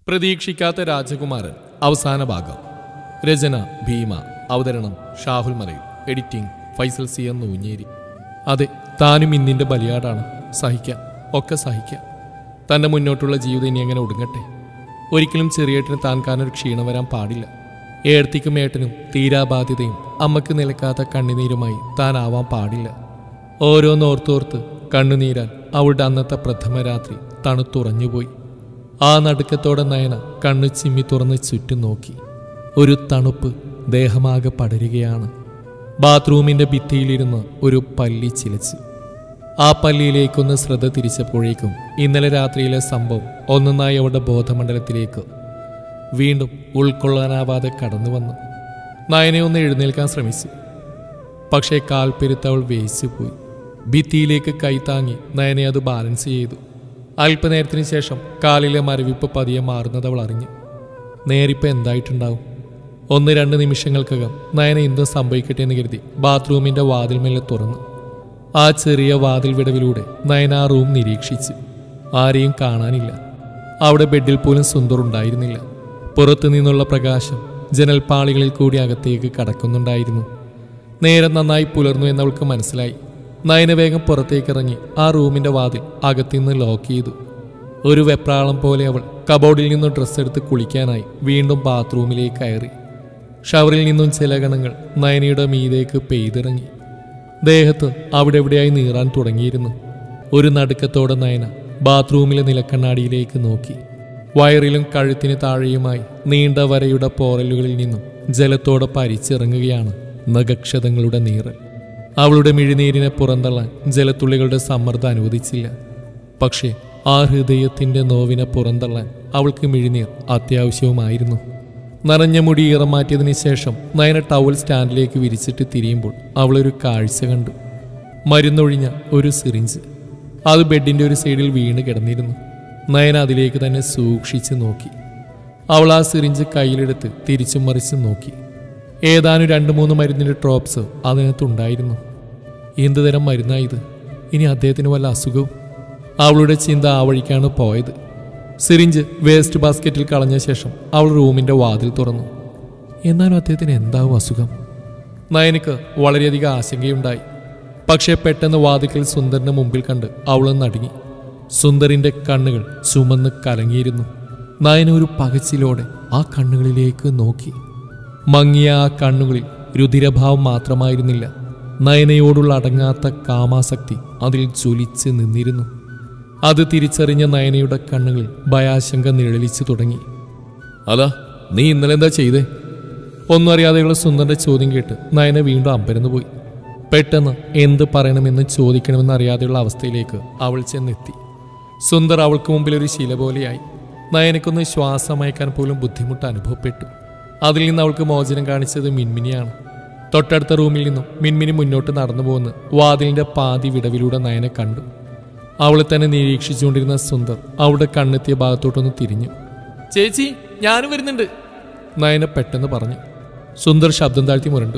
പ്രതീക്ഷിക്കാത്ത രാജകുമാരൻ അവസാന ഭാഗം രചന ഭീമ അവതരണം Shahul Malayil editing Faisal C N Oonjeri അതെ താനും ഇന്നിന്റെ ബലിയാടാണ് സഹിക്കാം ഒക്കെ സഹിക്കാം തന്റെ മുന്നോട്ടുള്ള ജീവിതം ഇനി എങ്ങനെ ഒടുങ്ങട്ടെ ഒരിക്കലും ചെറിയേട്ടന് താൻ കാരണം ഒരു ക്ഷീണം വരാൻ പാടില്ല ഏർത്തിക്കും ഏട്ടനും തീരാബാധ്യതയും അമ്മക്ക് നിലക്കാത്ത കണ്ണുനീരുമായി താൻ ആവാൻ പാടില്ല ഓരോന്നോർത്തോർത്ത് കണ്ണുനീരാൽ അവളുടെ അന്നത്തെ പ്രഥമ രാത്രി തണുത്തുറഞ്ഞുപോയി ആ നടുക്കത്തോടെ നയന കണ്ണു ചിമ്മി തുറന്ന് ചുറ്റും നോക്കി ഒരു തണുപ്പ് ദേഹമാകെ പടരുകയാണ് ബാത്റൂമിന്റെ ഭിത്തിയിലിരുന്ന് ഒരു പല്ലി ചിലച്ചു ആ പല്ലിയിലേക്കൊന്ന് ശ്രദ്ധ തിരിച്ചപ്പോഴേക്കും ഇന്നലെ രാത്രിയിലെ സംഭവം ഒന്നൊന്നായി അവളുടെ ബോധമണ്ഡലത്തിലേക്ക് വീണ്ടും ഉൾക്കൊള്ളാനാവാതെ കടന്നു വന്നു നയനെ ഒന്ന് എഴുന്നേൽക്കാൻ ശ്രമിച്ചു പക്ഷേ കാൽപ്പെരുത്ത് അവൾ വേയിച്ചുപോയി ഭിത്തിയിലേക്ക് കൈത്താങ്ങി നയനെ അത് ബാലൻസ് ചെയ്തു അല്പനേരത്തിന് ശേഷം കാലിലെ മരവിപ്പ് പതിയെ മാറുന്നത് അവൾ അറിഞ്ഞു നേരിപ്പോൾ എന്തായിട്ടുണ്ടാവും ഒന്ന് രണ്ട് നിമിഷങ്ങൾക്കകം നയന എന്തും സംഭവിക്കട്ടെ എന്ന് കരുതി ബാത്റൂമിന്റെ വാതിൽ മെല്ലെ തുറന്നു ആ ചെറിയ വാതിൽ വിടവിലൂടെ നയന ആ റൂം നിരീക്ഷിച്ചു ആരെയും കാണാനില്ല അവിടെ ബെഡിൽ പോലും സുന്ദർ ഉണ്ടായിരുന്നില്ല പുറത്തു നിന്നുള്ള പ്രകാശം ജനൽപ്പാളികളിൽ കൂടി അകത്തേക്ക് കടക്കുന്നുണ്ടായിരുന്നു നേരം നന്നായി പുലർന്നു എന്നവൾക്ക് മനസ്സിലായി നയന വേഗം പുറത്തേക്ക് ഇറങ്ങി ആ റൂമിന്റെ വാതിൽ അകത്തുനിന്ന് ലോക്ക് ചെയ്തു ഒരു വെപ്രാളം പോലെ അവൾ കബോർഡിൽ നിന്നും ഡ്രസ്സ് എടുത്ത് കുളിക്കാനായി വീണ്ടും ബാത്റൂമിലേക്ക് കയറി ഷവറിൽ നിന്നും ചില ഗണങ്ങൾ നയനയുടെ മീതേക്ക് പെയ്തിറങ്ങി ദേഹത്ത് അവിടെ എവിടെയായി നീറാൻ തുടങ്ങിയിരുന്നു ഒരു നടുക്കത്തോടെ നയന ബാത്റൂമിലെ നിലക്കണ്ണാടിയിലേക്ക് നോക്കി വയറിലും കഴുത്തിന് താഴെയുമായി നീണ്ട വരയുടെ പോറലുകളിൽ നിന്നും ജലത്തോടെ പരിച്ചിറങ്ങുകയാണ് നഖക്ഷതങ്ങളുടെ നീറൽ അവളുടെ മിഴിനീരിനെ പുറന്തള്ളാൻ ജലത്തുള്ളികളുടെ സമ്മർദ്ദം അനുവദിച്ചില്ല പക്ഷേ ആ ഹൃദയത്തിന്റെ നോവിനെ പുറന്തള്ളാൻ അവൾക്ക് മിഴിനീർ അത്യാവശ്യവുമായിരുന്നു നനഞ്ഞ മുടി ഈറം മാറ്റിയതിന് ശേഷം നയന ടവൽ സ്റ്റാൻഡിലേക്ക് വിരിച്ചിട്ട് തിരിയുമ്പോൾ അവളൊരു കാഴ്ച കണ്ടു മരുന്നൊഴിഞ്ഞ ഒരു സിറിഞ്ച് അത് ബെഡിന്റെ ഒരു സൈഡിൽ വീണ് കിടന്നിരുന്നു നയന അതിലേക്ക് തന്നെ സൂക്ഷിച്ച് നോക്കി അവൾ ആ സിറിഞ്ച് കയ്യിലെടുത്ത് തിരിച്ചും മറിച്ചും നോക്കി ഏതാനും രണ്ട് മൂന്ന് മരുന്നിന്റെ ഡ്രോപ്സ് അതിനകത്തുണ്ടായിരുന്നു എന്ത് തരം മരുന്നായത് ഇനി അദ്ദേഹത്തിന് വല്ല അസുഖവും അവളുടെ ചിന്ത ആ വഴിക്കാണ് പോയത് സിറിഞ്ച് വേസ്റ്റ് ബാസ്ക്കറ്റിൽ കളഞ്ഞ ശേഷം അവൾ റൂമിന്റെ വാതിൽ തുറന്നു എന്നാലും അദ്ദേഹത്തിന് എന്താവും അസുഖം നയനക്ക് വളരെയധികം ആശങ്കയുണ്ടായി പക്ഷേ പെട്ടെന്ന് വാതിക്കൽ സുന്ദറിന്റെ മുമ്പിൽ കണ്ട് അവൾ നടുങ്ങി സുന്ദറിന്റെ കണ്ണുകൾ ചുമന്ന് കലങ്ങിയിരുന്നു നയന ഒരു പകച്ചിലോടെ ആ കണ്ണുകളിലേക്ക് നോക്കി മങ്ങിയ ആ കണ്ണുകളിൽ രുധിരഭാവം മാത്രമായിരുന്നില്ല നയനയോടുള്ള അടങ്ങാത്ത കാമാസക്തി അതിൽ ജ്വലിച്ച് നിന്നിരുന്നു അത് തിരിച്ചറിഞ്ഞ നയനയുടെ കണ്ണുകളിൽ ഭയാശങ്ക നിഴലിച്ചു തുടങ്ങി അല്ല നീ ഇന്നലെ എന്താ ചെയ്തേ ഒന്നും അറിയാതെയുള്ള സുന്ദറിന്റെ ചോദ്യം കേട്ട് നയന വീണ്ടും അമ്പരന്നു പോയി പെട്ടെന്ന് എന്ത് പറയണമെന്ന് ചോദിക്കണമെന്ന് അറിയാതെയുള്ള അവസ്ഥയിലേക്ക് അവൾ ചെന്നെത്തി സുന്ദർ അവൾക്ക് മുമ്പിൽ ഒരു ശില പോലെയായി നയനക്കൊന്ന് ശ്വാസമയക്കാൻ പോലും ബുദ്ധിമുട്ട് അനുഭവപ്പെട്ടു അതിൽ നിന്ന് അവൾക്ക് മോചനം കാണിച്ചത് മിൻമിനിയാണ് തൊട്ടടുത്ത റൂമിൽ നിന്നും മിൻമിനി മുന്നോട്ട് നടന്നു പോകുന്ന വാതിലിന്റെ പാതി വിടവിലൂടെ നയനെ കണ്ടു അവളെ തന്നെ നിരീക്ഷിച്ചുകൊണ്ടിരുന്ന സുന്ദർ അവളുടെ കണ്ണെത്തിയ ഭാഗത്തോട്ടൊന്ന് തിരിഞ്ഞു ചേച്ചി ഞാനും വരുന്നുണ്ട് നയന പെട്ടെന്ന് പറഞ്ഞു സുന്ദർ ശബ്ദം താഴ്ത്തി മുരണ്ടു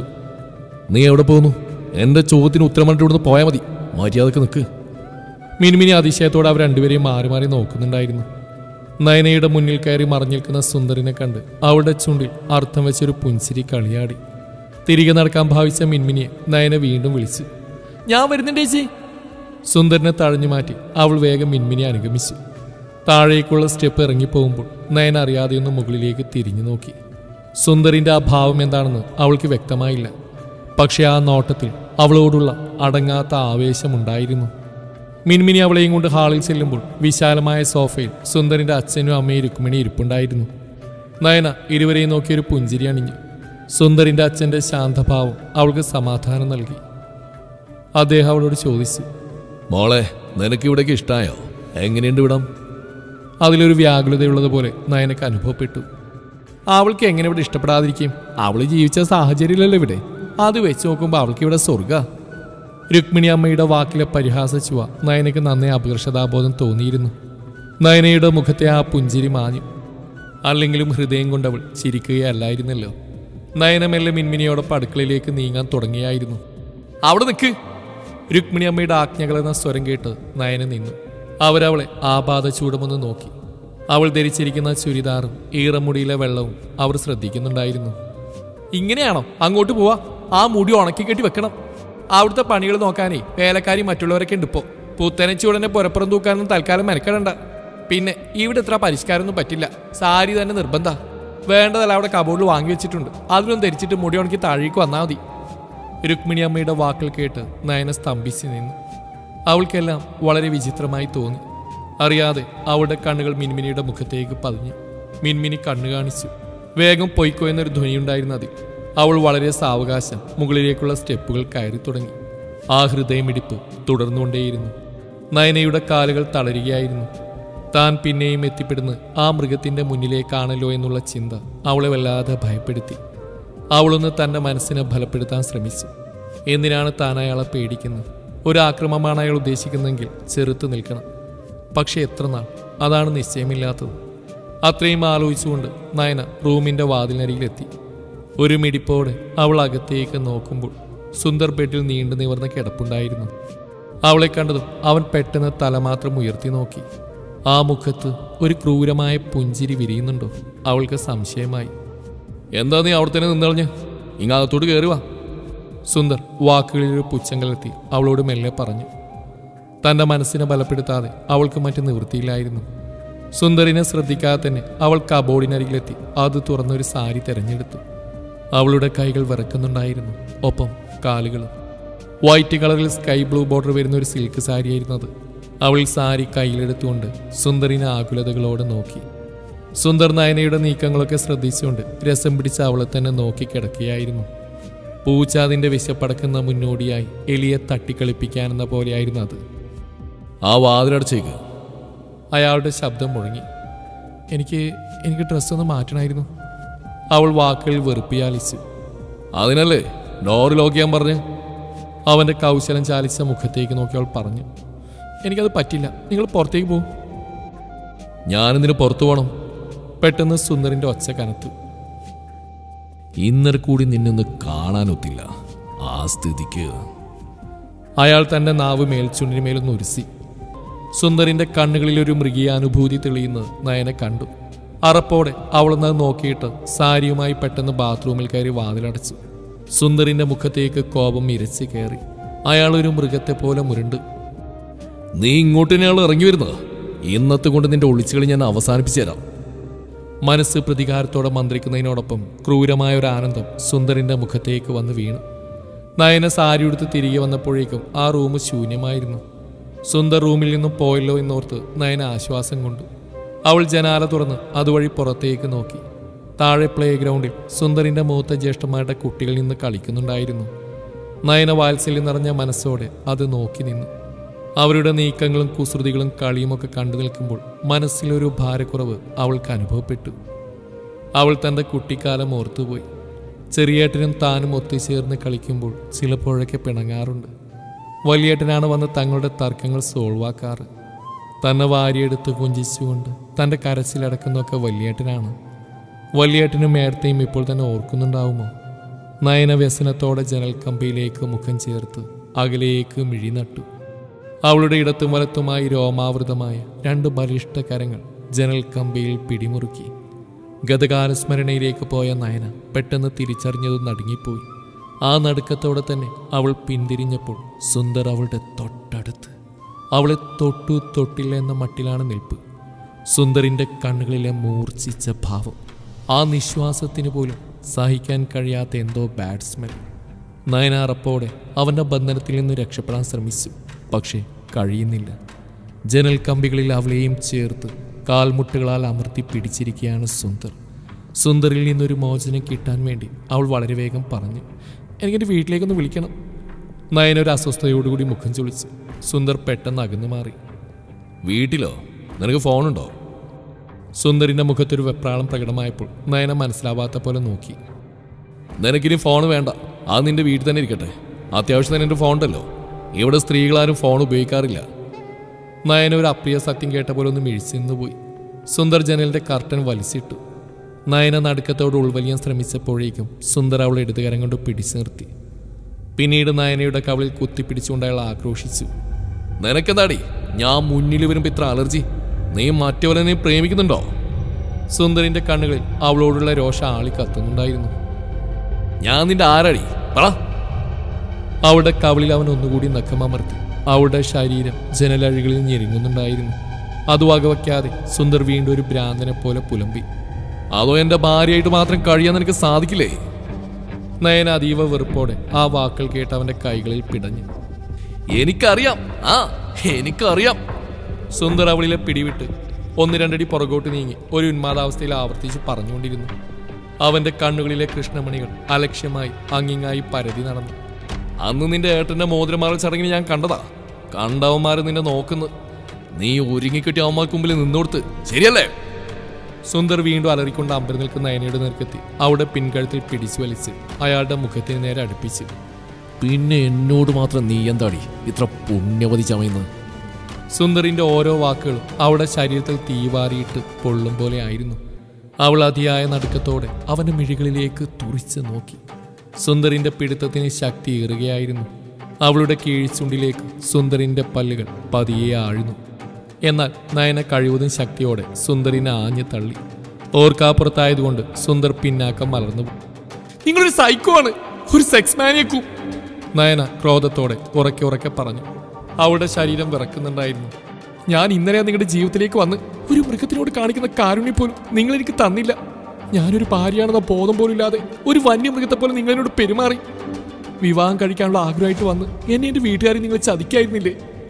നീ എവിടെ പോകുന്നു എന്റെ ചോദ്യത്തിന് ഉത്തരം പറഞ്ഞിട്ട് ഇവിടുന്ന് പോയാൽ മതി മര്യാദക്ക് നിൽക്ക് മിനിമിനി അതിശയത്തോടെ അവർ രണ്ടുപേരെയും മാറി മാറി നോക്കുന്നുണ്ടായിരുന്നു നയനയുടെ മുന്നിൽ കയറി മറിഞ്ഞിരിക്കുന്ന സുന്ദറിനെ കണ്ട് അവളുടെ ചുണ്ടിൽ അർത്ഥം വെച്ചൊരു പുഞ്ചിരി കളിയാടി തിരികെ നടക്കാൻ ഭാവിച്ച മിൻമിനിയെ നയന വീണ്ടും വിളിച്ചു ഞാൻ വരുന്നുണ്ട് ചേച്ചി സുന്ദരനെ തഴഞ്ഞു മാറ്റി അവൾ വേഗം മിൻമിനെ അനുഗമിച്ചു താഴേക്കുള്ള സ്റ്റെപ്പ് ഇറങ്ങിപ്പോകുമ്പോൾ നയൻ അറിയാതെയൊന്ന് മുകളിലേക്ക് തിരിഞ്ഞു നോക്കി സുന്ദറിന്റെ ആ ഭാവം എന്താണെന്ന് അവൾക്ക് വ്യക്തമായില്ല പക്ഷെ ആ നോട്ടത്തിൽ അവളോടുള്ള അടങ്ങാത്ത ആവേശമുണ്ടായിരുന്നു മിൻമിനി അവളെയും കൊണ്ട് ഹാളിൽ ചെല്ലുമ്പോൾ വിശാലമായ സോഫയിൽ സുന്ദറിന്റെ അച്ഛനും അമ്മയും രുക്മിണി ഇരിപ്പുണ്ടായിരുന്നു നയന ഇരുവരെയും നോക്കിയൊരു പുഞ്ചിരി അണിഞ്ഞു സുന്ദറിന്റെ അച്ഛന്റെ ശാന്തഭാവം അവൾക്ക് സമാധാനം നൽകി അദ്ദേഹം അവളോട് ചോദിച്ചു മോളെ നിനക്ക് ഇവിടേക്ക് ഇഷ്ടായോ എങ്ങനെയുണ്ട് ഇവിടം അതിലൊരു വ്യാകുലതയുള്ളതുപോലെ നയനക്ക് അനുഭവപ്പെട്ടു അവൾക്ക് എങ്ങനെ ഇവിടെ ഇഷ്ടപ്പെടാതിരിക്കും അവൾ ജീവിച്ച സാഹചര്യമില്ലല്ലോ ഇവിടെ അത് വെച്ച് നോക്കുമ്പോൾ അവൾക്ക് ഇവിടെ സ്വർഗ രുക്മിണി അമ്മയുടെ വാക്കിലെ പരിഹാസിച്ചുവ നയനക്ക് നന്നേ അപകർഷതാബോധം തോന്നിയിരുന്നു നയനയുടെ മുഖത്തെ ആ പുഞ്ചിരി മാഞ്ഞു അല്ലെങ്കിലും ഹൃദയം കൊണ്ടവൾ ചിരിക്കുകയല്ലായിരുന്നല്ലോ നയനമെല്ലെ മിൻമിനിയോടൊപ്പം അടുക്കളയിലേക്ക് നീങ്ങാൻ തുടങ്ങിയായിരുന്നു അവിടെ നിൽക്ക് രുക്മിണി അമ്മയുടെ ആജ്ഞകൾ എന്ന സ്വരം കേട്ട് നയന നിന്നു അവരവളെ ആപാത ചൂടമൊന്ന് നോക്കി അവൾ ധരിച്ചിരിക്കുന്ന ചുരിദാറും ഈറമുടിയിലെ വെള്ളവും അവർ ശ്രദ്ധിക്കുന്നുണ്ടായിരുന്നു ഇങ്ങനെയാണോ അങ്ങോട്ട് പോവാ ആ മുടി ഉണക്കി കെട്ടി വെക്കണം അവിടുത്തെ പണികൾ നോക്കാനേ വേലക്കാരി മറ്റുള്ളവരൊക്കെ ഉണ്ട് ഇപ്പോ പുത്തനച്ചി ഉടനെ പുരപ്പുറം തൂക്കാനൊന്നും തൽക്കാലം മെനക്കെടണ്ട പിന്നെ ഇവിടെ ഇത്ര പരിഷ്കാരമൊന്നും പറ്റില്ല സാരി തന്നെ നിർബന്ധ വേണ്ടതല്ല അവിടെ കബോർഡിൽ വാങ്ങി വെച്ചിട്ടുണ്ട് അതിലൊന്നും ധരിച്ചിട്ട് മുടി ഉണക്കി താഴേക്ക് വന്നാൽ മതി രുക്മിണി അമ്മയുടെ വാക്കുകൾ കേട്ട് നയന സ്തംഭിച്ച് നിന്നു അവൾക്കെല്ലാം വളരെ വിചിത്രമായി തോന്നി അറിയാതെ അവളുടെ കണ്ണുകൾ മിൻമിനിയുടെ മുഖത്തേക്ക് പതിഞ്ഞു മിൻമിനി കണ്ണു കാണിച്ചു വേഗം പൊയ്ക്കോ എന്നൊരു ധ്വനിയുണ്ടായിരുന്നു അതിൽ അവൾ വളരെ സാവകാശം മുകളിലേക്കുള്ള സ്റ്റെപ്പുകൾ കയറി തുടങ്ങി ആ ഹൃദയമിടിപ്പ് തുടർന്നുകൊണ്ടേയിരുന്നു നയനയുടെ കാലുകൾ തളരുകയായിരുന്നു താൻ പിന്നെയും എത്തിപ്പെടുന്ന ആ മൃഗത്തിന്റെ മുന്നിലേക്കാണല്ലോ എന്നുള്ള ചിന്ത അവളെ വല്ലാതെ ഭയപ്പെടുത്തി അവളൊന്ന് തന്റെ മനസ്സിനെ ബലപ്പെടുത്താൻ ശ്രമിച്ചു എന്തിനാണ് താൻ അയാളെ പേടിക്കുന്നത് ഒരു ആക്രമണമാണ് അയാൾ ഉദ്ദേശിക്കുന്നതെങ്കിൽ ചെറുത്ത് നിൽക്കണം പക്ഷെ എത്ര നാൾ അതാണ് നിശ്ചയമില്ലാത്തത് അത്രയും ആലോചിച്ചുകൊണ്ട് നയന റൂമിന്റെ വാതിലിനരികിലെത്തി ഒരു മിടിപ്പോടെ അവൾ അകത്തേക്ക് നോക്കുമ്പോൾ സുന്ദർ ബെഡിൽ നീണ്ടു നിവർന്ന കിടപ്പുണ്ടായിരുന്നു അവളെ കണ്ടതും അവൻ പെട്ടെന്ന് തല മാത്രം ഉയർത്തി നോക്കി ആ മുഖത്ത് ഒരു ക്രൂരമായ പുഞ്ചിരി വിരിയുന്നുണ്ടോ അവൾക്ക് സംശയമായി എന്താ നീ അവിടെ തന്നെ നിന്നളഞ്ഞ് ഇങ്ങകത്തോട്ട് കയറി വാ സുന്ദർ വാക്കുകളിൽ ഒരു പുച്ഛം കലർത്തി അവളോട് മെല്ലെ പറഞ്ഞു തന്റെ മനസ്സിനെ ബലപ്പെടുത്താതെ അവൾക്ക് മറ്റു നിവൃത്തിയില്ലായിരുന്നു സുന്ദറിനെ ശ്രദ്ധിക്കാതെ തന്നെ അവൾ കബോർഡിനരികിലെത്തി അത് തുറന്നൊരു സാരി തിരഞ്ഞെടുത്തു അവളുടെ കൈകൾ വിറക്കുന്നുണ്ടായിരുന്നു ഒപ്പം കാലുകളും വൈറ്റ് കളറിൽ സ്കൈ ബ്ലൂ ബോർഡർ വരുന്ന ഒരു സിൽക്ക് സാരിയായിരുന്നു അത് അവൾ സാരി കയ്യിലെടുത്തുകൊണ്ട് സുന്ദറിനെ ആകുലതകളോടെ നോക്കി സുന്ദർ നയനയുടെ നീക്കങ്ങളൊക്കെ ശ്രദ്ധിച്ചുകൊണ്ട് രസം പിടിച്ച് അവളെ തന്നെ നോക്കി കിടക്കുകയായിരുന്നു പൂച്ച അതിന്റെ വിശപ്പടക്കുന്ന മുന്നോടിയായി എലിയെ തട്ടിക്കളിപ്പിക്കാനെന്ന പോലെയായിരുന്നു അത് ആ വാതിലടച്ചേക്ക് അയാളുടെ ശബ്ദം മുഴങ്ങി എനിക്ക് എനിക്ക് ഡ്രസ്സൊന്ന് മാറ്റണമായിരുന്നു അവൾ വാക്കുകളിൽ വെറുപ്പിയാലിച്ചു അതിനല്ലേ ഡോറ് ലോക്ക് ചെയ്യാൻ പറഞ്ഞ് അവന്റെ കൗശലം ചാലിച്ച മുഖത്തേക്ക് നോക്കി അവൾ പറഞ്ഞു എനിക്കത് പറ്റില്ല നിങ്ങൾ പുറത്തേക്ക് പോകും ഞാനെന്തിന് പുറത്തു പോകണം പെട്ടെന്ന് സുന്ദറിന്റെ ഒച്ച കനത്തു ഇന്നലെ കൂടി നിന്നൊന്ന് കാണാനൊത്തില്ല ആ സ്ഥിതിക്ക് അയാൾ തന്റെ നാവ് മേൽച്ചുണ്ടിന് മേലൊന്ന് ഉരുസി സുന്ദറിന്റെ കണ്ണുകളിൽ ഒരു മൃഗീയാനുഭൂതി തെളിയുന്നത് നയനെ കണ്ടു അറപ്പോടെ അവളൊന്ന് നോക്കിയിട്ട് സാരിയുമായി പെട്ടെന്ന് ബാത്റൂമിൽ കയറി വാതിലടച്ചു സുന്ദറിന്റെ മുഖത്തേക്ക് കോപം ഇരച്ച് കയറി അയാൾ ഒരു മൃഗത്തെ പോലെ മുരുണ്ട് നീ ഇങ്ങോട്ട് തന്നെയാണ് ഇറങ്ങി വരുന്നത് ഇന്നത്തെ കൊണ്ട് നിന്റെ ഒളിച്ചുകളി ഞാൻ അവസാനിപ്പിച്ചു തരാം മനസ്സ് പ്രതികാരത്തോടെ മന്ത്രിക്കുന്നതിനോടൊപ്പം ക്രൂരമായ ഒരു ആനന്ദം സുന്ദറിന്റെ മുഖത്തേക്ക് വന്ന് വീണു നയന സാരി ഉടുത്ത് തിരികെ വന്നപ്പോഴേക്കും ആ റൂം ശൂന്യമായിരുന്നു സുന്ദർ റൂമിൽ നിന്നും പോയല്ലോ എന്നോർത്ത് നയന ആശ്വാസം കൊണ്ടു അവൾ ജനാല തുറന്ന് അതുവഴി പുറത്തേക്ക് നോക്കി താഴെ പ്ലേ ഗ്രൗണ്ടിൽ സുന്ദറിന്റെ മൂത്ത ജ്യേഷ്ഠന്മാരുടെ കുട്ടികൾ നിന്ന് കളിക്കുന്നുണ്ടായിരുന്നു നയന വാത്സല്യം നിറഞ്ഞ മനസ്സോടെ അത് നോക്കി നിന്നു അവരുടെ നീക്കങ്ങളും കുസൃതികളും കളിയുമൊക്കെ കണ്ടു നിൽക്കുമ്പോൾ മനസ്സിലൊരു ഭാരക്കുറവ് അവൾക്ക് അനുഭവപ്പെട്ടു അവൾ തൻ്റെ കുട്ടിക്കാലം ഓർത്തുപോയി ചെറിയേട്ടനും താനും ഒത്തുചേർന്ന് കളിക്കുമ്പോൾ ചിലപ്പോഴൊക്കെ പിണങ്ങാറുണ്ട് വലിയേട്ടനാണ് വന്ന് തങ്ങളുടെ തർക്കങ്ങൾ സോൾവാക്കാറ് തന്നെ വാരിയെടുത്ത് കുഞ്ചിച്ചുകൊണ്ട് തൻ്റെ കരച്ചിലടക്കുന്നതൊക്കെ വലിയേട്ടനാണ് വലിയേട്ടനും മേടത്തെയും ഇപ്പോൾ തന്നെ ഓർക്കുന്നുണ്ടാവുമോ നയന വ്യസനത്തോടെ ജനൽ കമ്പിയിലേക്ക് മുഖം ചേർത്ത് അകലേക്ക് മിഴി നട്ടു അവളുടെ ഇടത്തും വലത്തുമായി രോമാവൃതമായ രണ്ട് ബലിഷ്ഠ കരങ്ങൾ ജനൽ കമ്പിയിൽ പിടിമുറുക്കി ഗതകാല സ്മരണയിലേക്ക് പോയ നയന പെട്ടെന്ന് തിരിച്ചറിഞ്ഞത് നടുങ്ങിപ്പോയി ആ നടുക്കത്തോടെ തന്നെ അവൾ പിന്തിരിഞ്ഞപ്പോൾ സുന്ദർ അവളുടെ തൊട്ടടുത്ത് അവളെ തൊട്ടു തൊട്ടില്ല എന്ന മട്ടിലാണ് നിൽപ്പ് സുന്ദറിന്റെ കണ്ണുകളിലെ മൂർച്ഛിച്ച ഭാവം ആ നിശ്വാസത്തിന് പോലും സഹിക്കാൻ കഴിയാത്ത എന്തോ ബാഡ് സ്മെൽ നയനാറപ്പോടെ അവന്റെ ബന്ധനത്തിൽ നിന്ന് രക്ഷപ്പെടാൻ ശ്രമിച്ചു പക്ഷേ കഴിയുന്നില്ല ജനൽ കമ്പികളിൽ അവളെയും ചേർത്ത് കാൽമുട്ടുകളാൽ അമർത്തി പിടിച്ചിരിക്കുകയാണ് സുന്ദർ സുന്ദറിൽ നിന്നൊരു മോചനം കിട്ടാൻ വേണ്ടി അവൾ വളരെ വേഗം പറഞ്ഞു എനിക്കെൻ്റെ വീട്ടിലേക്കൊന്ന് വിളിക്കണം നയന ഒരു അസ്വസ്ഥതയോടുകൂടി മുഖം ചൊളിച്ചു സുന്ദർ പെട്ടെന്ന് അകന്നു മാറി വീട്ടിലോ നിനക്ക് ഫോണുണ്ടോ സുന്ദറിന്റെ മുഖത്തൊരു വെപ്രാളം പ്രകടമായപ്പോൾ നയന മനസ്സിലാവാത്ത പോലെ നോക്കി നിനക്കിനി ഫോൺ വേണ്ട അത് നിന്റെ വീട്ടിൽ തന്നെ ഇരിക്കട്ടെ അത്യാവശ്യം തന്നെ എൻ്റെ ഫോൺ ഉണ്ടല്ലോ ഇവിടെ സ്ത്രീകളാരും ഫോൺ ഉപയോഗിക്കാറില്ല നയന ഒരു അപ്രിയ സത്യം കേട്ട പോലെ ഒന്ന് മിഴിച്ചു പോയി സുന്ദർ ജനലിന്റെ കർട്ടൻ വലിച്ചിട്ടു നയന നടുക്കത്തോട് ഉൾവലിയാൻ ശ്രമിച്ചപ്പോഴേക്കും സുന്ദർ അവളെ ഇടതുകരം കൊണ്ട് പിടിച്ചു നിർത്തി പിന്നീട് നയനയുടെ കവളിൽ കുത്തിപ്പിടിച്ചുകൊണ്ട് അയാൾ ആക്രോശിച്ചു നിനക്കെന്താടി ഞാൻ മുന്നിൽ വരുമ്പോ ഇത്ര അലർജി നീ മറ്റവരെ പ്രേമിക്കുന്നുണ്ടോ സുന്ദറിന്റെ കണ്ണുകളിൽ അവളോടുള്ള രോഷം ആളി കത്തുന്നുണ്ടായിരുന്നു ഞാൻ നിന്റെ ആരടി പറ അവളുടെ കവിളിൽ അവൻ ഒന്നുകൂടി നഖമമർത്തി അവളുടെ ശരീരം ജനലഴികളിൽ ഞെരുങ്ങുന്നുണ്ടായിരുന്നു അത് വകവയ്ക്കാതെ സുന്ദർ വീണ്ടും ഒരു ഭ്രാന്തനെ പോലെ പുലമ്പി അതോ എന്റെ ഭാര്യയായിട്ട് മാത്രം കഴിയാൻ നിനക്ക് സാധിക്കില്ലേ നയന അതീവ വെറുപ്പോടെ ആ വാക്കുകൾ കേട്ട് അവന്റെ കൈകളിൽ പിടഞ്ഞു എനിക്കറിയാം ആ എനിക്കറിയാം സുന്ദർ അവളിലെ പിടിവിട്ട് ഒന്ന് രണ്ടടി പുറകോട്ട് നീങ്ങി ഒരു ഉന്മാദാവസ്ഥയിൽ ആവർത്തിച്ച് പറഞ്ഞുകൊണ്ടിരുന്നു അവന്റെ കണ്ണുകളിലെ കൃഷ്ണമണികൾ അലക്ഷ്യമായി അങ്ങിങ്ങായി പരതി നടന്നു അന്ന് നിന്റെ ഏട്ടന്റെ മോതിരമാറൽ ചടങ്ങിന് ഞാൻ കണ്ടതാ കണ്ടവന്മാര് നിന്നെ നോക്കുന്നു നീ ഒരുങ്ങിക്കെട്ടി അവന്മാർക്ക് മുമ്പിൽ നിന്നോടുത്ത് ശരിയല്ലേ സുന്ദർ വീണ്ടും അലറിക്കൊണ്ട് അമ്പരം നിൽക്കുന്ന നയനയുടെ നേർക്കെത്തി അവിടെ പിൻകഴുത്തിൽ പിടിച്ചു വലിച്ച് അയാളുടെ മുഖത്തിന് നേരെ അടുപ്പിച്ച് പിന്നെ എന്നോട് മാത്രം നീ എന്താടി ഇത്ര പുണ്യവതി ചമയുന്നത് സുന്ദറിന്റെ ഓരോ വാക്കുകളും അവളുടെ ശരീരത്തിൽ തീവാരിയിട്ട് പൊള്ളും പോലെ ആയിരുന്നു അവൾ അതിയായ നടുക്കത്തോടെ അവന്റെ മിഴികളിലേക്ക് തുറിച്ച് നോക്കി സുന്ദറിന്റെ പിടുത്തത്തിന് ശക്തി ഏറുകയായിരുന്നു അവളുടെ കീഴ്ച്ചുണ്ടിലേക്ക് സുന്ദറിന്റെ പല്ലുകൾ പതിയെ ആഴ്ന്നു എന്നാൽ നയന കഴിവതും ശക്തിയോടെ സുന്ദറിനെ ആഞ്ഞു തള്ളി ഓർക്കാപ്പുറത്തായതുകൊണ്ട് സുന്ദർ പിന്നാക്കം മലർന്നു നിങ്ങളൊരു സൈക്കോ ആണ് ഒരു സെക്സ് മാനിയക്കൂ നയന ക്രോധത്തോടെ ഉറക്കെ ഉറക്കെ പറഞ്ഞു അവളുടെ ശരീരം വിറക്കുന്നുണ്ടായിരുന്നു ഞാൻ ഇന്നലെ നിങ്ങളുടെ ജീവിതത്തിലേക്ക് വന്ന് ഒരു മൃഗത്തിനോട് കാണിക്കുന്ന കാരുണ്യം പോലും നിങ്ങൾ എനിക്ക് തന്നില്ല ഞാനൊരു ഭാര്യയാണെന്ന ബോധം പോലും ഇല്ലാതെ ഒരു വന്യമൃഗത്തെ പോലെ നിങ്ങളെന്നോട് പെരുമാറി വിവാഹം കഴിക്കാനുള്ള ആഗ്രഹമായിട്ട് വന്ന് എന്നെ എന്റെ വീട്ടുകാരെ നിങ്ങൾ ചതിക്കായിരുന്നില്ലേ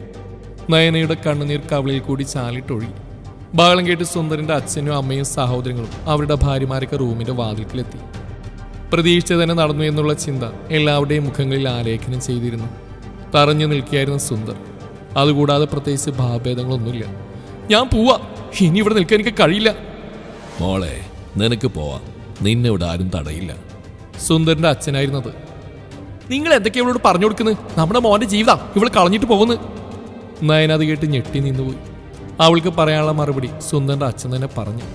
നയനയുടെ കണ്ണുനീർ കവളിൽ കൂടി ചാലിട്ടൊഴുകി ബഹളം കേട്ട് സുന്ദരന്റെ അച്ഛനും അമ്മയും സഹോദരങ്ങളും അവരുടെ ഭാര്യമാരൊക്കെ റൂമിന്റെ വാതിൽക്കിലെത്തി പ്രതീക്ഷിച്ച തന്നെ നടന്നു എന്നുള്ള ചിന്ത എല്ലാവരുടെയും മുഖങ്ങളിൽ ആലേഖനം ചെയ്തിരുന്നു തറഞ്ഞു നിൽക്കുകയായിരുന്നു സുന്ദർ അതുകൂടാതെ പ്രത്യേകിച്ച് ഭാവഭേദങ്ങളൊന്നുമില്ല ഞാൻ പോവാ ഇനി ഇവിടെ നിൽക്കാൻ എനിക്ക് കഴിയില്ല മോളെ നിനക്ക് പോവാം നിന്നെ ഇവിടെ ആരും തടയില്ല സുന്ദറിന്റെ അച്ഛനായിരുന്നത് നിങ്ങൾ എന്തൊക്കെയാ ഇവളോട് പറഞ്ഞു കൊടുക്കുന്നത് നമ്മുടെ മോന്റെ ജീവിതം ഇവൾ കളഞ്ഞിട്ട് പോകുന്നു നയന അത് കേട്ട് ഞെട്ടി നിന്നുപോയി അവൾക്ക് പറയാനുള്ള മറുപടി സുന്ദറിന്റെ അച്ഛൻ തന്നെ പറഞ്ഞു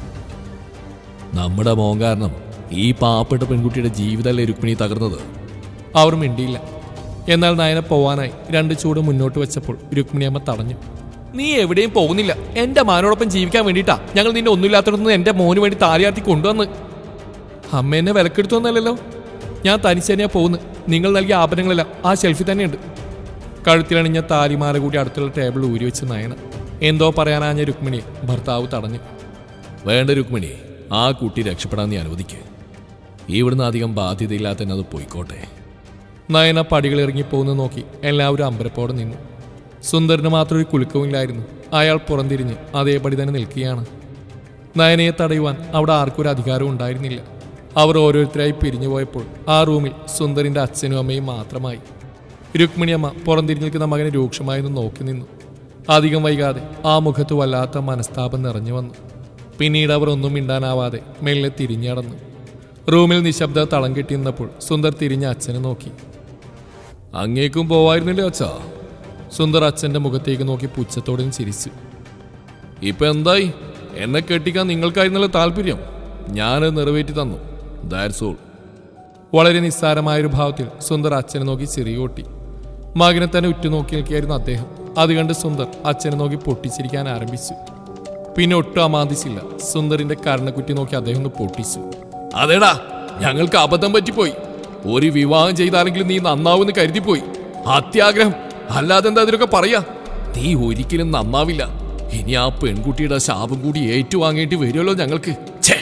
നമ്മുടെ മോൻ കാരണം ഈ പാവപ്പെട്ട പെൺകുട്ടിയുടെ ജീവിതമല്ലേ രുക്മിണി തകർന്നത് അവർ മിണ്ടിയില്ല എന്നാൽ നയന പോവാനായി രണ്ട് ചൂട് മുന്നോട്ട് വെച്ചപ്പോൾ രുക്മിണിയമ്മ തടഞ്ഞു നീ എവിടെയും പോകുന്നില്ല എന്റെ മാനോടൊപ്പം ജീവിക്കാൻ വേണ്ടിയിട്ടാ ഞങ്ങൾ നിന്നെ ഒന്നുമില്ലാത്തടത്തുനിന്ന് എന്റെ മോന് വേണ്ടി താലിയാർത്തി കൊണ്ടുവന്ന് അമ്മ എന്നെ വിലക്കെടുത്തൊന്നല്ലല്ലോ ഞാൻ തനിച്ചെന്നെയാ പോകുന്നു നിങ്ങൾ നൽകിയ ആഭരണങ്ങളെല്ലാം ആ ഷെൽഫിൽ തന്നെയുണ്ട് കഴുത്തിലണിഞ്ഞ താലിമാല കൂടി അടുത്തുള്ള ടേബിൾ ഊരി വെച്ച് നയന എന്തോ പറയാനാഞ്ഞ രുക്മിണിയെ ഭർത്താവ് തടഞ്ഞു വേണ്ട രുക്മിണി ആ കുട്ടി രക്ഷപ്പെടാൻ നീ അനുവദിക്ക് ഇവിടുന്ന് അധികം ബാധ്യതയില്ലാത്ത തന്നെ അത് പോയിക്കോട്ടെ നയന പടികൾ ഇറങ്ങിപ്പോകുന്നത് നോക്കി എല്ലാവരും അമ്പരപ്പോടെ നിന്നു സുന്ദരന് മാത്രം ഒരു കുലുക്കവുമില്ലായിരുന്നു അയാൾ പുറംതിരിഞ്ഞ് അതേപടി തന്നെ നിൽക്കുകയാണ് നയനയെ തടയുവാൻ അവിടെ ആർക്കും ഒരു അധികാരവും ഉണ്ടായിരുന്നില്ല അവർ ഓരോരുത്തരായി പിരിഞ്ഞു പോയപ്പോൾ ആ റൂമിൽ സുന്ദറിന്റെ അച്ഛനും അമ്മയും മാത്രമായി രുക്മിണിയമ്മ പുറംതിരിഞ്ഞ് നിൽക്കുന്ന മകനെ രൂക്ഷമായി ഒന്ന് നോക്കി നിന്നു അധികം വൈകാതെ ആ മുഖത്ത് വല്ലാത്ത മനസ്താപം നിറഞ്ഞു വന്നു പിന്നീട് അവർ ഒന്നും മിണ്ടാനാവാതെ മെല്ലെ തിരിഞ്ഞടന്നു റൂമിൽ നിശബ്ദ തളം കെട്ടി നിന്നപ്പോൾ സുന്ദർ തിരിഞ്ഞ അച്ഛനെ നോക്കി അങ്ങേക്കും പോവായിരുന്നില്ലേ അച്ഛാ സുന്ദർ അച്ഛന്റെ മുഖത്തേക്ക് നോക്കി പുച്ഛത്തോടെ ചിരിച്ചു ഇപ്പൊ എന്തായി എന്നെ കെട്ടിക്കാൻ നിങ്ങൾക്കായിരുന്നല്ലോ താല്പര്യം ഞാനത് നിറവേറ്റി തന്നു ദാറ്റ്സ് ഓൾ വളരെ നിസ്സാരമായൊരു ഭാവത്തിൽ സുന്ദർ അച്ഛനെ നോക്കി ചിറിയോട്ടി മകനെ തന്നെ ഉറ്റുനോക്കി നിൽക്കുകയായിരുന്നു അദ്ദേഹം അത് കണ്ട് സുന്ദർ അച്ഛനെ നോക്കി പൊട്ടിച്ചിരിക്കാൻ ആരംഭിച്ചു പിന്നെ ഒട്ടും അമാന്തിച്ചില്ല സുന്ദറിന്റെ കരണക്കുറ്റി നോക്കി അദ്ദേഹം ഒന്ന് പൊട്ടിച്ചു അതേടാ ഞങ്ങൾക്ക് അബദ്ധം പറ്റിപ്പോയി ഒരു വിവാഹം ചെയ്താലെങ്കിലും നീ നന്നാവുമെന്ന് കരുതിപ്പോയി അത്യാഗ്രഹം അല്ലാതെ എന്താ അതിലൊക്കെ പറയാ നീ ഒരിക്കലും നന്നാവില്ല ഇനി ആ പെൺകുട്ടിയുടെ ശാപം കൂടി ഏറ്റുവാങ്ങേണ്ടി വരുമല്ലോ ഞങ്ങൾക്ക് ഛേ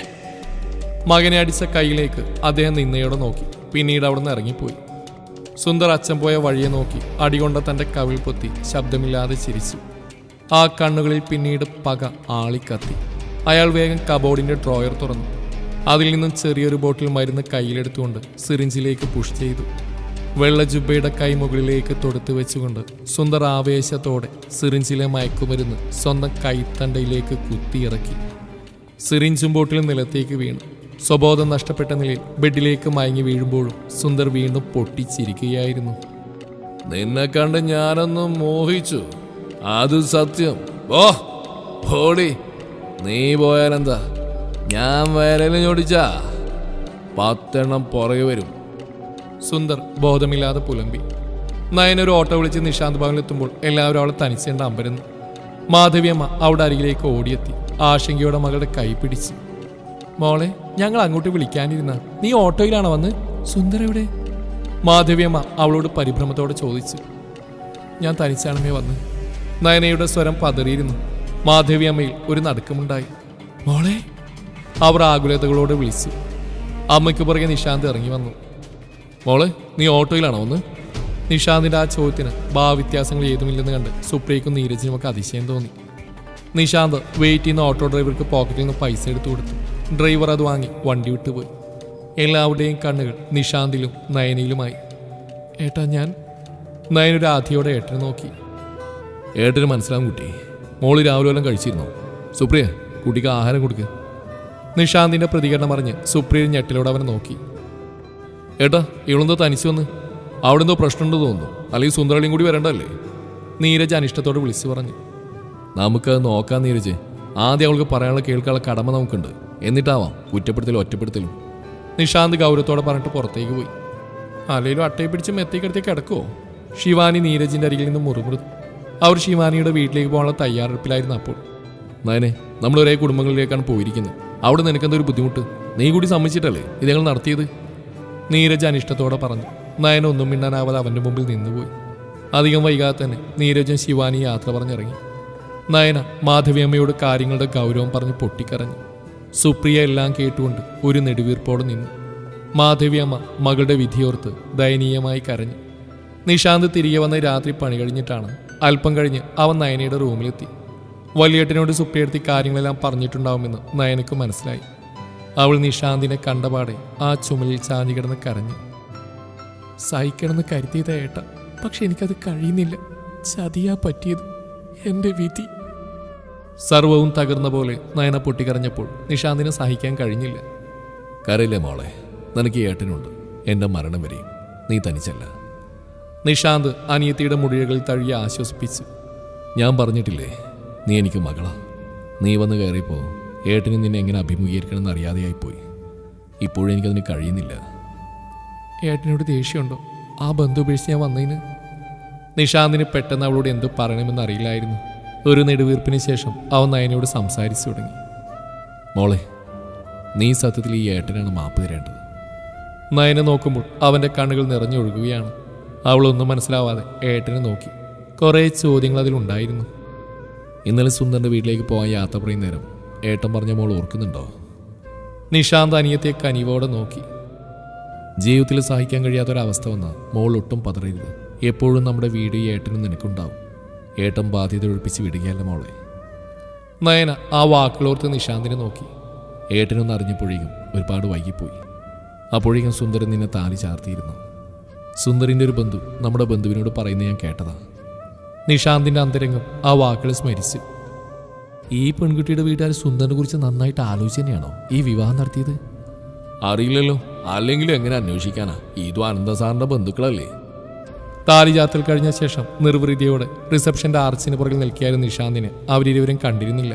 മകനെ അടിച്ച കൈയിലേക്ക് അദ്ദേഹം നിന്നയോടെ നോക്കി പിന്നീട് അവിടുന്ന് ഇറങ്ങിപ്പോയി സുന്ദർ അച്ഛൻ പോയ വഴിയെ നോക്കി അടികൊണ്ട തന്റെ കവിൾ പൊത്തി ശബ്ദമില്ലാതെ ചിരിച്ചു ആ കണ്ണുകളിൽ പിന്നീട് പക ആളിക്കത്തി അയാൾ വേഗം കബോർഡിന്റെ ഡ്രോയർ തുറന്നു അതിൽ നിന്നും ചെറിയൊരു ബോട്ടിൽ മരുന്ന് കയ്യിലെടുത്തുകൊണ്ട് സിറിഞ്ചിലേക്ക് പുഷ് ചെയ്തു വെള്ള ജുബയുടെ കൈ മുകളിലേക്ക് തൊടുത്തു വെച്ചുകൊണ്ട് സുന്ദർ ആവേശത്തോടെ സിറിഞ്ചിലെ മയക്കുമരുന്ന് സ്വന്തം കൈത്തണ്ടയിലേക്ക് കുത്തിയിറക്കി സിറിഞ്ചും ബോട്ടിലും നിലത്തേക്ക് വീണു സ്വബോധം നഷ്ടപ്പെട്ട നിലയിൽ ബെഡിലേക്ക് മയങ്ങി വീഴുമ്പോഴും സുന്ദർ വീണ്ടും പൊട്ടിച്ചിരിക്കുകയായിരുന്നു നിന്നെ കണ്ട് ഞാനൊന്ന് മോഹിച്ചു അത് സത്യം ഓ പോടി നീ പോയാലെന്താ ഞാൻ വരലും ഞൊടിച്ചാ പത്തെണ്ണം പുറകെ വരും സുന്ദർ ബോധമില്ലാതെ പുലമ്പി നയനൊരു ഓട്ടോ വിളിച്ച് നിശാന്ത് ഭവനിലെത്തുമ്പോൾ എല്ലാവരും അവളെ തനിച്ചേണ്ട അമ്പരുന്നു മാധവിയമ്മ അവിടെ അരികിലേക്ക് ഓടിയെത്തി ആശങ്കയോടെ മകളുടെ കൈ പിടിച്ചു മോളെ ഞങ്ങൾ അങ്ങോട്ട് വിളിക്കാനിരുന്ന നീ ഓട്ടോയിലാണോ വന്ന് സുന്ദര എവിടെ മാധവിയമ്മ അവളോട് പരിഭ്രമത്തോടെ ചോദിച്ചു ഞാൻ തനിച്ചാണമേ വന്ന് നയനയുടെ സ്വരം പതറിയിരുന്നു മാധവിയമ്മയിൽ ഒരു നടുക്കമുണ്ടായി മോളെ അവർ ആകുലതകളോട് വിളിച്ചു അമ്മയ്ക്ക് പുറകെ നിശാന്ത് ഇറങ്ങി വന്നു മോളെ നീ ഓട്ടോയിലാണോ ഒന്ന് നിശാന്തിന്റെ ആ ചോദ്യത്തിന് ഭാവവ്യത്യാസങ്ങൾ ഏതുമില്ലെന്ന് കണ്ട് സുപ്രിയക്കും നീരജിനുമൊക്കെ അതിശയം തോന്നി നിശാന്ത് വെയിറ്റ് ചെയ്യുന്ന ഓട്ടോ ഡ്രൈവർക്ക് പോക്കറ്റിൽ നിന്ന് പൈസ എടുത്തു കൊടുത്തു ഡ്രൈവർ അത് വാങ്ങി വണ്ടി വിട്ടുപോയി എല്ലാവരുടെയും കണ്ണുകൾ നിശാന്തിലും നയനയിലുമായി ഏട്ടാ ഞാൻ നയനൊരു ആധിയോടെ ഏട്ടനെ നോക്കി ഏട്ടന് മനസ്സിലാവും കുട്ടി മോള് രാവിലെ വല്ലതും കഴിച്ചിരുന്നോ സുപ്രിയ കുട്ടിക്ക് ആഹാരം കൊടുക്ക് നിശാന്തിന്റെ പ്രതികരണം അറിഞ്ഞ് സുപ്രിയ ഞെട്ടിലോടെ അവനെ നോക്കി ഏട്ടാ ഇവളെന്തോ തനിച്ചു വന്ന് അവിടെ എന്തോ പ്രശ്നമുണ്ടെന്ന് തോന്നുന്നു അല്ലെങ്കിൽ സുന്ദരളിയും കൂടി വരണ്ടല്ലേ നീരജ് അനിഷ്ടത്തോട് വിളിച്ചു പറഞ്ഞു നമുക്കത് നോക്കാൻ നീരജ് ആദ്യം അവൾക്ക് പറയാനുള്ള കേൾക്കാനുള്ള കടമ നമുക്കുണ്ട് എന്നിട്ടാവാം കുറ്റപ്പെടുത്തലും ഒറ്റപ്പെടുത്തലും നിശാന്ത് ഗൗരവത്തോടെ പറഞ്ഞിട്ട് പുറത്തേക്ക് പോയി അലയിലും അട്ടയെ പിടിച്ച് മെത്തേക്കെടുത്തി കിടക്കുവോ ശിവാനി നീരജിന്റെ അരികിൽ നിന്ന് മുറുമുറു അവർ ശിവാനിയുടെ വീട്ടിലേക്ക് പോകാനുള്ള തയ്യാറെടുപ്പിലായിരുന്നു അപ്പോൾ നയനെ നമ്മൾ ഒരേ കുടുംബങ്ങളിലേക്കാണ് പോയിരിക്കുന്നത് അവിടെ നിനക്കെന്തോ ഒരു ബുദ്ധിമുട്ട് നീ കൂടി സമ്മതിച്ചിട്ടല്ലേ ഇത് ഞങ്ങൾ നടത്തിയത് നീരജ് അനിഷ്ടത്തോടെ പറഞ്ഞു നയന ഒന്നും മിണ്ടാനാവാതെ അവന്റെ മുമ്പിൽ നിന്നുപോയി അധികം വൈകാതെ തന്നെ നീരജും ശിവാനി യാത്ര പറഞ്ഞിറങ്ങി നയന മാധവിയമ്മയോട് കാര്യങ്ങളുടെ ഗൗരവം പറഞ്ഞ് പൊട്ടിക്കരഞ്ഞു സുപ്രിയ എല്ലാം കേട്ടുകൊണ്ട് ഒരു നെടുവീർപ്പോടെ നിന്നു മാധവിയമ്മ മകളുടെ വിധിയോർത്ത് ദയനീയമായി കരഞ്ഞു നിശാന്ത് തിരികെ വന്ന രാത്രി പണി കഴിഞ്ഞിട്ടാണ് അല്പം കഴിഞ്ഞ് അവൻ നയനയുടെ റൂമിലെത്തി വലിയേട്ടനോട് സുപ്രിയടുത്തി കാര്യങ്ങളെല്ലാം പറഞ്ഞിട്ടുണ്ടാവുമെന്ന് നയനക്ക് മനസ്സിലായി അവൾ നിശാന്തിനെ കണ്ടപാടെ ആ ചുമലിൽ ചാഞ്ഞു കിടന്ന് കരഞ്ഞു സഹിക്കണമെന്ന് കരുതിയതാ ഏട്ട പക്ഷെ എനിക്കത് കഴിയുന്നില്ല ചതിയാ പറ്റിയത് എന്റെ വിധി സർവവും തകർന്ന പോലെ നയന പൊട്ടിക്കരഞ്ഞപ്പോൾ നിശാന്തിനെ സഹിക്കാൻ കഴിഞ്ഞില്ല കരയില്ലേ മോളെ നിനക്ക് ഈ ഏട്ടനുണ്ട് എൻ്റെ മരണം വരെയും നീ തനിച്ചല്ല നിശാന്ത് അനിയത്തിയുടെ മുടികളിൽ തഴുകി ആശ്വസിപ്പിച്ചു ഞാൻ പറഞ്ഞിട്ടില്ലേ നീ എനിക്ക് മകളാ നീ വന്ന് കയറിയപ്പോൾ ഏട്ടന് നിന്നെ എങ്ങനെ അഭിമുഖീകരിക്കണമെന്ന് അറിയാതെയായിപ്പോയി ഇപ്പോഴും എനിക്കതിന് കഴിയുന്നില്ല ഏട്ടനോട് ദേഷ്യമുണ്ടോ ആ ബന്ധു ഉപേക്ഷിച്ച് ഞാൻ വന്നതിന് നിശാന്തിന് പെട്ടെന്ന് അവളോട് എന്ത് പറയണമെന്ന് അറിയില്ലായിരുന്നു ഒരു നെടുവീർപ്പിന് ശേഷം അവൻ നയനയോട് സംസാരിച്ചു തുടങ്ങി മോളെ നീ സത്യത്തിൽ ഈ ഏട്ടനാണ് മാപ്പ് തരേണ്ടത് നയനെ നോക്കുമ്പോൾ അവന്റെ കണ്ണുകൾ നിറഞ്ഞൊഴുകുകയാണ് അവളൊന്നും മനസ്സിലാവാതെ ഏട്ടനെ നോക്കി കുറേ ചോദ്യങ്ങൾ അതിലുണ്ടായിരുന്നു ഇന്നലെ സുന്ദറിൻ്റെ വീട്ടിലേക്ക് പോകാൻ യാത്ര പറയുന്ന നേരം ഏട്ടൻ പറഞ്ഞ മോൾ ഓർക്കുന്നുണ്ടോ നിശാന്ത് അനിയത്തെ കനിവോടെ നോക്കി ജീവിതത്തിൽ സഹിക്കാൻ കഴിയാത്തൊരവസ്ഥ വന്നാൽ മോൾ ഒട്ടും പതറരുത് എപ്പോഴും നമ്മുടെ വീട് ഈ ഏട്ടനും നിനക്കുണ്ടാവും ഏട്ടൻ ബാധ്യത ഒഴിപ്പിച്ച് വിടുകയല്ല മോളെ നയന ആ വാക്കുകളോർത്ത് നിശാന്തിനെ നോക്കി ഏട്ടനൊന്ന് അറിഞ്ഞപ്പോഴേക്കും ഒരുപാട് വൈകിപ്പോയി അപ്പോഴേക്കും സുന്ദരൻ നിന്നെ താലി ചാർത്തിയിരുന്നു സുന്ദറിൻ്റെ ഒരു ബന്ധു നമ്മുടെ ബന്ധുവിനോട് പറയുന്നത് ഞാൻ കേട്ടതാ നിശാന്തിന്റെ അന്തരംഗം ആ വാക്കുകൾ സ്മരിച്ചു ഈ പെൺകുട്ടിയുടെ വീട്ടുകാർ സുന്ദറിനെ കുറിച്ച് നന്നായിട്ട് ആലോചിച്ച് തന്നെയാണോ ഈ വിവാഹം നടത്തിയത് അറിയില്ലല്ലോ അല്ലെങ്കിലും എങ്ങനെ അന്വേഷിക്കാനാ ഇതും അനന്ത സാറിന്റെ ബന്ധുക്കളല്ലേ താലിജാത്തൽ കഴിഞ്ഞ ശേഷം നിർവൃതിയോടെ റിസപ്ഷന്റെ ആർച്ചിന് പുറകിൽ നിൽക്കിയാലും നിശാന്തിനെ അവരിരുവരും കണ്ടിരുന്നില്ല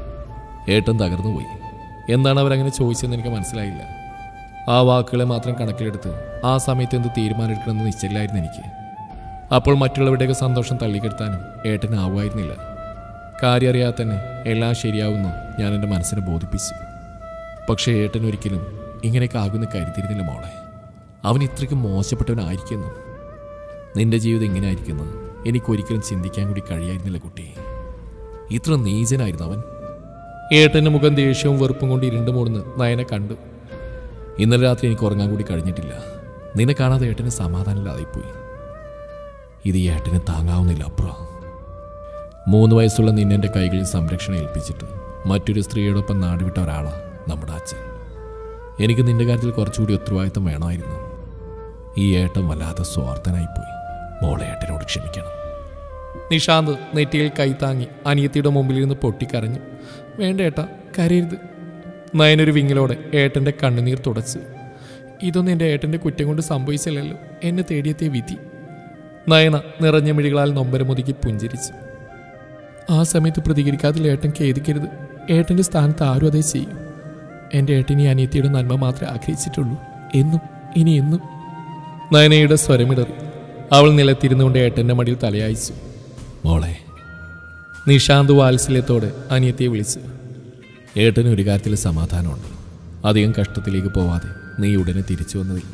ഏട്ടൻ തകർന്നുപോയി എന്താണ് അവരങ്ങനെ ചോദിച്ചതെന്ന് എനിക്ക് മനസ്സിലായില്ല ആ വാക്കുകളെ മാത്രം കണക്കിലെടുത്ത് ആ സമയത്ത് എന്ത് തീരുമാനമെടുക്കണമെന്ന് നിശ്ചയില്ലായിരുന്നു എനിക്ക് അപ്പോൾ മറ്റുള്ളവരുടെയൊക്കെ സന്തോഷം തള്ളിക്കെടുത്താനും ഏട്ടനാവുമായിരുന്നില്ല കാര്യം അറിയാതെ തന്നെ എല്ലാം ശരിയാവുന്നു ഞാൻ എൻ്റെ മനസ്സിനെ ബോധിപ്പിച്ചു പക്ഷേ ഏട്ടൻ ഒരിക്കലും ഇങ്ങനെയൊക്കെ ആകുമെന്ന് കരുതിയിരുന്നില്ല മോളെ അവൻ ഇത്രയ്ക്ക് മോശപ്പെട്ടവനായിരിക്കുന്നു നിന്റെ ജീവിതം ഇങ്ങനെ ആയിരിക്കുന്നു എനിക്കൊരിക്കലും ചിന്തിക്കാൻ കൂടി കഴിയായിരുന്നില്ല കുട്ടി ഇത്ര നീചനായിരുന്നു അവൻ ഏട്ടൻ്റെ മുഖം ദേഷ്യവും വെറുപ്പും കൊണ്ട് ഇരുണ്ട് മൂടുന്ന് നയനെ കണ്ടു ഇന്നലെ രാത്രി എനിക്ക് ഉറങ്ങാൻ കൂടി കഴിഞ്ഞിട്ടില്ല നിന്നെ കാണാതെ ഏട്ടന് സമാധാനമില്ലാതായിപ്പോയി ഇത് ഈ ഏട്ടന് താങ്ങാവുന്നില്ല അപ്പുറം മൂന്ന് വയസ്സുള്ള നിന്നെ എൻ്റെ കൈകളിൽ സംരക്ഷണം ഏൽപ്പിച്ചിട്ട് മറ്റൊരു സ്ത്രീയോടൊപ്പം നാടുവിട്ട ഒരാളാ നമ്മുടെ അച്ഛൻ എനിക്ക് നിന്റെ കാര്യത്തിൽ കുറച്ചുകൂടി ഉത്തരവാദിത്തം വേണമായിരുന്നു ഈ ഏട്ടൻ വല്ലാതെ സ്വാർത്ഥനായിപ്പോയി മോളെ ഏട്ടനോട് ക്ഷമിക്കണം നിഷാന്ത് നെറ്റിയിൽ കൈത്താങ്ങി അനിയത്തിയുടെ മുമ്പിലിരുന്ന് പൊട്ടിക്കരഞ്ഞു വേണ്ട ഏട്ടാ കരയരുത് നയനൊരു വിങ്ങിലോടെ ഏട്ടൻ്റെ കണ്ണുനീർ തുടച്ചു ഇതൊന്നും എൻ്റെ ഏട്ടൻ്റെ കുറ്റം കൊണ്ട് സംഭവിച്ചില്ലല്ലോ എന്നെ തേടിയെത്തിയ വിധി നയന നിറഞ്ഞ മിഴികളാൽ നൊമ്പരമുതുക്കി പുഞ്ചിരിച്ചു ആ സമയത്ത് പ്രതികരിക്കാതിൽ ഏട്ടൻ ഖേദിക്കരുത് ഏട്ടൻ്റെ സ്ഥാനത്ത് ആരും അതേ ചെയ്യും എൻ്റെ ഏട്ടനി അനിയത്തിയുടെ നന്മ മാത്രമേ ആഗ്രഹിച്ചിട്ടുള്ളൂ എന്നും ഇനി എന്നും നയനയുടെ സ്വരമിടറി അവൾ നിലത്തിരുന്നുകൊണ്ട് ഏട്ടൻ്റെ മടിയിൽ തലയായിച്ചു മോളെ നിഷാന്ത് വാത്സല്യത്തോടെ അനിയത്തിയെ വിളിച്ചു ഏട്ടന് ഒരു കാര്യത്തിൽ സമാധാനമുണ്ട് അധികം കഷ്ടത്തിലേക്ക് പോവാതെ നീ ഉടനെ തിരിച്ചു വന്നതിൽ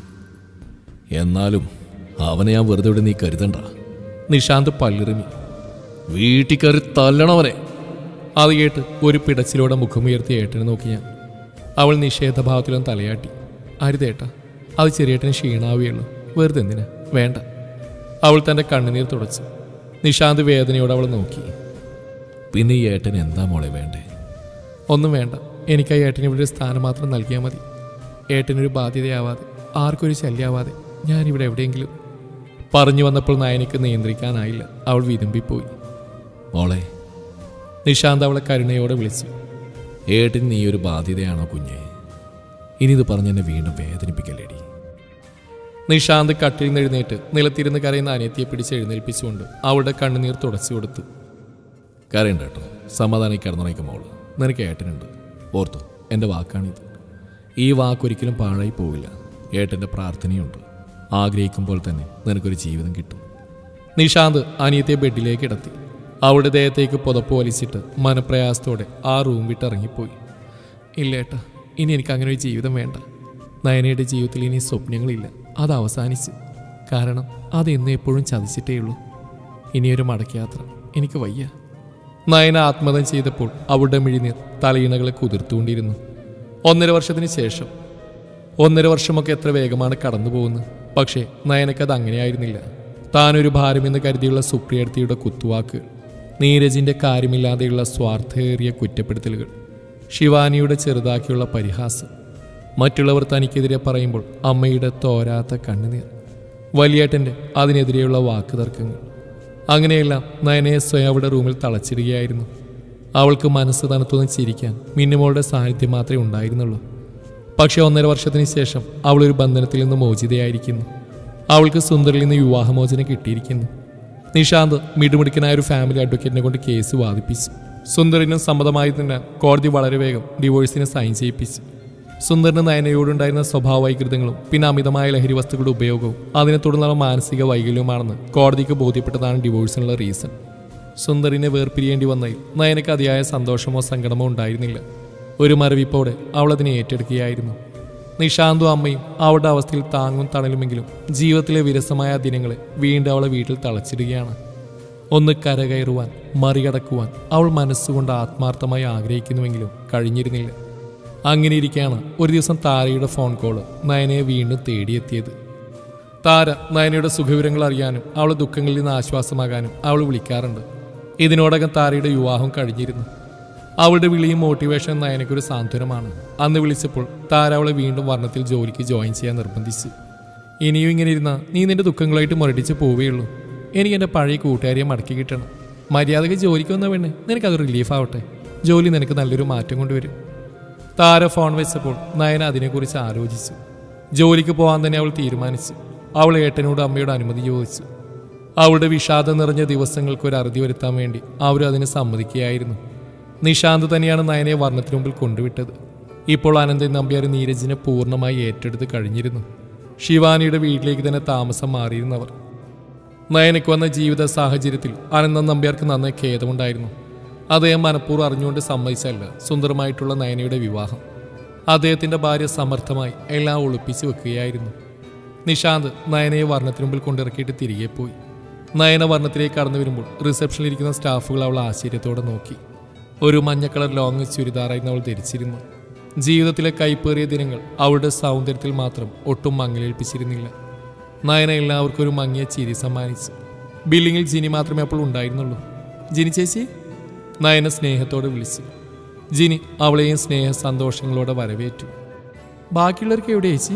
എന്നാലും അവനെ ഞാൻ വെറുതെ ഇവിടെ നീ കരുതണ്ട നിഷാന്ത് പല്ലിറിഞ്ഞു വീട്ടിൽ കയറി തല്ലണവനെ അത് കേട്ട് ഒരു പിടച്ചിലൂടെ മുഖമുയർത്തി ഏട്ടനെ നോക്കി ഞാൻ അവൾ നിഷേധഭാവത്തിലും തലയാട്ടി അരുതേട്ട അത് ചെറിയേട്ടന് ക്ഷീണാവുകയുള്ളൂ വെറുതെ എന്തിനാ വേണ്ട അവൾ തൻ്റെ കണ്ണുനീർ തുടച്ചു നിഷാന്ത് വേദനയോടെ അവൾ നോക്കി പിന്നെ ഈ ഏട്ടൻ എന്താ മോളെ വേണ്ടേ ഒന്നും വേണ്ട എനിക്ക് ആ ഏട്ടന് ഇവിടെ ഒരു സ്ഥാനം മാത്രം നൽകിയാൽ മതി ഏട്ടനൊരു ബാധ്യതയാവാതെ ആർക്കൊരു ശല്യമാവാതെ ഞാനിവിടെ എവിടെയെങ്കിലും പറഞ്ഞു വന്നപ്പോൾ നയനയ്ക്ക് നിയന്ത്രിക്കാനായില്ല അവൾ വിതുമ്പിപ്പോയി മോളെ നിഷാന്ത് അവളെ കരുണയോടെ വിളിച്ചു ഏട്ടൻ നീ ഒരു ബാധ്യതയാണോ കുഞ്ഞെ ഇനി ഇത് പറഞ്ഞെന്നെ വീണ്ടും വേദനിപ്പിക്കല്ലേടി നിഷാന്ത് കട്ടിൽ നിന്ന് എഴുന്നേറ്റ് നിലത്തിരുന്ന് കരയുന്ന അനിയത്തിയെ പിടിച്ച് എഴുന്നേൽപ്പിച്ചുകൊണ്ട് അവളുടെ കണ്ണുനീർ തുടച്ചു കൊടുത്തു കരയണ്ട കേട്ടോ സമാധാനം കിടന്നുറങ്ങിക്കും മോള് നിനക്ക് ഏട്ടനുണ്ട് ഓർത്തു എൻ്റെ വാക്കാണിത് ഈ വാക്കൊരിക്കലും പാഴായി പോവില്ല ഏട്ടൻ്റെ പ്രാർത്ഥനയുണ്ട് ആഗ്രഹിക്കുമ്പോൾ തന്നെ നിനക്കൊരു ജീവിതം കിട്ടും നിഷാന്ത് അനിയത്തെ ബെഡിലേക്ക് കിടത്തി അവളുടെ ദേഹത്തേക്ക് പുതപ്പ് വലിച്ചിട്ട് മനപ്രയാസത്തോടെ ആ റൂം വിട്ടിറങ്ങിപ്പോയി ഇല്ല ഏട്ടാ ഇനി എനിക്ക് അങ്ങനെ ഒരു ജീവിതം വേണ്ട നയനയുടെ ജീവിതത്തിൽ ഇനി സ്വപ്നങ്ങളില്ല അത് അവസാനിച്ച് കാരണം അത് എന്നും എപ്പോഴും ചതിച്ചിട്ടേ ഉള്ളൂ ഇനിയൊരു മടക്കയാത്ര എനിക്ക് വയ്യ നയന ആത്മഹത്യ ചെയ്തപ്പോൾ അവളുടെ മിഴിനീർ തലയിണകളെ കുതിർത്തുകൊണ്ടിരുന്നു ഒന്നര വർഷത്തിന് ശേഷം ഒന്നര വർഷമൊക്കെ എത്ര വേഗമാണ് കടന്നു പോകുന്നത് പക്ഷേ നയനക്കത് അങ്ങനെയായിരുന്നില്ല താനൊരു ഭാരമെന്ന് കരുതിയുള്ള സുപ്രിയർത്തിയുടെ കുത്തുവാക്ക് നീരജിന്റെ കാര്യമില്ലാതെയുള്ള സ്വാർത്ഥേറിയ കുറ്റപ്പെടുത്തലുകൾ ശിവാനിയുടെ ചെറുതാക്കിയുള്ള പരിഹാസം മറ്റുള്ളവർ തനിക്കെതിരെ പറയുമ്പോൾ അമ്മയുടെ തോരാത്ത കണ്ണുനീർ വലിയേട്ടൻ്റെ അതിനെതിരെയുള്ള വാക്കുതർക്കങ്ങൾ അങ്ങനെയെല്ലാം നയനയെ സ്വയം അവിടെ റൂമിൽ തളച്ചിടുകയായിരുന്നു അവൾക്ക് മനസ്സ് തണുത്തുനിന്ന് ചിരിക്കാൻ മിന്നുമോളുടെ സാന്നിധ്യം മാത്രമേ ഉണ്ടായിരുന്നുള്ളൂ പക്ഷേ ഒന്നര വർഷത്തിന് ശേഷം അവൾ ഒരു ബന്ധനത്തിൽ നിന്ന് മോചിതയായിരിക്കുന്നു അവൾക്ക് സുന്ദറിൽ നിന്ന് വിവാഹമോചനം കിട്ടിയിരിക്കുന്നു നിഷാന്ത് മിടുമിടുക്കനായ ഒരു ഫാമിലി അഡ്വക്കേറ്റിനെ കൊണ്ട് കേസ് വാദിപ്പിച്ചു സുന്ദറിനും സമ്മതമായതിനാൽ കോടതി വളരെ വേഗം ഡിവോഴ്സിന് സൈൻ ചെയ്യിപ്പിച്ചു സുന്ദറിന് നയനയോടുണ്ടായിരുന്ന സ്വഭാവ വൈകൃതങ്ങളും പിന്നെ അമിതമായ ലഹരി വസ്തുക്കളുടെ ഉപയോഗവും അതിനെ തുടർന്നുള്ള മാനസിക വൈകല്യവുമാണെന്ന് കോടതിക്ക് ബോധ്യപ്പെട്ടതാണ് ഡിവോഴ്സിനുള്ള റീസൺ സുന്ദറിനെ വേർപിരിയേണ്ടി വന്നതിൽ നയനക്ക് അതിയായ സന്തോഷമോ സങ്കടമോ ഉണ്ടായിരുന്നില്ല ഒരു മരവിപ്പോടെ അവൾ അതിനെ ഏറ്റെടുക്കുകയായിരുന്നു നിഷാന്തും അമ്മയും അവളുടെ അവസ്ഥയിൽ താങ്ങും തണലുമെങ്കിലും ജീവിതത്തിലെ വിരസമായ ദിനങ്ങളെ വീണ്ടും അവളെ വീട്ടിൽ തളച്ചിടുകയാണ് ഒന്ന് കരകയറുവാൻ മറികടക്കുവാൻ അവൾ മനസ്സുകൊണ്ട് ആത്മാർത്ഥമായി ആഗ്രഹിക്കുന്നുവെങ്കിലും കഴിഞ്ഞിരുന്നില്ല അങ്ങനെ ഇരിക്കെയാണ് ഒരു ദിവസം താരയുടെ ഫോൺ കോള് നയനയെ വീണ്ടും തേടിയെത്തിയത് താര നയനയുടെ സുഖവിവരങ്ങൾ അറിയാനും അവളെ ദുഃഖങ്ങളിൽ നിന്ന് ആശ്വാസമാകാനും അവൾ വിളിക്കാറുണ്ട് ഇതിനോടകം താരയുടെ വിവാഹം കഴിഞ്ഞിരുന്നു അവളുടെ വിളിയും മോട്ടിവേഷൻ നയനയ്ക്കൊരു സാന്ത്വനമാണ് അന്ന് വിളിച്ചപ്പോൾ താര അവളെ വീണ്ടും വർണ്ണത്തിൽ ജോലിക്ക് ജോയിൻ ചെയ്യാൻ നിർബന്ധിച്ചു ഇനിയും ഇങ്ങനെ ഇരുന്ന നീ നിന്റെ ദുഃഖങ്ങളായിട്ട് മുരടിച്ച് പോവുകയുള്ളൂ എനിക്ക് എൻ്റെ പഴയ കൂട്ടുകാരിയെ മടക്കി കിട്ടണം മര്യാദയ്ക്ക് ജോലിക്ക് വന്ന പെണ്ണെ നിനക്കത് റിലീഫ് ആവട്ടെ ജോലി നിനക്ക് നല്ലൊരു മാറ്റം കൊണ്ടുവരും താര ഫോൺ വെച്ചപ്പോൾ നയന അതിനെക്കുറിച്ച് ആലോചിച്ചു ജോലിക്ക് പോകാൻ തന്നെ അവൾ തീരുമാനിച്ചു അവൾ ഏട്ടനോട് അമ്മയോട് അനുമതി ചോദിച്ചു അവളുടെ വിഷാദം നിറഞ്ഞ ദിവസങ്ങൾക്ക് ഒരു അറുതി വരുത്താൻ വേണ്ടി അവർ അതിന് സമ്മതിക്കുകയായിരുന്നു നിഷാന്ത് തന്നെയാണ് നയനയെ വർണ്ണത്തിന് മുമ്പിൽ കൊണ്ടുവിട്ടത് ഇപ്പോൾ അനന്തൻ നമ്പ്യാർ നീരജിനെ പൂർണ്ണമായി ഏറ്റെടുത്ത് കഴിഞ്ഞിരുന്നു ശിവാനിയുടെ വീട്ടിലേക്ക് തന്നെ താമസം മാറിയിരുന്നവർ നയനയ്ക്ക് വന്ന ജീവിത സാഹചര്യത്തിൽ അനന്തൻ നമ്പ്യാർക്ക് നന്നായി ഖേദമുണ്ടായിരുന്നു അദ്ദേഹം മനഃപൂർവ്വം അറിഞ്ഞുകൊണ്ട് സമ്മതിച്ചല്ല സുന്ദരമായിട്ടുള്ള നയനയുടെ വിവാഹം അദ്ദേഹത്തിന്റെ ഭാര്യ സമർത്ഥമായി എല്ലാം ഒളിപ്പിച്ചു വെക്കുകയായിരുന്നു നിഷാന്ത് നയനയെ വർണ്ണത്തിന് മുമ്പിൽ കൊണ്ടിറക്കിയിട്ട് തിരികെ പോയി നയന വർണ്ണത്തിലേക്ക് കടന്നു വരുമ്പോൾ റിസപ്ഷനിലിരിക്കുന്ന സ്റ്റാഫുകൾ അവൾ ആശ്ചര്യത്തോടെ നോക്കി ഒരു മഞ്ഞ കളർ ലോങ് ചുരിദാറായിരുന്നു അവൾ ധരിച്ചിരുന്നു ജീവിതത്തിലെ കൈപ്പേറിയ ദിനങ്ങൾ അവളുടെ സൗന്ദര്യത്തിൽ മാത്രം ഒട്ടും മങ്ങലേൽപ്പിച്ചിരുന്നില്ല നയന എല്ലാവർക്കും ഒരു മങ്ങിയ ചിരി സമ്മാനിച്ചു ബില്ലിങ്ങിൽ ജിനി മാത്രമേ അപ്പോൾ ഉണ്ടായിരുന്നുള്ളൂ ജിനി ചേച്ചി നയന സ്നേഹത്തോടെ വിളിച്ചു ജിനി അവളെയും സ്നേഹ സന്തോഷങ്ങളോടെ വരവേറ്റു ബാക്കിയുള്ളവർക്ക് എവിടെ ചേച്ചി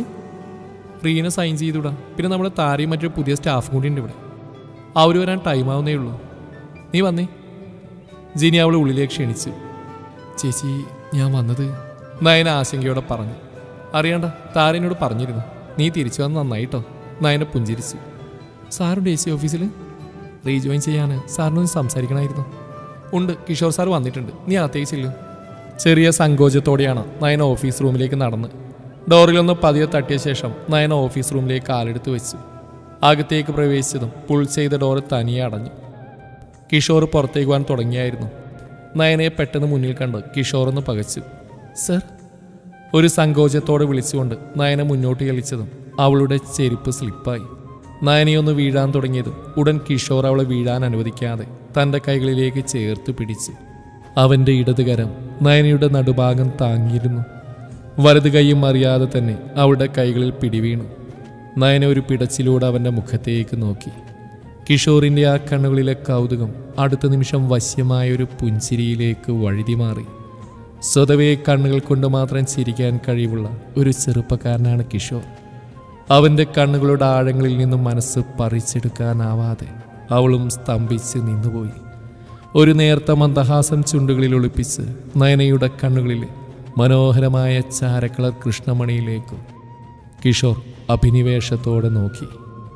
റീന സൈൻ ചെയ്തുവിടാ പിന്നെ നമ്മുടെ താരയും മറ്റൊരു പുതിയ സ്റ്റാഫും കൂടി ഉണ്ട് ഇവിടെ അവർ വരാൻ ടൈം ആവുന്നേ ഉള്ളൂ നീ വന്നേ ജിനി അവളെ ഉള്ളിലേക്ക് ക്ഷണിച്ചു ചേച്ചി ഞാൻ വന്നത് നയന ആശങ്കയോടെ പറഞ്ഞു അറിയണ്ട താരനോട് പറഞ്ഞിരുന്നു നീ തിരിച്ചു വന്ന് നന്നായിട്ടോ നയന പുഞ്ചിരിച്ചു സാറുണ്ട് എ സി ഓഫീസിൽ റീജോയിൻ ചെയ്യാൻ സാറിനൊന്ന് സംസാരിക്കണമായിരുന്നു ഉണ്ട് കിഷോർ സാർ വന്നിട്ടുണ്ട് നീ അകത്തേക്ക് ചെല്ലു ചെറിയ സങ്കോചത്തോടെയാണ് നയന ഓഫീസ് റൂമിലേക്ക് നടന്ന് ഡോറിലൊന്ന് പതിയെ തട്ടിയ ശേഷം നയന ഓഫീസ് റൂമിലേക്ക് കാലെടുത്ത് വെച്ചു അകത്തേക്ക് പ്രവേശിച്ചതും പുൾ ചെയ്ത ഡോറ് തനിയെ അടഞ്ഞു കിഷോർ പുറത്തേക്ക് പോകാൻ തുടങ്ങിയായിരുന്നു നയനയെ പെട്ടെന്ന് മുന്നിൽ കണ്ട് കിഷോർ ഒന്ന് പകച്ചു സർ ഒരു സങ്കോചത്തോടെ വിളിച്ചുകൊണ്ട് നയന മുന്നോട്ട് ചലിച്ചതും അവളുടെ ചെരുപ്പ് സ്ലിപ്പായി നയനയൊന്ന് വീഴാൻ തുടങ്ങിയതും ഉടൻ കിഷോർ അവളെ വീഴാൻ അനുവദിക്കാതെ തൻ്റെ കൈകളിലേക്ക് ചേർത്ത് പിടിച്ചു അവൻ്റെ ഇടതുകരം നയനയുടെ നടുഭാഗം താങ്ങിയിരുന്നു വലത് കൈയും അറിയാതെ തന്നെ അവളുടെ കൈകളിൽ പിടിവീണു നയന ഒരു പിടച്ചിലൂടെ അവൻ്റെ മുഖത്തേക്ക് നോക്കി കിഷോറിൻ്റെ ആ കണ്ണുകളിലെ കൗതുകം അടുത്ത നിമിഷം വശ്യമായ ഒരു പുഞ്ചിരിയിലേക്ക് വഴുതി മാറി സ്വതവേ കണ്ണുകൾ കൊണ്ട് മാത്രം ചിരിക്കാൻ കഴിവുള്ള ഒരു ചെറുപ്പക്കാരനാണ് കിഷോർ അവൻ്റെ കണ്ണുകളുടെ ആഴങ്ങളിൽ നിന്നും മനസ്സ് പറിച്ചെടുക്കാനാവാതെ അവളും സ്തംഭിച്ച് നിന്നുപോയി ഒരു നേർത്ത മന്ദഹാസം ചുണ്ടുകളിൽ ഒളിപ്പിച്ച് നയനയുടെ കണ്ണുകളിലെ മനോഹരമായ ചാരക്കളർ കൃഷ്ണമണിയിലേക്കും കിഷോർ അഭിനിവേശത്തോടെ നോക്കി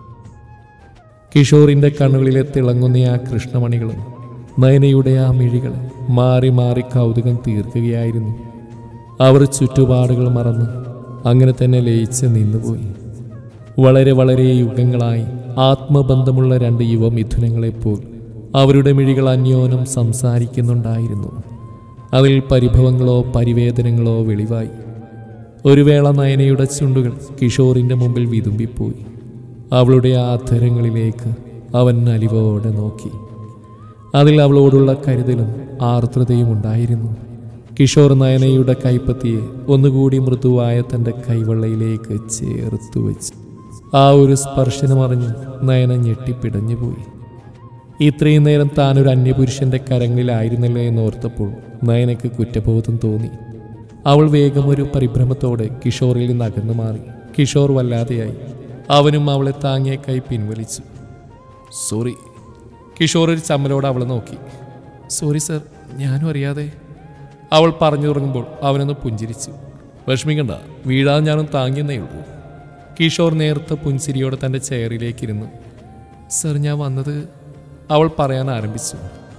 കിഷോറിന്റെ കണ്ണുകളിലെ തിളങ്ങുന്ന ആ കൃഷ്ണമണികളും നയനയുടെ ആ മിഴികൾ മാറി മാറി കൗതുകം തീർക്കുകയായിരുന്നു അവർ ചുറ്റുപാടുകൾ മറന്ന് അങ്ങനെ തന്നെ ലയിച്ച് നിന്നുപോയി വളരെ വളരെ യുഗങ്ങളായി ആത്മബന്ധമുള്ള രണ്ട് യുവമിഥുനങ്ങളെപ്പോൽ അവരുടെ മിഴികൾ അന്യോനം സംസാരിക്കുന്നുണ്ടായിരുന്നു അതിൽ പരിഭവങ്ങളോ പരിവേദനങ്ങളോ വെളിവായി ഒരു വേള നയനയുടെ ചുണ്ടുകൾ കിഷോറിന്റെ മുമ്പിൽ വിതുമ്പിപ്പോയി അവളുടെ ആ അധരങ്ങളിലേക്ക് അവൻ അലിവോടെ നോക്കി അതിൽ അവളോടുള്ള കരുതലും ആർദ്രതയും ഉണ്ടായിരുന്നു കിഷോർ നയനയുടെ കൈപ്പത്തിയെ ഒന്നുകൂടി മൃദുവായ തൻ്റെ കൈവെള്ളയിലേക്ക് ചേർത്തു വെച്ചു ആ ഒരു സ്പർശനമറിഞ്ഞ് നയന ഞെട്ടിപ്പിടഞ്ഞുപോയി ഇത്രയും നേരം താൻ ഒരു അന്യപുരുഷന്റെ കരങ്ങളിലായിരുന്നല്ലോ എന്നോർത്തപ്പോൾ നയനയ്ക്ക് കുറ്റബോധം തോന്നി അവൾ വേഗം ഒരു പരിഭ്രമത്തോടെ കിഷോറിൽ നിന്ന് അകന്നു മാറി കിഷോർ വല്ലാതെയായി അവനും അവളെ താങ്ങിയ കൈ പിൻവലിച്ചു സോറി കിഷോർ ഒരു ചമ്മലോടെ അവളെ നോക്കി സോറി സർ ഞാനും അറിയാതെ അവൾ പറഞ്ഞു തുടങ്ങുമ്പോൾ അവനൊന്ന് പുഞ്ചിരിച്ചു വിഷമിക്കണ്ട വീഴാതെ ഞാനും താങ്ങിയെന്നേ ഉള്ളൂ കിഷോർ നേർത്ത പുഞ്ചിരിയോടെ തൻ്റെ ചെയറിലേക്കിരുന്നു സർ ഞാൻ വന്നത് അവൾ പറയാൻ ആരംഭിച്ചു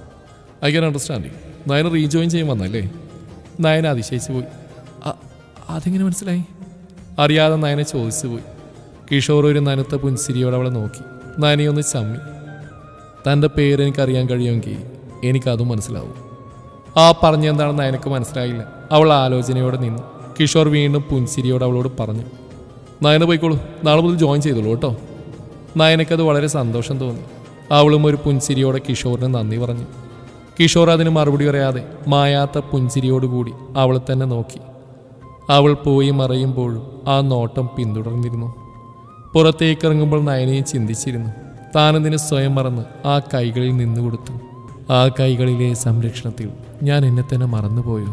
I can understanding Nayana rejoin ചെയ്യാൻ വന്നല്ലേ നയന അതിശയിച്ചു പോയി "അ- അതെങ്ങനെ മനസ്സിലായി അറിയാതെ നയനെ ചോദിച്ചു പോയി കിഷോർ ഒരു നനുത്ത പുൻസിരിയോടെ അവളെ നോക്കി നയനയൊന്ന് ചമ്മി തൻ്റെ പേര് എനിക്കറിയാൻ കഴിയുമെങ്കിൽ എനിക്കതും മനസ്സിലാവും ആ പറഞ്ഞെന്താണെന്ന് നയനക്ക് മനസ്സിലായില്ല അവൾ ആലോചനയോടെ നിന്നു കിഷോർ വീണ്ടും പുൻസിരിയോട് അവളോട് പറഞ്ഞു നയന പോയിക്കോളൂ നാളെ മുതൽ ജോയിൻ ചെയ്തോളൂ കേട്ടോ നയനക്കത് വളരെ സന്തോഷം തോന്നി അവളും ഒരു പുൻസിരിയോടെ കിഷോറിന് നന്ദി പറഞ്ഞു കിഷോർ അതിന് മറുപടി പറയാതെ മായാത്ത പുഞ്ചിരിയോടുകൂടി അവളെ തന്നെ നോക്കി അവൾ പോയി മറയുമ്പോഴും ആ നോട്ടം പിന്തുടർന്നിരുന്നു പുറത്തേക്കിറങ്ങുമ്പോൾ നയനയും ചിന്തിച്ചിരുന്നു താനെന്തിന് സ്വയം മറന്ന് ആ കൈകളിൽ നിന്നു കൊടുത്തു ആ കൈകളിലെ സംരക്ഷണത്തിൽ ഞാൻ എന്നെ തന്നെ മറന്നുപോയോ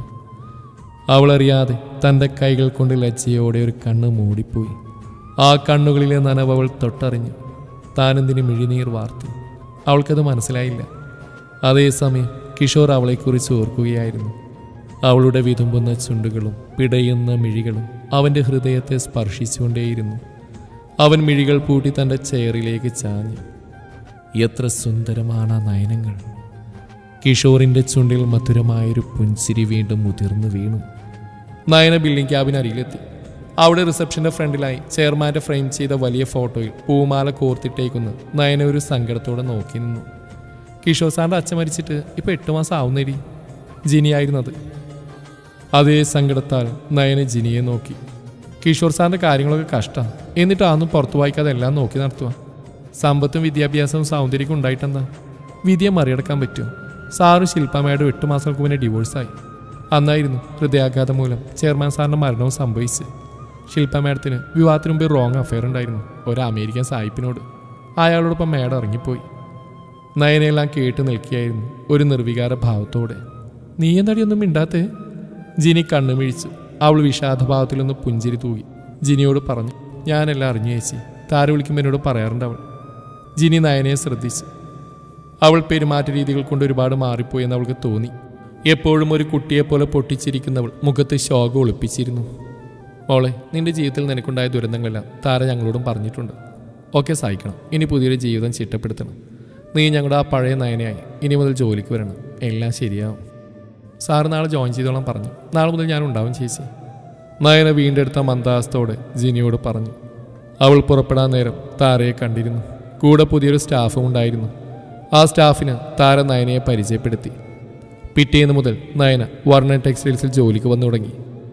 അവളറിയാതെ തൻ്റെ കൈകൾ കൊണ്ട് ലജ്ജയോടെ ഒരു കണ്ണ് മൂടിപ്പോയി ആ കണ്ണുകളിലെ നനവ് അവൾ തൊട്ടറിഞ്ഞു താനെന്തിന് മിഴിനീർ വാർത്തു അവൾക്കത് മനസ്സിലായില്ല അതേസമയം കിഷോർ അവളെക്കുറിച്ച് ഓർക്കുകയായിരുന്നു അവളുടെ വിതുമ്പുന്ന ചുണ്ടുകളും പിടയുന്ന മിഴികളും അവൻ്റെ ഹൃദയത്തെ സ്പർശിച്ചുകൊണ്ടേയിരുന്നു അവൻ മിഴികൾ പൂട്ടി തൻ്റെ ചെയറിലേക്ക് ചാഞ്ഞു എത്ര സുന്ദരമാണ് ആ നയനങ്ങൾ കിഷോറിന്റെ ചുണ്ടിൽ മധുരമായൊരു പുൻസിരി വീണ്ടും മുതിർന്നു വീണു നയന ബിൽഡിംഗ് ക്യാബിനരികിലെത്തി അവിടെ റിസപ്ഷന്റെ ഫ്രണ്ടിലായി ചെയർമാന്റെ ഫ്രെയിം ചെയ്ത വലിയ ഫോട്ടോയിൽ പൂമാല കോർത്തിട്ടേക്കുന്ന് നയന ഒരു സങ്കടത്തോടെ നോക്കി നിന്നു കിഷോർ സാറിന്റെ അച്ഛൻ മരിച്ചിട്ട് ഇപ്പൊ എട്ട് മാസം ആവുന്നേരി ജിനിയായിരുന്നത് അതേ സങ്കടത്താൽ നയന ജിനിയെ നോക്കി കിഷോർ സാറിന്റെ കാര്യങ്ങളൊക്കെ കഷ്ടമാണ് എന്നിട്ട് അതൊന്നും പുറത്തു വായിക്കാതെ എല്ലാം നോക്കി നടത്തുക സമ്പത്തും വിദ്യാഭ്യാസവും സൗന്ദര്യമൊക്കെ ഉണ്ടായിട്ടെന്താ വിധിയെ മറികടക്കാൻ പറ്റുമോ സാറും ശില്പമ്മയുടെ എട്ട് മാസങ്ങൾക്ക് മുന്നേ ഡിവോഴ്സായി അന്നായിരുന്നു ഹൃദയാഘാതം മൂലം ചെയർമാൻ സാറിന്റെ മരണവും സംഭവിച്ച് ശില്പ മാഡത്തിന് വിവാഹത്തിന് മുമ്പ് റോങ് അഫെയർ ഉണ്ടായിരുന്നു ഒരു അമേരിക്കൻ സായിപ്പിനോട് അയാളോടൊപ്പം മാഡം ഇറങ്ങിപ്പോയി നയനെല്ലാം കേട്ട് നിൽക്കുകയായിരുന്നു ഒരു നിർവികാര ഭാവത്തോടെ നീ എന്താടിയൊന്നും മിണ്ടാത്തേ ജിനി കണ്ണുമിഴിച്ചു അവൾ വിഷാദഭാവത്തിലൊന്ന് പുഞ്ചിരി തൂകി ജിനിയോട് പറഞ്ഞു ഞാനെല്ലാം അറിഞ്ഞു ചേച്ചി താര വിളിക്കുമ്പോൾ എന്നോട് പറയാറുണ്ട് അവൾ ജിനി നയനയെ ശ്രദ്ധിച്ചു അവൾ പെരുമാറ്റ രീതികൾ കൊണ്ട് ഒരുപാട് മാറിപ്പോയി എന്ന് അവൾക്ക് തോന്നി എപ്പോഴും ഒരു കുട്ടിയെപ്പോലെ പൊട്ടിച്ചിരിക്കുന്നവൾ മുഖത്ത് ശോകം ഒളിപ്പിച്ചിരുന്നു മോളെ നിന്റെ ജീവിതത്തിൽ നിനക്കുണ്ടായ ദുരന്തങ്ങളെല്ലാം താര ഞങ്ങളോടും പറഞ്ഞിട്ടുണ്ട് ഓക്കെ സഹിക്കണം ഇനി പുതിയൊരു ജീവിതം ചിട്ടപ്പെടുത്തണം നീ ഞങ്ങളുടെ ആ പഴയ നയനയായി ഇനി മുതൽ ജോലിക്ക് വരണം എല്ലാം ശരിയാവും സാറ് നാളെ ജോയിൻ ചെയ്തോളാം പറഞ്ഞു നാളെ മുതൽ ഞാൻ ഉണ്ടാവും ചേച്ചി നയന വീണ്ടെടുത്ത മന്ദാസത്തോടെ ജിനിയോട് പറഞ്ഞു അവൾ പുറപ്പെടാൻ നേരം താരയെ കണ്ടിരുന്നു കൂടെ പുതിയൊരു സ്റ്റാഫും ഉണ്ടായിരുന്നു ആ സ്റ്റാഫിന് താര നയനയെ പരിചയപ്പെടുത്തി പിറ്റേന്ന് മുതൽ നയന വർണ്ണ ടെക്സ്റ്റൈൽസിൽ ജോലിക്ക് വന്നു തുടങ്ങി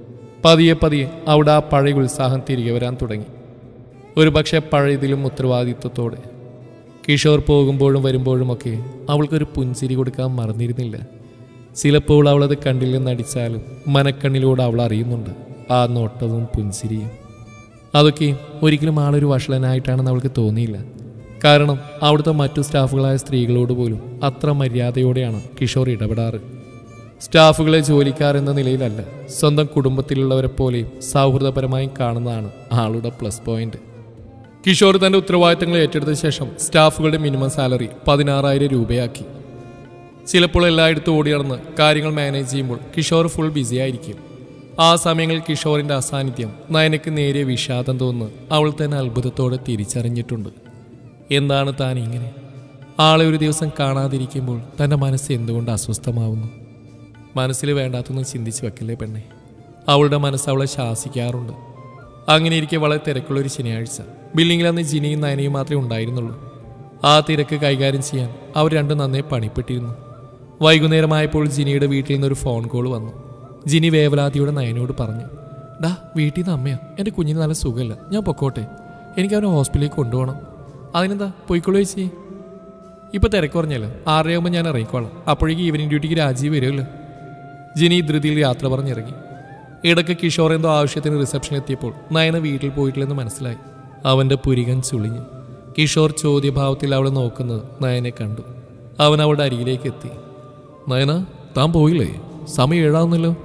പതിയെ പതിയെ അവിടെ ആ പഴയ ഉത്സാഹം തിരികെ വരാൻ തുടങ്ങി ഒരു പക്ഷേ പഴയതിലും ഉത്തരവാദിത്വത്തോടെ കിഷോർ പോകുമ്പോഴും വരുമ്പോഴുമൊക്കെ അവൾക്കൊരു പുഞ്ചിരി കൊടുക്കാൻ മറന്നിരുന്നില്ല ചിലപ്പോൾ അവളത് കണ്ടില്ലെന്ന് അടിച്ചാലും മനക്കണ്ണിലൂടെ അവൾ അറിയുന്നുണ്ട് ആ നോട്ടവും പുഞ്ചിരിയും അതൊക്കെ ഒരിക്കലും ആളൊരു വഷളനായിട്ടാണെന്ന് അവൾക്ക് തോന്നിയില്ല കാരണം അവിടുത്തെ മറ്റു സ്റ്റാഫുകളായ സ്ത്രീകളോട് പോലും അത്ര മര്യാദയോടെയാണ് കിഷോർ ഇടപെടാറ് സ്റ്റാഫുകളെ ജോലിക്കാർ എന്ന നിലയിലല്ല സ്വന്തം കുടുംബത്തിലുള്ളവരെ പോലെയും സൗഹൃദപരമായും കാണുന്നതാണ് ആളുടെ പ്ലസ് പോയിന്റ് കിഷോർ തന്റെ ഉത്തരവാദിത്തങ്ങൾ ഏറ്റെടുത്ത ശേഷം സ്റ്റാഫുകളുടെ മിനിമം സാലറി പതിനാറായിരം രൂപയാക്കി ചിലപ്പോൾ എല്ലായിടത്തും ഓടി നടന്ന് കാര്യങ്ങൾ മാനേജ് ചെയ്യുമ്പോൾ കിഷോർ ഫുൾ ബിസി ആയിരിക്കും ആ സമയങ്ങളിൽ കിഷോറിന്റെ അസാന്നിധ്യം നയനക്ക് നേരിയ വിഷാദം തോന്നുന്നു അവൾ തന്നെ അത്ഭുതത്തോടെ തിരിച്ചറിഞ്ഞിട്ടുണ്ട് എന്താണ് താൻ ഇങ്ങനെ ആളെ ഒരു ദിവസം കാണാതിരിക്കുമ്പോൾ തന്റെ മനസ്സ് എന്തുകൊണ്ട് അസ്വസ്ഥമാവുന്നു മനസ്സിൽ വേണ്ടാത്തൊന്നും ചിന്തിച്ച് വെക്കല്ലേ പെണ്ണെ അവളുടെ മനസ്സ് അവളെ ശാസിക്കാറുണ്ട് അങ്ങനെ ഇരിക്കെ വളരെ തിരക്കുള്ള ഒരു ശനിയാഴ്ച ബില്ലിങ്ങിൽ അന്ന് ജിനിയും നയനയും മാത്രമേ ഉണ്ടായിരുന്നുള്ളൂ ആ തിരക്ക് കൈകാര്യം ചെയ്യാൻ അവർ രണ്ടും നന്നേ പണിപ്പെട്ടിരുന്നു വൈകുന്നേരമായപ്പോൾ ജിനിയുടെ വീട്ടിൽ നിന്നൊരു ഫോൺ കോൾ വന്നു ജിനി വേവലാതിയുടെ നയനോട് പറഞ്ഞു ഡാ വീട്ടിൽ നിന്ന് അമ്മയാ എൻ്റെ കുഞ്ഞിന് നല്ല സുഖമില്ല ഞാൻ പൊക്കോട്ടെ എനിക്ക് അവനെ ഹോസ്പിറ്റലിലേക്ക് കൊണ്ടുപോകണം അതിനെന്താ പോയിക്കോളൂ ചേച്ചി ഇപ്പൊ തിരക്ക് പറഞ്ഞല്ലോ ആറരയാകുമ്പോൾ ഞാൻ ഇറങ്ങിക്കോളാം അപ്പോഴേക്കും ഈവനിങ് ഡ്യൂട്ടിക്ക് രാജീവ് വരുമല്ലോ ജിനി ധൃതിയിൽ യാത്ര പറഞ്ഞിറങ്ങി ഇടയ്ക്ക് കിഷോർ എന്തോ ആവശ്യത്തിന് റിസപ്ഷൻ എത്തിയപ്പോൾ നയന വീട്ടിൽ പോയിട്ടില്ലെന്ന് മനസ്സിലായി അവന്റെ പുരികൻ ചുളിഞ്ഞു കിഷോർ ചോദ്യഭാവത്തിൽ അവളെ നോക്കുന്നത് നയനെ കണ്ടു അവൻ അവളുടെ അരികിലേക്ക് എത്തി നയന താൻ പോയില്ലേ സമയം ഏഴാവുന്നല്ലോ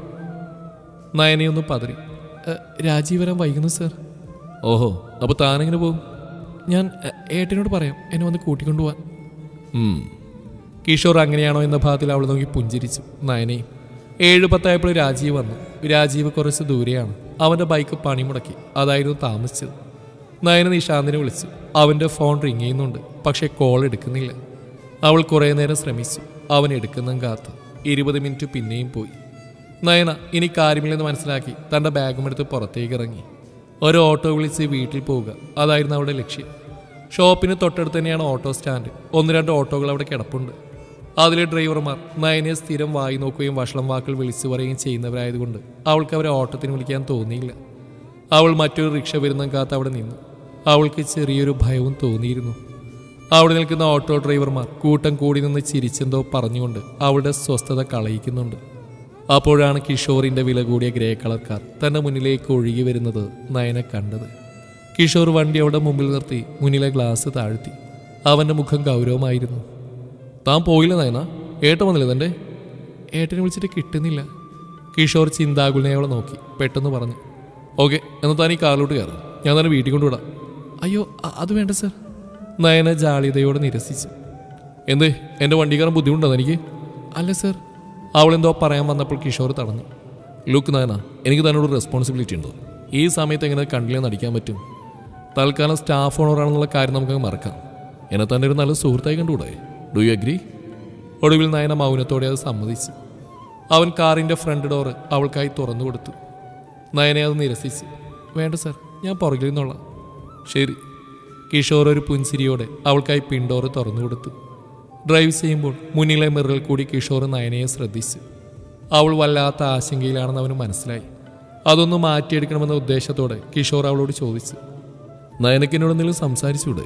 നയനയൊന്ന് പതറി "എ, രാജീവ് വരാൻ വൈകുന്നു സർ ഓഹോ അപ്പൊ താനെങ്ങനെ പോകും ഞാൻ എ, ഏട്ടനോട് പറയാം എന്നെ വന്ന് കൂട്ടിക്കൊണ്ടുപോവാൻ ഉം. കിഷോർ അങ്ങനെയാണോ എന്ന ഭാഗത്തിൽ അവൾ നോക്കി പുഞ്ചിരിച്ചു നയനയും ഏഴ് പത്തായപ്പോൾ രാജീവ് വന്നു രാജീവ് കുറച്ച് ദൂരെയാണ് അവന്റെ ബൈക്ക് പണിമുടക്കി അതായിരുന്നു താമസിച്ചത് നയന നിശാന്തിനെ വിളിച്ചു അവന്റെ ഫോൺ റിങ് ചെയ്യുന്നുണ്ട് പക്ഷെ കോൾ എടുക്കുന്നില്ല അവൾ കുറേ നേരം ശ്രമിച്ചു അവൻ എടുക്കുന്നതും കാത്തു ഇരുപത് മിനിറ്റ് പിന്നെയും പോയി നയന ഇനി കാര്യമില്ലെന്ന് മനസ്സിലാക്കി തന്റെ ബാഗും എടുത്ത് പുറത്തേക്ക് ഇറങ്ങി ഒരു ഓട്ടോ വിളിച്ച് വീട്ടിൽ പോവുക അതായിരുന്നു അവളുടെ ലക്ഷ്യം ഷോപ്പിന് തൊട്ടടുത്ത് തന്നെയാണ് ഓട്ടോ സ്റ്റാൻഡ് ഒന്ന് രണ്ട് ഓട്ടോകൾ അവിടെ കിടപ്പുണ്ട് അതിലെ ഡ്രൈവർമാർ നയനെ സ്ഥിരം വായി നോക്കുകയും വഷളം വാക്കുകൾ വിളിച്ചു പറയുകയും ചെയ്യുന്നവരായതുകൊണ്ട് അവൾക്ക് അവരെ ഓട്ടത്തിന് വിളിക്കാൻ തോന്നിയില്ല അവൾ മറ്റൊരു റിക്ഷ വരുന്ന കാത്ത് അവിടെ നിന്നു അവൾക്ക് ചെറിയൊരു ഭയവും തോന്നിയിരുന്നു അവിടെ നിൽക്കുന്ന ഓട്ടോ ഡ്രൈവർമാർ കൂട്ടം കൂടി നിന്ന് ചിരിച്ചെന്തോ പറഞ്ഞുകൊണ്ട് അവളുടെ സ്വസ്ഥത കളയിക്കുന്നുണ്ട് അപ്പോഴാണ് കിഷോറിന്റെ വില കൂടിയ ഗ്രേ കളർ കാർ തന്റെ മുന്നിലേക്ക് ഒഴുകി വരുന്നത് നയനെ കണ്ടത് കിഷോർ വണ്ടി അവിടെ മുമ്പിൽ നിർത്തി മുന്നിലെ ഗ്ലാസ് താഴ്ത്തി അവന്റെ മുഖം ഗൗരവമായിരുന്നു താൻ പോയില്ല നയന ഏട്ടൻ വന്നില്ല തൻ്റെ ഏട്ടനെ വിളിച്ചിട്ട് കിട്ടുന്നില്ല കിഷോർ ചിന്താകുലനെ അവളെ നോക്കി പെട്ടെന്ന് പറഞ്ഞു ഓക്കെ എന്നാൽ താൻ ഈ കാറിലോട്ട് കയറാം ഞാൻ തന്നെ വീട്ടിൽ കൊണ്ടുവിടാം അയ്യോ അ- അത് വേണ്ട സർ നയന ജാളിതയോടെ നിരസിച്ചു എന്ത് എൻ്റെ വണ്ടിക്കാരൻ ബുദ്ധിമുട്ടുണ്ടോ എനിക്ക് അല്ല സർ അവളെന്തോ പറയാൻ വന്നപ്പോൾ കിഷോർ തടഞ്ഞു ലുക്ക് നയന എനിക്ക് തന്നോട് റെസ്പോൺസിബിലിറ്റി ഉണ്ടോ ഈ സമയത്ത് എങ്ങനെ കണ്ടില്ലെന്ന് അടിക്കാൻ പറ്റും തൽക്കാലം സ്റ്റാഫ് ഓണറാണെന്നുള്ള കാര്യം നമുക്ക് മറക്കാം എന്നെ തന്നെ ഒരു നല്ല സുഹൃത്തായി കണ്ടുകൂടെ ഡു യു അഗ്രി ഒടുവിൽ നയന മൗനത്തോടെ അത് സമ്മതിച്ചു അവൻ കാറിന്റെ ഫ്രണ്ട് ഡോറ് അവൾക്കായി തുറന്നു കൊടുത്തു നയനെ അത് നിരസിച്ചു വേണ്ട സർ ഞാൻ പുറകിൽ നിന്നോളാം ശരി കിഷോർ ഒരു പുൻസിരിയോടെ അവൾക്കായി പിൻഡോറ് തുറന്നു കൊടുത്തു ഡ്രൈവ് ചെയ്യുമ്പോൾ മുന്നിലെ മിററിൽ കൂടി കിഷോർ നയനയെ ശ്രദ്ധിച്ചു അവൾ വല്ലാത്ത ആശങ്കയിലാണെന്ന് അവന് മനസ്സിലായി അതൊന്ന് മാറ്റിയെടുക്കണമെന്ന ഉദ്ദേശത്തോടെ കിഷോർ അവളോട് ചോദിച്ചു നയനക്ക് എന്നോട് എന്തെങ്കിലും സംസാരിച്ചൂടെ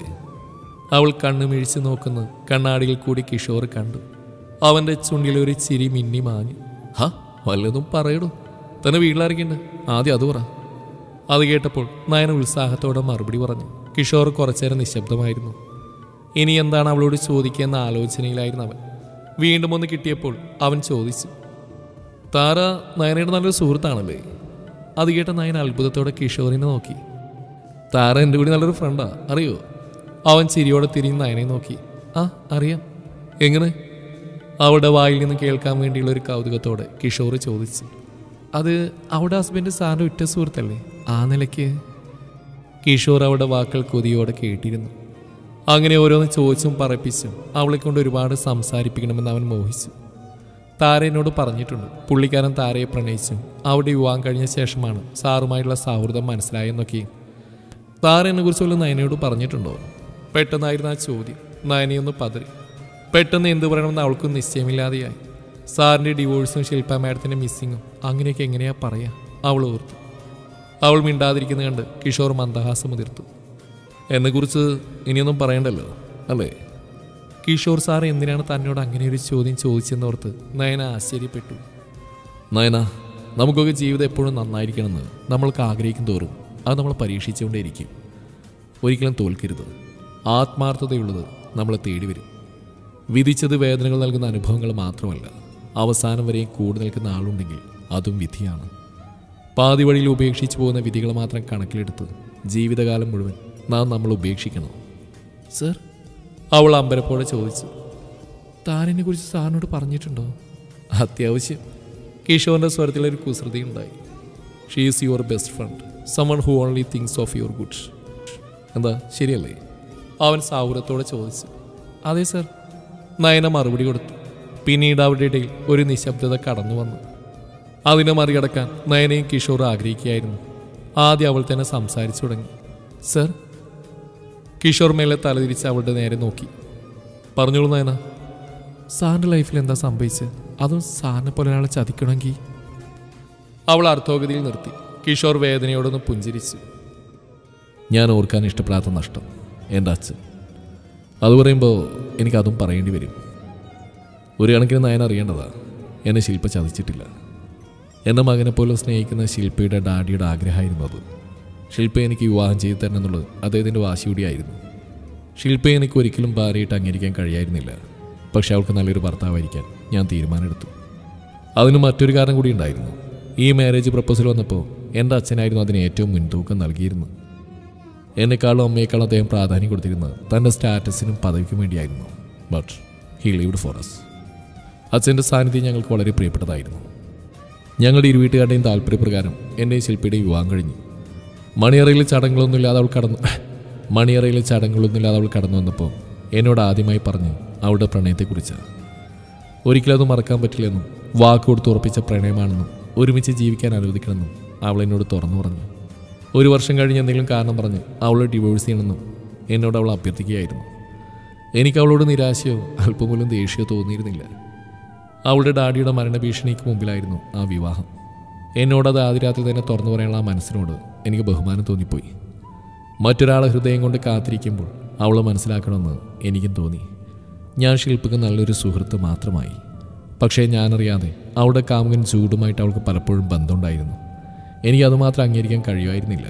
അവൾ കണ്ണു മിഴിച്ചു നോക്കുന്ന കണ്ണാടിയിൽ കൂടി കിഷോർ കണ്ടു അവന്റെ ചുണ്ടിൽ ഒരു ചിരി മിന്നി മാഞ്ഞു ഹ വല്ലതും പറയടോ തന്നെ വീട്ടിലിറങ്ങിണ്ട് ആദ്യം അത് പറ അത് കേട്ടപ്പോൾ നയന ഉത്സാഹത്തോടെ മറുപടി പറഞ്ഞു കിഷോർ കുറച്ചേരം നിശബ്ദമായിരുന്നു ഇനി എന്താണ് അവളോട് ചോദിക്കുക എന്ന ആലോചനയിലായിരുന്നു അവൻ വീണ്ടും ഒന്ന് കിട്ടിയപ്പോൾ അവൻ ചോദിച്ചു താര നയനയുടെ നല്ലൊരു സുഹൃത്താണല്ലേ അത് കേട്ട നയൻ അത്ഭുതത്തോടെ കിഷോറിനെ നോക്കി താര എൻ്റെ കൂടി നല്ലൊരു ഫ്രണ്ടാ അറിയോ അവൻ ചിരിയോടെ തിരിഞ്ഞ് നയനെ നോക്കി ആ അറിയാം എങ്ങനെ അവളുടെ വായിൽ നിന്ന് കേൾക്കാൻ വേണ്ടിയുള്ള ഒരു കൗതുകത്തോടെ കിഷോർ ചോദിച്ചു അത് അവിടെ ഹസ്ബൻഡ് സാറിൻ്റെ ഉറ്റ സുഹൃത്തല്ലേ ആ നിലയ്ക്ക് കിഷോർ അവളുടെ വാക്കുകൾ കൊതിയോടെ കേട്ടിരുന്നു അങ്ങനെ ഓരോന്ന് ചോദിച്ചും പറപ്പിച്ചും അവളെ കൊണ്ട് ഒരുപാട് സംസാരിപ്പിക്കണമെന്ന് അവൻ മോഹിച്ചു താര എന്നോട് പറഞ്ഞിട്ടുണ്ട് പുള്ളിക്കാരൻ താരയെ പ്രണയിച്ചും അവിടെ വിവാഹം കഴിഞ്ഞ ശേഷമാണ് സാറുമായിട്ടുള്ള സൗഹൃദം മനസ്സിലായെന്നൊക്കെ താര എന്നെ കുറിച്ച് വല്ല നയനയോട് പറഞ്ഞിട്ടുണ്ടോ പെട്ടെന്നായിരുന്നു ആ ചോദ്യം നയനയൊന്ന് പതറി പെട്ടെന്ന് എന്ത് പറയണമെന്ന് അവൾക്കും നിശ്ചയമില്ലാതെയായി സാറിൻ്റെ ഡിവോഴ്സും ശില്പ മാഡത്തിൻ്റെ മിസ്സിങ്ങും അങ്ങനെയൊക്കെ എങ്ങനെയാ പറയാ അവൾ ഓർത്തു അവൾ മിണ്ടാതിരിക്കുന്ന കണ്ട് കിഷോർ മന്ദഹാസം മുതിർത്തു എന്നെക്കുറിച്ച് ഇനിയൊന്നും പറയണ്ടല്ലോ അല്ലേ കിഷോർ സാർ എന്തിനാണ് തന്നോട് അങ്ങനെ ഒരു ചോദ്യം ചോദിച്ചെന്നോർത്ത് നയന ആശ്ചര്യപ്പെട്ടു നയന നമുക്കൊക്കെ ജീവിതം എപ്പോഴും നന്നായിരിക്കണമെന്ന് നമ്മൾക്ക് ആഗ്രഹിക്കും തോറും അത് നമ്മൾ പരീക്ഷിച്ചുകൊണ്ടേയിരിക്കും ഒരിക്കലും തോൽക്കരുത് ആത്മാർത്ഥതയുള്ളത് നമ്മളെ തേടി വരും വിധിച്ചത് വേദനകൾ നൽകുന്ന അനുഭവങ്ങൾ മാത്രമല്ല അവസാനം വരെയും കൂടി നിൽക്കുന്ന ആളുണ്ടെങ്കിൽ അതും വിധിയാണ് പാതി വഴിയിൽ ഉപേക്ഷിച്ചു പോകുന്ന വിധികൾ മാത്രം കണക്കിലെടുത്ത് ജീവിതകാലം മുഴുവൻ നാം നമ്മൾ ഉപേക്ഷിക്കണം സർ അവൾ അമ്പരപ്പോടെ ചോദിച്ചു താനെന്നെ കുറിച്ച് സാറിനോട് പറഞ്ഞിട്ടുണ്ടോ അത്യാവശ്യം കിഷോറിന്റെ സ്വരത്തിൽ ഒരു കുസൃതി ഉണ്ടായി she is your best friend someone who only things of your good എന്താ ശരിയല്ലേ അവൻ സൗഹൃദത്തോടെ ചോദിച്ചു അതെ സർ നയന മറുപടി കൊടുത്തു പിന്നീട് അവരുടെ ഇടയിൽ ഒരു നിശബ്ദത കടന്നു വന്നു അതിനെ മറികടക്കാൻ നയനയും കിഷോർ ആഗ്രഹിക്കുകയായിരുന്നു ആദ്യം അവൾ തന്നെ സംസാരിച്ചു തുടങ്ങി സർ കിഷോർ മേലെ തലതിരിച്ച് അവളുടെ നേരെ നോക്കി പറഞ്ഞോളൂ നയന സാറിൻ്റെ ലൈഫിൽ എന്താ സംഭവിച്ചത് അതും സാറിനെ പോലെ ഒരാളെ ചതിക്കണമെങ്കിൽ അവൾ അർത്ഥോഗതിയിൽ നിർത്തി കിഷോർ വേദനയോടൊന്ന് പുഞ്ചിരിച്ചു ഞാൻ ഓർക്കാൻ ഇഷ്ടപ്പെടാത്ത നഷ്ടം എൻ്റെ അച്ഛൻ അത് പറയുമ്പോൾ എനിക്കതും പറയേണ്ടി വരും ഒരു കണക്കിന് നയൻ അറിയേണ്ടതാ എന്നെ ശില്പ ചതിച്ചിട്ടില്ല എൻ്റെ മകനെ പോലെ സ്നേഹിക്കുന്ന ശില്പയുടെ ഡാഡിയുടെ ആഗ്രഹമായിരുന്നു അത് ശില്പ എനിക്ക് വിവാഹം ചെയ്തു തരണം എന്നുള്ളത് അദ്ദേഹത്തിൻ്റെ വാശി കൂടിയായിരുന്നു ശില്പയെ എനിക്ക് ഒരിക്കലും ഭാര്യയായിട്ട് അംഗീകരിക്കാൻ കഴിയായിരുന്നില്ല പക്ഷെ അവൾക്ക് നല്ലൊരു ഭർത്താവായിരിക്കാൻ ഞാൻ തീരുമാനമെടുത്തു അതിന് മറ്റൊരു കാരണം കൂടി ഉണ്ടായിരുന്നു ഈ മാരേജ് പ്രപ്പോസൽ വന്നപ്പോൾ എൻ്റെ അച്ഛനായിരുന്നു അതിന് ഏറ്റവും മുൻതൂക്കം നൽകിയിരുന്നത് എന്നെക്കാളും അമ്മയെക്കാളും അദ്ദേഹം പ്രാധാന്യം കൊടുത്തിരുന്നത് തൻ്റെ സ്റ്റാറ്റസിനും പദവിക്കും വേണ്ടിയായിരുന്നു but he lived for us അച്ഛൻ്റെ സാന്നിധ്യം ഞങ്ങൾക്ക് വളരെ പ്രിയപ്പെട്ടതായിരുന്നു ഞങ്ങളുടെ ഇരുവീട്ടുകാരുടെയും താല്പര്യപ്രകാരം എൻ്റെയും ശില്പിയുടെയും വിവാഹം കഴിഞ്ഞു മണിയറയിൽ ചടങ്ങുകളൊന്നുമില്ലാതെ അവൾ കടന്നു മണിയറയിൽ ചടങ്ങുകളൊന്നുമില്ലാതെ അവൾ കടന്നു വന്നപ്പോൾ എന്നോട് ആദ്യമായി പറഞ്ഞ് അവളുടെ പ്രണയത്തെക്കുറിച്ചാണ് ഒരിക്കലും അത് മറക്കാൻ പറ്റില്ലെന്നും വാക്ക് കൊടുത്ത് ഉറപ്പിച്ച പ്രണയമാണെന്നും ഒരുമിച്ച് ജീവിക്കാൻ അനുവദിക്കണമെന്നും അവൾ എന്നോട് തുറന്നു പറഞ്ഞു ഒരു വർഷം കഴിഞ്ഞ് എന്തെങ്കിലും കാരണം പറഞ്ഞ് അവളെ ഡിവോഴ്സ് ചെയ്യണമെന്നും എന്നോട് അവൾ അഭ്യർത്ഥിക്കുകയായിരുന്നു എനിക്ക് അവളോട് നിരാശയോ അല്പം പോലും ദേഷ്യമോ തോന്നിയിരുന്നില്ല അവളുടെ ഡാഡിയുടെ മരണഭീഷണിക്ക് മുമ്പിലായിരുന്നു ആ വിവാഹം എന്നോടത് ആദ്യ രാത്രി തന്നെ തുറന്നു പറയാനുള്ള ആ മനസ്സിനോട് എനിക്ക് ബഹുമാനം തോന്നിപ്പോയി മറ്റൊരാളെ ഹൃദയം കൊണ്ട് കാത്തിരിക്കുമ്പോൾ അവളെ മനസ്സിലാക്കണമെന്ന് എനിക്കും തോന്നി ഞാൻ ശില്പക്ക് നല്ലൊരു സുഹൃത്ത് മാത്രമായി പക്ഷേ ഞാനറിയാതെ അവളുടെ കാമുകൻ ചൂടുമായിട്ട് അവൾക്ക് പലപ്പോഴും ബന്ധമുണ്ടായിരുന്നു എനിക്ക് അതുമാത്രം അംഗീകരിക്കാൻ കഴിയുമായിരുന്നില്ല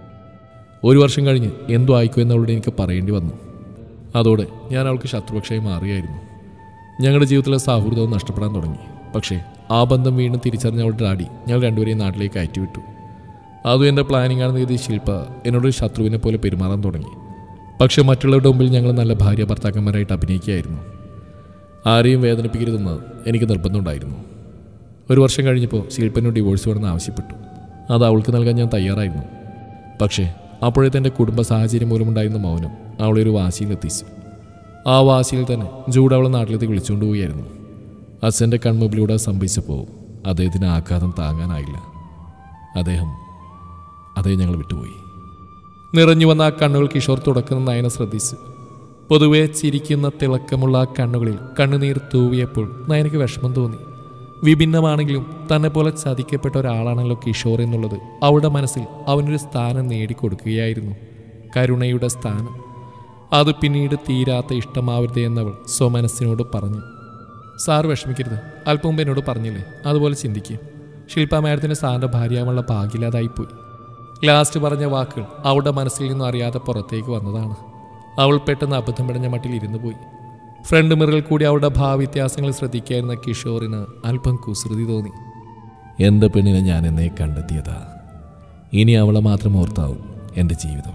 ഒരു വർഷം കഴിഞ്ഞ് എന്തോ ആയിക്കോ എന്നവളോട് എനിക്ക് പറയേണ്ടി വന്നു അതോടെ ഞാൻ അവൾക്ക് ശത്രുപക്ഷമായി മാറിയായിരുന്നു ഞങ്ങളുടെ ജീവിതത്തിലെ സൗഹൃദവും നഷ്ടപ്പെടാൻ തുടങ്ങി പക്ഷേ ആ ബന്ധം വീണ്ടും തിരിച്ചറിഞ്ഞ അവളുടെ ഡാഡി ഞങ്ങൾ രണ്ടുപേരെയും നാട്ടിലേക്ക് അയറ്റിവിട്ടു അതും എൻ്റെ പ്ലാനിംഗ് ആണെന്ന് കരുതി ശില്പ എന്നോട് ഒരു ശത്രുവിനെ പോലെ പെരുമാറാൻ തുടങ്ങി പക്ഷേ മറ്റുള്ളവരുടെ മുമ്പിൽ ഞങ്ങൾ നല്ല ഭാര്യ ഭർത്താക്കന്മാരായിട്ട് അഭിനയിക്കുകയായിരുന്നു ആരെയും വേദനിപ്പിക്കരുതെന്ന് എനിക്ക് നിർബന്ധമുണ്ടായിരുന്നു ഒരു വർഷം കഴിഞ്ഞപ്പോൾ ശില്പനോട് ഡിവോഴ്സ് വേണമെന്ന് ആവശ്യപ്പെട്ടു അത് അവൾക്ക് നൽകാൻ ഞാൻ തയ്യാറായിരുന്നു പക്ഷേ അപ്പോഴത്തെ എൻ്റെ കുടുംബ സാഹചര്യം മൂലമുണ്ടായിരുന്ന മൗനം അവളെ ഒരു വാശിയിലെത്തിച്ചു ആ വാശിയിൽ തന്നെ ജൂഡ് അവളെ നാട്ടിലേക്ക് വിളിച്ചുകൊണ്ട് പോവുകയായിരുന്നു അച്ഛൻ്റെ കൺമുമ്പിലൂടെ അത് സംഭവിച്ചപ്പോൾ അദ്ദേഹത്തിന് ആഘാതം താങ്ങാനായില്ല അദ്ദേഹം അദ്ദേഹം ഞങ്ങൾ വിട്ടുപോയി നിറഞ്ഞു വന്ന ആ കണ്ണുകൾ കിഷോർ തുടക്കുന്ന നയന ശ്രദ്ധിച്ചു പൊതുവെ ചിരിക്കുന്ന തിളക്കമുള്ള ആ കണ്ണുകളിൽ കണ്ണുനീർ തൂവിയപ്പോൾ നയനക്ക് വിഷമം തോന്നി വിഭിന്നമാണെങ്കിലും തന്നെ പോലെ ചതിക്കപ്പെട്ട ഒരാളാണല്ലോ കിഷോർ എന്നുള്ളത് അവളുടെ മനസ്സിൽ അവനൊരു സ്ഥാനം നേടിക്കൊടുക്കുകയായിരുന്നു കരുണയുടെ സ്ഥാനം അത് പിന്നീട് തീരാത്ത ഇഷ്ടമാവരുത് എന്നവൾ സ്വമനസ്സിനോട് പറഞ്ഞു സാർ വിഷമിക്കരുത് അല്പം മുമ്പ് എന്നോട് പറഞ്ഞില്ലേ അതുപോലെ ചിന്തിക്കുക ശില്പ മാഡത്തിന് സാറിൻ്റെ ഭാര്യയാവുള്ള ഭാഗ്യമില്ലാതായിപ്പോയി ലാസ്റ്റ് പറഞ്ഞ വാക്കുകൾ അവളുടെ മനസ്സിൽ നിന്നും അറിയാതെ പുറത്തേക്ക് വന്നതാണ് അവൾ പെട്ടെന്ന് അബദ്ധം പിടഞ്ഞ മട്ടിൽ ഇരുന്നു പോയി ഫ്രണ്ട് മിററിൽ കൂടി അവളുടെ ഭാവവ്യത്യാസങ്ങൾ ശ്രദ്ധിക്കായിരുന്ന കിഷോറിന് അല്പം കുസൃതി തോന്നി എൻ്റെ പെണ്ണിനെ ഞാൻ എന്നെ കണ്ടെത്തിയതാ ഇനി അവളെ മാത്രം ഓർത്താവും എൻ്റെ ജീവിതം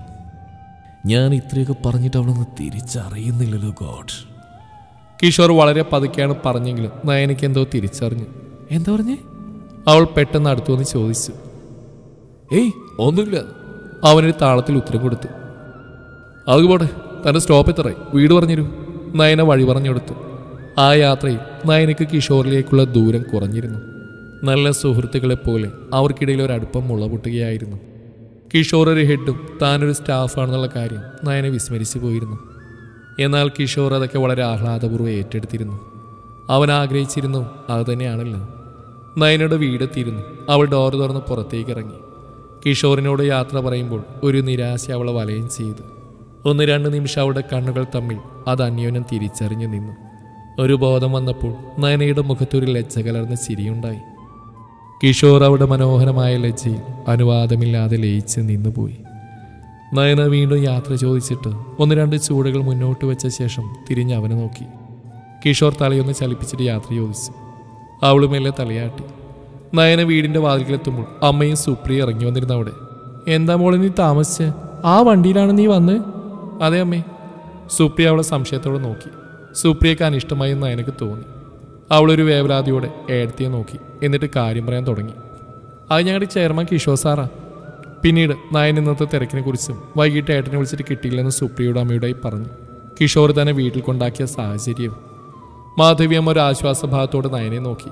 ഞാൻ ഇത്രയൊക്കെ പറഞ്ഞിട്ട് അവളൊന്ന് തിരിച്ചറിയുന്നില്ലല്ലോ ഗോഡ് കിഷോർ വളരെ പതുക്കെയാണ് പറഞ്ഞെങ്കിലും നയനയ്ക്ക് എന്തോ തിരിച്ചറിഞ്ഞു എന്താ പറഞ്ഞേ അവൾ പെട്ടെന്ന് അടുത്തു വന്ന് ചോദിച്ചു ഏയ് ഒന്നുമില്ല അവനൊരു താളത്തിൽ ഉത്തരം കൊടുത്തു അത് പോട്ടെ തൻ്റെ സ്റ്റോപ്പ് എത്രയായി വീട് പറഞ്ഞിരു നയന വഴി പറഞ്ഞു കൊടുത്തു ആ യാത്രയിൽ നയനയ്ക്ക് കിഷോറിലേക്കുള്ള ദൂരം കുറഞ്ഞിരുന്നു നല്ല സുഹൃത്തുക്കളെ പോലെ അവർക്കിടയിൽ ഒരു അടുപ്പം മുളപൊട്ടുകയായിരുന്നു കിഷോർ ഒരു ഹെഡും താനൊരു സ്റ്റാഫാണെന്നുള്ള കാര്യം നയനെ വിസ്മരിച്ചു പോയിരുന്നു എന്നാൽ കിഷോർ അതൊക്കെ വളരെ ആഹ്ലാദപൂർവ്വം ഏറ്റെടുത്തിരുന്നു അവൻ ആഗ്രഹിച്ചിരുന്നു അത് തന്നെയാണല്ലോ നയനയുടെ വീടെത്തിയിരുന്നു അവൾ ഡോർ തുറന്ന് പുറത്തേക്ക് ഇറങ്ങി കിഷോറിനോട് യാത്ര പറയുമ്പോൾ ഒരു നിരാശ അവളെ വലയം ചെയ്തു ഒന്ന് രണ്ട് നിമിഷം അവളുടെ കണ്ണുകൾ തമ്മിൽ അത് അന്യോന്യം തിരിച്ചറിഞ്ഞു നിന്നു ഒരു ബോധം വന്നപ്പോൾ നയനയുടെ മുഖത്തൊരു ലജ്ജ കലർന്ന ചിരിയുണ്ടായി കിഷോർ അവിടെ മനോഹരമായ ലജ്ജയിൽ അനുവാദമില്ലാതെ ലയിച്ച് നിന്നുപോയി നയന വീണ്ടും യാത്ര ചോദിച്ചിട്ട് ഒന്ന് രണ്ട് ചൂടുകൾ മുന്നോട്ട് വെച്ച ശേഷം തിരിഞ്ഞ് അവനെ നോക്കി കിഷോർ തലയൊന്ന് ചലിപ്പിച്ചിട്ട് യാത്ര ചോദിച്ചു അവളും മെല്ലെ തലയാട്ടി നയന വീടിന്റെ വാതിൽക്കിലെത്തുമ്പോൾ അമ്മയും സുപ്രിയ ഇറങ്ങി വന്നിരുന്നു അവിടെ എന്താ മോളെ നീ താമസിച്ച് ആ വണ്ടിയിലാണ് നീ വന്ന് അതെ അമ്മേ സുപ്രിയ അവളെ സംശയത്തോടെ നോക്കി സുപ്രിയക്ക് അനിഷ്ടമായി നയനക്ക് തോന്നി അവളൊരു വേവലാതിയോടെ ഏടത്തിയെ നോക്കി എന്നിട്ട് കാര്യം പറയാൻ തുടങ്ങി അത് ഞങ്ങളുടെ ചെയർമാൻ കിഷോർ സാറാ പിന്നീട് നായൻ ഇന്നത്തെ തിരക്കിനെ കുറിച്ചും വൈകിട്ട് ഏട്ടനെ വിളിച്ചിട്ട് കിട്ടിയില്ലെന്ന് സുപ്രിയയുടെ അമ്മയോടായി പറഞ്ഞു കിഷോർ തന്നെ വീട്ടിൽ കൊണ്ടാക്കിയ സാഹചര്യവും മാധവിയമ്മ ഒരു ആശ്വാസഭാവത്തോടെ നയനെ നോക്കി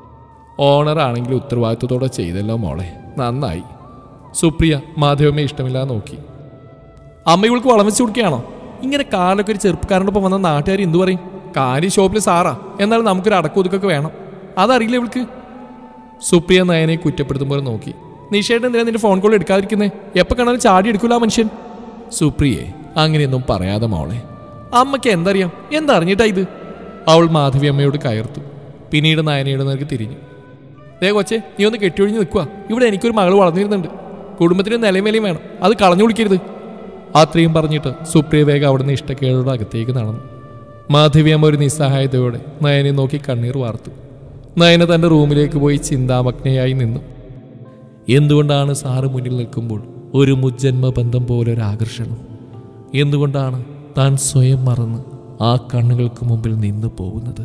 ഓണർ ആണെങ്കിൽ ഉത്തരവാദിത്വത്തോടെ ചെയ്തല്ലോ മോളെ നന്നായി സുപ്രിയ മാധവിയമ്മയെ ഇഷ്ടമില്ലാതെ നോക്കി അമ്മ ഇവൾക്ക് വളം വെച്ച് കൊടുക്കുകയാണോ ഇങ്ങനെ കാലൊക്കെ ഒരു ചെറുപ്പക്കാരനൊപ്പം വന്ന നാട്ടുകാർ എന്തു പറയും കാര്യം ഷോപ്പിൽ സാറാ എന്നാൽ നമുക്കൊരു അടക്കൊതുക്കൊക്കെ വേണം അതറിയില്ല ഇവൾക്ക് സുപ്രിയ നയനെ കുറ്റപ്പെടുത്തുമ്പോൾ നോക്കി നിഷേട്ട് എന്തിനാ നിന്റെ ഫോൺ കോൾ എടുക്കാതിരിക്കുന്നേ എപ്പോൾ കാണാനും ചാടി എടുക്കൂല ആ മനുഷ്യൻ സുപ്രിയെ അങ്ങനെയൊന്നും പറയാതെ മോളെ അമ്മയ്ക്ക് എന്തറിയാം എന്തറിഞ്ഞിട്ടാ ഇത് അവൾ മാധവി അമ്മയോട് കയർത്തു പിന്നീട് നയനയുടെ നേർക്ക് തിരിഞ്ഞു ദേ കൊച്ചെ നീ ഒന്ന് കെട്ടിയൊഴിഞ്ഞ് നിൽക്കുക ഇവിടെ എനിക്കൊരു മകൾ വളർന്നിരുന്നുണ്ട് കുടുംബത്തിന് നിലമേലയും വേണം അത് കളഞ്ഞു വിളിക്കരുത് അത്രയും പറഞ്ഞിട്ട് സുപ്രിയ വേഗം അവിടുന്ന് ഇഷ്ടക്കേടോടെ അകത്തേക്ക് നടന്നു മാധവി അമ്മ ഒരു നിസ്സഹായതയോടെ നയനെ നോക്കി കണ്ണീർ വാർത്തു നയന തൻ്റെ റൂമിലേക്ക് പോയി ചിന്താമഗ്നയായി നിന്നു എന്തുകൊണ്ടാണ് സാറ് മുന്നിൽ നിൽക്കുമ്പോൾ ഒരു മുജ്ജന്മ ബന്ധം പോലെ ഒരു ആകർഷണം എന്തുകൊണ്ടാണ് താൻ സ്വയം മറന്ന് ആ കണ്ണുകൾക്ക് മുമ്പിൽ നിന്നു പോകുന്നത്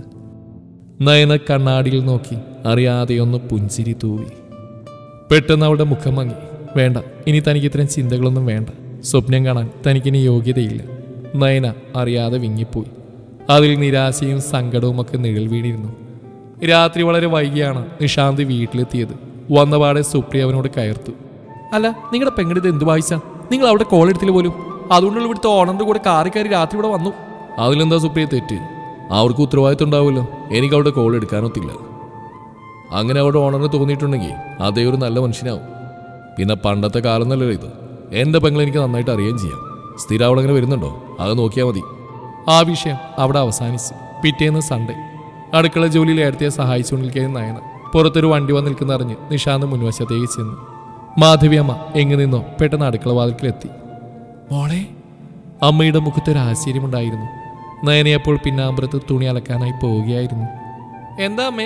നയന കണ്ണാടിയിൽ നോക്കി അറിയാതെ ഒന്ന് പുഞ്ചിരി തൂവി പെട്ടെന്ന് അവളുടെ മുഖം മങ്ങി വേണ്ട ഇനി തനിക്ക് ഇത്തരം ചിന്തകളൊന്നും വേണ്ട സ്വപ്നം കാണാൻ തനിക്കിനി യോഗ്യതയില്ല നയന അറിയാതെ വിങ്ങിപ്പോയി അതിൽ നിരാശയും സങ്കടവും ഒക്കെ നിഴൽ വീണിരുന്നു രാത്രി വളരെ വൈകിയാണ് നിഷാന്ത് വീട്ടിലെത്തിയത് വന്നപാടെ സുപ്രിയ അവനോട് കയർത്തു അല്ല നിങ്ങളുടെ പെങ്ങളിത് എന്ത് വായിച്ച നിങ്ങൾ അവിടെ കോൾ എടുത്തില്ല പോലും അതുകൊണ്ടുള്ള ഇവിടുത്തെ ഓണറിന്റെ കൂടെ കാറി കയറി രാത്രി ഇവിടെ വന്നു അതിലെന്താ സുപ്രിയ തെറ്റ് അവർക്ക് ഉത്തരവാദിത്വം ഉണ്ടാവുമല്ലോ എനിക്ക് അവിടെ കോൾ എടുക്കാനൊത്തില്ല അങ്ങനെ അവിടെ ഓണറിന് തോന്നിയിട്ടുണ്ടെങ്കിൽ അതേ ഒരു നല്ല മനുഷ്യനാവും പിന്നെ പണ്ടത്തെ കാലം നല്ലല്ലോ ഇത് എൻ്റെ പെങ്ങൾ എനിക്ക് നന്നായിട്ട് അറിയുകയും ചെയ്യാം സ്ഥിരം അവിടെ അങ്ങനെ വരുന്നുണ്ടോ അത് നോക്കിയാൽ മതി ആ വിഷയം അവിടെ അവസാനിച്ചു പിറ്റേന്ന് സൺഡേ അടുക്കള ജോലിയിൽ ഏടത്തിയെ സഹായിച്ചുകൊണ്ടിരിക്കുന്ന നയന പുറത്തൊരു വണ്ടി വന്ന് നിൽക്കുന്നറിഞ്ഞ് നിഷാന്ത് മുൻവശത്തേക്ക് ചെന്നു മാധവി അമ്മ എങ്ങു നിന്നോ പെട്ടെന്ന് അടുക്കള വാതിൽക്കിലെത്തി മോളെ അമ്മയുടെ മുഖത്തൊരു ആശ്ചര്യമുണ്ടായിരുന്നു നയനയപ്പോൾ പിന്നാമ്പുറത്ത് തുണി അലക്കാനായി പോവുകയായിരുന്നു എന്താ അമ്മേ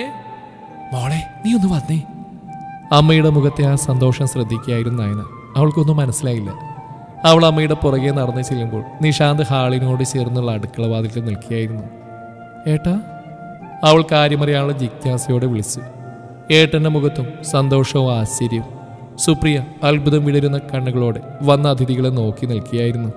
മോളെ നീ ഒന്ന് വന്നേ അമ്മയുടെ മുഖത്തെ ആ സന്തോഷം ശ്രദ്ധിക്കുകയായിരുന്നു നയന അവൾക്കൊന്നും മനസ്സിലായില്ല അവൾ അമ്മയുടെ പുറകെ നടന്നു ചെല്ലുമ്പോൾ നിഷാന്ത് ഹാളിനോട് ചേർന്നുള്ള അടുക്കള വാതിൽക്ക് നിൽക്കുകയായിരുന്നു ഏട്ടാ അവൾ കാര്യമറിയാനുള്ള ജിജ്ഞാസയോടെ വിളിച്ചു ഏട്ടന്റെ മുഖത്തും സന്തോഷവും ആശ്ചര്യവും സുപ്രിയ അത്ഭുതം വിടരുന്ന കണ്ണുകളോടെ വന്ന അതിഥികളെ നോക്കി നിൽക്കുകയായിരുന്നു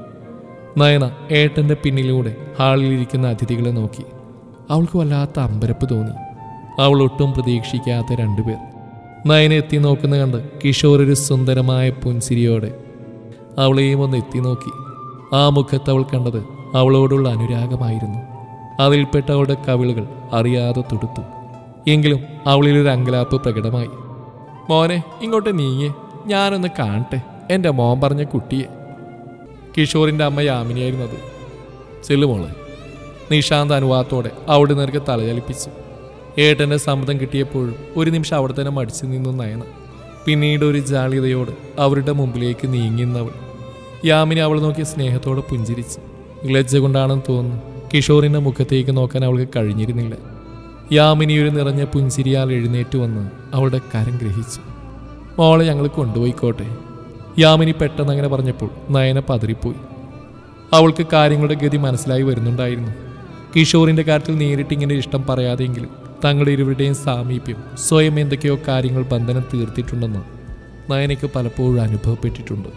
നയന ഏട്ടന്റെ പിന്നിലൂടെ ഹാളിലിരിക്കുന്ന അതിഥികളെ നോക്കി അവൾക്ക് വല്ലാത്ത അമ്പരപ്പ് തോന്നി അവൾ ഒട്ടും പ്രതീക്ഷിക്കാത്ത രണ്ടുപേർ നയന എത്തി നോക്കുന്ന കണ്ട് കിഷോർ ഒരു സുന്ദരമായ പുൻസിരിയോടെ അവളെയും ഒന്ന് എത്തി നോക്കി ആ മുഖത്ത് അവൾ കണ്ടത് അവളോടുള്ള അനുരാഗമായിരുന്നു അതിൽപ്പെട്ട അവളുടെ കവിളുകൾ അറിയാതെ തുടുത്തു എങ്കിലും അവളിലൊരു അങ്കലാപ്പ് പ്രകടമായി മോനെ ഇങ്ങോട്ട് നീങ്ങേ ഞാനൊന്ന് കാണട്ടെ എൻ്റെ മോൻ പറഞ്ഞ കുട്ടിയെ കിഷോറിൻ്റെ അമ്മ യാമിനിയായിരുന്നു അത് ചെല്ലു മോളെ നിഷാന്ത് അനുവാദത്തോടെ അവിടെ നേർക്ക് തലചലിപ്പിച്ചു ഏട്ടൻ്റെ സമ്മതം കിട്ടിയപ്പോഴും ഒരു നിമിഷം അവിടെ തന്നെ മടിച്ചു നിന്നു നയന പിന്നീട് ഒരു ജാളിതയോട് അവരുടെ മുമ്പിലേക്ക് നീങ്ങിന്നവൾ യാമിനി അവൾ നോക്കി സ്നേഹത്തോടെ പുഞ്ചിരിച്ചു ലജ്ജ കൊണ്ടാണെന്ന് തോന്നുന്നു കിഷോറിന്റെ മുഖത്തേക്ക് നോക്കാൻ അവൾക്ക് കഴിഞ്ഞിരുന്നില്ല യാമിനി ഒരു നിറഞ്ഞ പുഞ്ചിരിയാൽ എഴുന്നേറ്റ് വന്ന് അവളുടെ കരം ഗ്രഹിച്ചു മോളെ ഞങ്ങൾ കൊണ്ടുപോയിക്കോട്ടെ യാമിനി പെട്ടെന്ന് അങ്ങനെ പറഞ്ഞപ്പോൾ നയന പതറിപ്പോയി അവൾക്ക് കാര്യങ്ങളുടെ ഗതി മനസ്സിലായി വരുന്നുണ്ടായിരുന്നു കിഷോറിന്റെ കാര്യത്തിൽ നേരിട്ട് ഇങ്ങനെ ഇഷ്ടം പറയാതെങ്കിലും തങ്ങളുടെ ഇരുവരുടെയും സാമീപ്യം സ്വയം എന്തൊക്കെയോ കാര്യങ്ങൾ ബന്ധനം തീർത്തിട്ടുണ്ടെന്ന് നയനയ്ക്ക് പലപ്പോഴും അനുഭവപ്പെട്ടിട്ടുണ്ട്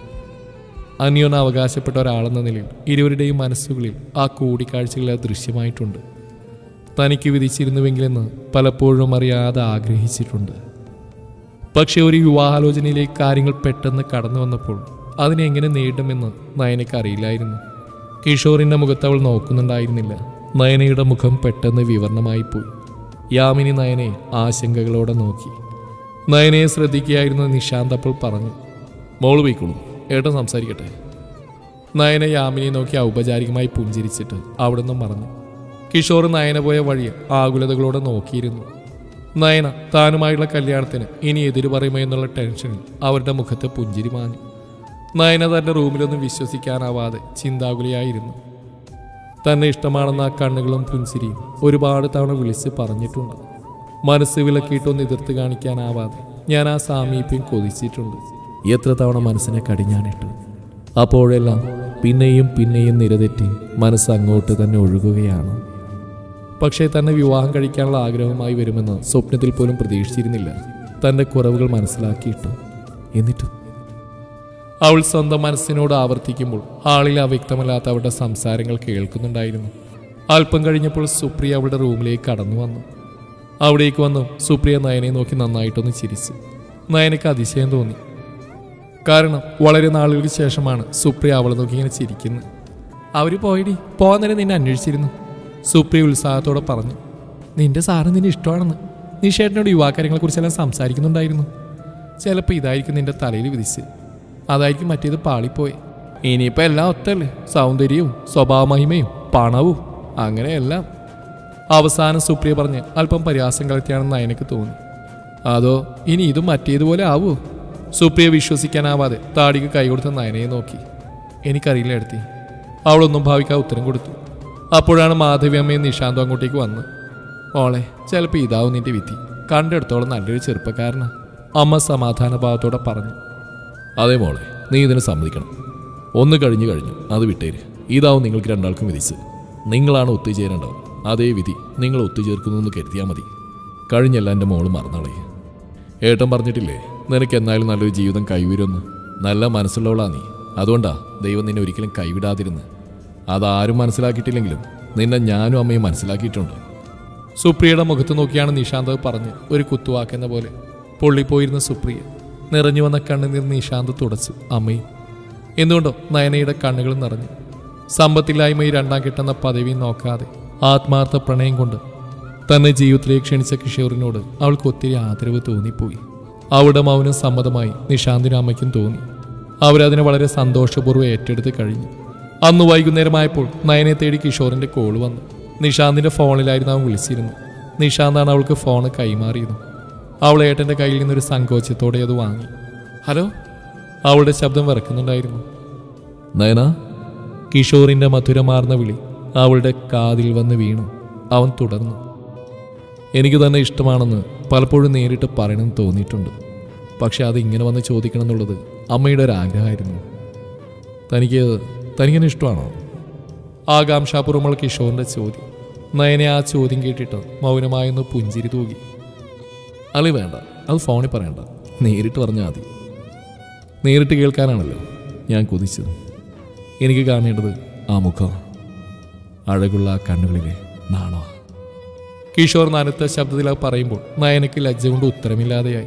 അന്യോന് അവകാശപ്പെട്ട ഒരാളെന്ന നിലയിൽ ഇരുവരുടെയും മനസ്സുകളിൽ ആ കൂടിക്കാഴ്ചകൾ ദൃശ്യമായിട്ടുണ്ട് തനിക്ക് വിധിച്ചിരുന്നുവെങ്കിലെന്ന് പലപ്പോഴും അറിയാതെ ആഗ്രഹിച്ചിട്ടുണ്ട് പക്ഷെ ഒരു വിവാഹാലോചനയിലേക്ക് കാര്യങ്ങൾ പെട്ടെന്ന് കടന്നു വന്നപ്പോൾ അതിനെ എങ്ങനെ നേരിടുമെന്ന് നയനയ്ക്ക് അറിയില്ലായിരുന്നു കിഷോറിന്റെ മുഖത്ത് അവൾ നോക്കുന്നുണ്ടായിരുന്നില്ല നയനയുടെ മുഖം പെട്ടെന്ന് വിവരണമായി പോയി യാമിനി നയനെ ആശങ്കകളോടെ നോക്കി നയനയെ ശ്രദ്ധിക്കുകയായിരുന്ന നിശാന്ത് അപ്പോൾ പറഞ്ഞു മോള് പോയിക്കോളൂ ഏട്ടൻ സംസാരിക്കട്ടെ നയന യാമിനിയെ നോക്കി ഔപചാരികമായി പുഞ്ചിരിച്ചിട്ട് അവിടുന്ന് മറന്നു കിഷോർ നയന പോയ വഴി ആകുലതകളോടെ നോക്കിയിരുന്നു നയന താനുമായുള്ള കല്യാണത്തിന് ഇനി എതിര് പറയുമോ എന്നുള്ള ടെൻഷനിൽ അവരുടെ മുഖത്ത് പുഞ്ചിരി മാഞ്ഞു നയന തന്റെ റൂമിലൊന്നും വിശ്വസിക്കാനാവാതെ ചിന്താകുലിയായിരുന്നു തന്നെ ഇഷ്ടമാണെന്ന ആ കണ്ണുകളും പുഞ്ചിരിയും ഒരുപാട് തവണ വിളിച്ച് പറഞ്ഞിട്ടുണ്ട് മനസ്സ് വിലക്കിയിട്ടൊന്ന് എതിർത്ത് കാണിക്കാനാവാതെ ഞാൻ ആ സാമീപ്യം കൊതിച്ചിട്ടുണ്ട് എത്ര തവണ മനസ്സിനെ കടിഞ്ഞാണിട്ടു അപ്പോഴെല്ലാം പിന്നെയും പിന്നെയും നിരതെറ്റി മനസ്സ് അങ്ങോട്ട് തന്നെ ഒഴുകുകയാണ് പക്ഷേ തന്നെ വിവാഹം കഴിക്കാനുള്ള ആഗ്രഹമായി വരുമെന്ന് സ്വപ്നത്തിൽ പോലും പ്രതീക്ഷിച്ചിരുന്നില്ല തന്റെ കുറവുകൾ മനസ്സിലാക്കിയിട്ടു എന്നിട്ടും അവൾ സ്വന്തം മനസ്സിനോട് ആവർത്തിക്കുമ്പോൾ ഹാളിൽ അവ്യക്തമല്ലാത്ത അവരുടെ സംസാരങ്ങൾ കേൾക്കുന്നുണ്ടായിരുന്നു അല്പം കഴിഞ്ഞപ്പോൾ സുപ്രിയ അവളുടെ റൂമിലേക്ക് കടന്നു വന്നു അവിടേക്ക് വന്നു സുപ്രിയ നയനെ നോക്കി നന്നായിട്ടൊന്ന് ചിരിച്ചു നയനക്ക് അതിശയം തോന്നി കാരണം വളരെ നാളുകൾക്ക് ശേഷമാണ് സുപ്രിയ അവളെ നോക്കി ഇങ്ങനെ ചിരിക്കുന്നത് അവർ പോയിടി പോകുന്നേരം നിന്നെ അന്വേഷിച്ചിരുന്നു സുപ്രിയ ഉത്സാഹത്തോടെ പറഞ്ഞു നിന്റെ സാറ് നിന്നെ ഇഷ്ടമാണെന്ന് നീ ഷേട്ടനോട് യുവാക്കാര്യങ്ങളെക്കുറിച്ചെല്ലാം സംസാരിക്കുന്നുണ്ടായിരുന്നു ചിലപ്പോൾ ഇതായിരിക്കും നിന്റെ തലയിൽ വിധിച്ച് അതായിരിക്കും മറ്റേത് പാളിപ്പോയി ഇനിയിപ്പോൾ എല്ലാം ഒത്തല്ലേ സൗന്ദര്യവും സ്വഭാവമഹിമയും പണവും അങ്ങനെയെല്ലാം അവസാനം സുപ്രിയ പറഞ്ഞ് അല്പം പരിഹാസം കളത്തിയാണെന്ന് നയനക്ക് തോന്നി അതോ ഇനി ഇതും മറ്റേതുപോലെ ആവുമോ സുപ്രിയ വിശ്വസിക്കാനാവാതെ താടിക്ക് കൈ കൊടുത്ത നയനയെ നോക്കി എനിക്കറിയില്ല എടുത്തി അവളൊന്നും ഭാവിക്കാതെ ഉത്തരം കൊടുത്തു അപ്പോഴാണ് മാധവി അമ്മയും നിശാന്തും അങ്ങോട്ടേക്ക് വന്ന് ഓളെ ചിലപ്പോൾ ഇതാവും നിന്റെ വിധി കണ്ടെടുത്തോളം നല്ലൊരു ചെറുപ്പക്കാരനാ അമ്മ സമാധാന ഭാവത്തോടെ പറഞ്ഞു അതേ മോളെ നീ ഇതിന് സമ്മതിക്കണം ഒന്ന് കഴിഞ്ഞു കഴിഞ്ഞു അത് വിട്ടേര് ഇതാവും നിങ്ങൾക്ക് രണ്ടാൾക്കും വിധിച്ച് നിങ്ങളാണ് ഒത്തുചേരേണ്ടത് അതേ വിധി നിങ്ങൾ ഒത്തുചേർക്കുന്നു എന്ന് കരുതിയാൽ മതി കഴിഞ്ഞല്ല എൻ്റെ മോള് മറന്നാളേ ഏട്ടൻ പറഞ്ഞിട്ടില്ലേ നിനക്ക് എന്നാലും നല്ലൊരു ജീവിതം കൈവരുമെന്ന് നല്ല മനസ്സുള്ളവളാ നീ അതുകൊണ്ടാ ദൈവം നിന്നെ ഒരിക്കലും കൈവിടാതിരുന്ന് അതാരും മനസ്സിലാക്കിയിട്ടില്ലെങ്കിലും നിന്നെ ഞാനും അമ്മയും മനസ്സിലാക്കിയിട്ടുണ്ട് സുപ്രിയയുടെ മുഖത്ത് നോക്കിയാണ് നിശാന്ത് പറഞ്ഞ് ഒരു കുത്തുവാക്കെന്ന പോലെ പൊള്ളിപ്പോയിരുന്ന സുപ്രിയ നിറഞ്ഞു വന്ന കണ്ണുനീർ നിശാന്ത് തുടച്ചു അമ്മയും എന്തുകൊണ്ടോ നയനയുടെ കണ്ണുകൾ നിറഞ്ഞു സമ്പത്തില്ലായ്മ ഈ രണ്ടാം കിട്ടുന്ന പദവി നോക്കാതെ ആത്മാർത്ഥ പ്രണയം കൊണ്ട് തന്നെ ജീവിതത്തിലേക്ക് ക്ഷണിച്ച കിഷോറിനോട് അവൾക്ക് ഒത്തിരി ആദരവ് തോന്നിപ്പോയി അവളുടെ മൗനം സമ്മതമായി നിശാന്തിനും അമ്മയ്ക്കും തോന്നി അവരതിനെ വളരെ സന്തോഷപൂർവ്വം ഏറ്റെടുത്ത് കഴിഞ്ഞു അന്ന് വൈകുന്നേരമായപ്പോൾ നയനെ തേടി കിഷോറിന്റെ കോൾ വന്നു നിഷാന്തിന്റെ ഫോണിലായിരുന്നു അവൻ വിളിച്ചിരുന്നു നിഷാന്താണ് അവൾക്ക് ഫോൺ കൈമാറിയത് അവൾ ഏട്ടന്റെ കയ്യിൽ നിന്നൊരു സങ്കോചത്തോടെ അത് വാങ്ങി ഹലോ അവളുടെ ശബ്ദം വിറക്കുന്നുണ്ടായിരുന്നു നയന കിഷോറിന്റെ മധുരമാർന്ന വിളി അവളുടെ കാതിൽ വന്ന് വീണു അവൻ തുടർന്നു എനിക്ക് തന്നെ ഇഷ്ടമാണെന്ന് പലപ്പോഴും നേരിട്ട് പറയണമെന്ന് തോന്നിയിട്ടുണ്ട് പക്ഷെ അത് ഇങ്ങനെ വന്ന് ചോദിക്കണം എന്നുള്ളത് അമ്മയുടെ ഒരു ആഗ്രഹമായിരുന്നു തനിക്ക് തനിക്കെന്നെ ഇഷ്ടമാണോ ആകാംക്ഷാപൂർവ്വമുള്ള കിഷോറിന്റെ ചോദ്യം നയനെ ആ ചോദ്യം കേട്ടിട്ട് മൗനമായൊന്ന് പുഞ്ചിരി തൂകി അല്ലെ വേണ്ട അത് ഫോണിൽ പറയണ്ട നേരിട്ട് പറഞ്ഞാൽ മതി നേരിട്ട് കേൾക്കാനാണല്ലോ ഞാൻ കൊതിച്ചത് എനിക്ക് കാണേണ്ടത് ആ മുഖം അഴകുള്ള ആ കണ്ണുകളിലെ നാണോ കിഷോർ നനുത്ത ശബ്ദത്തിൽ അത് പറയുമ്പോൾ നയനക്ക് ലജ്ജ കൊണ്ട് ഉത്തരമില്ലാതെയായി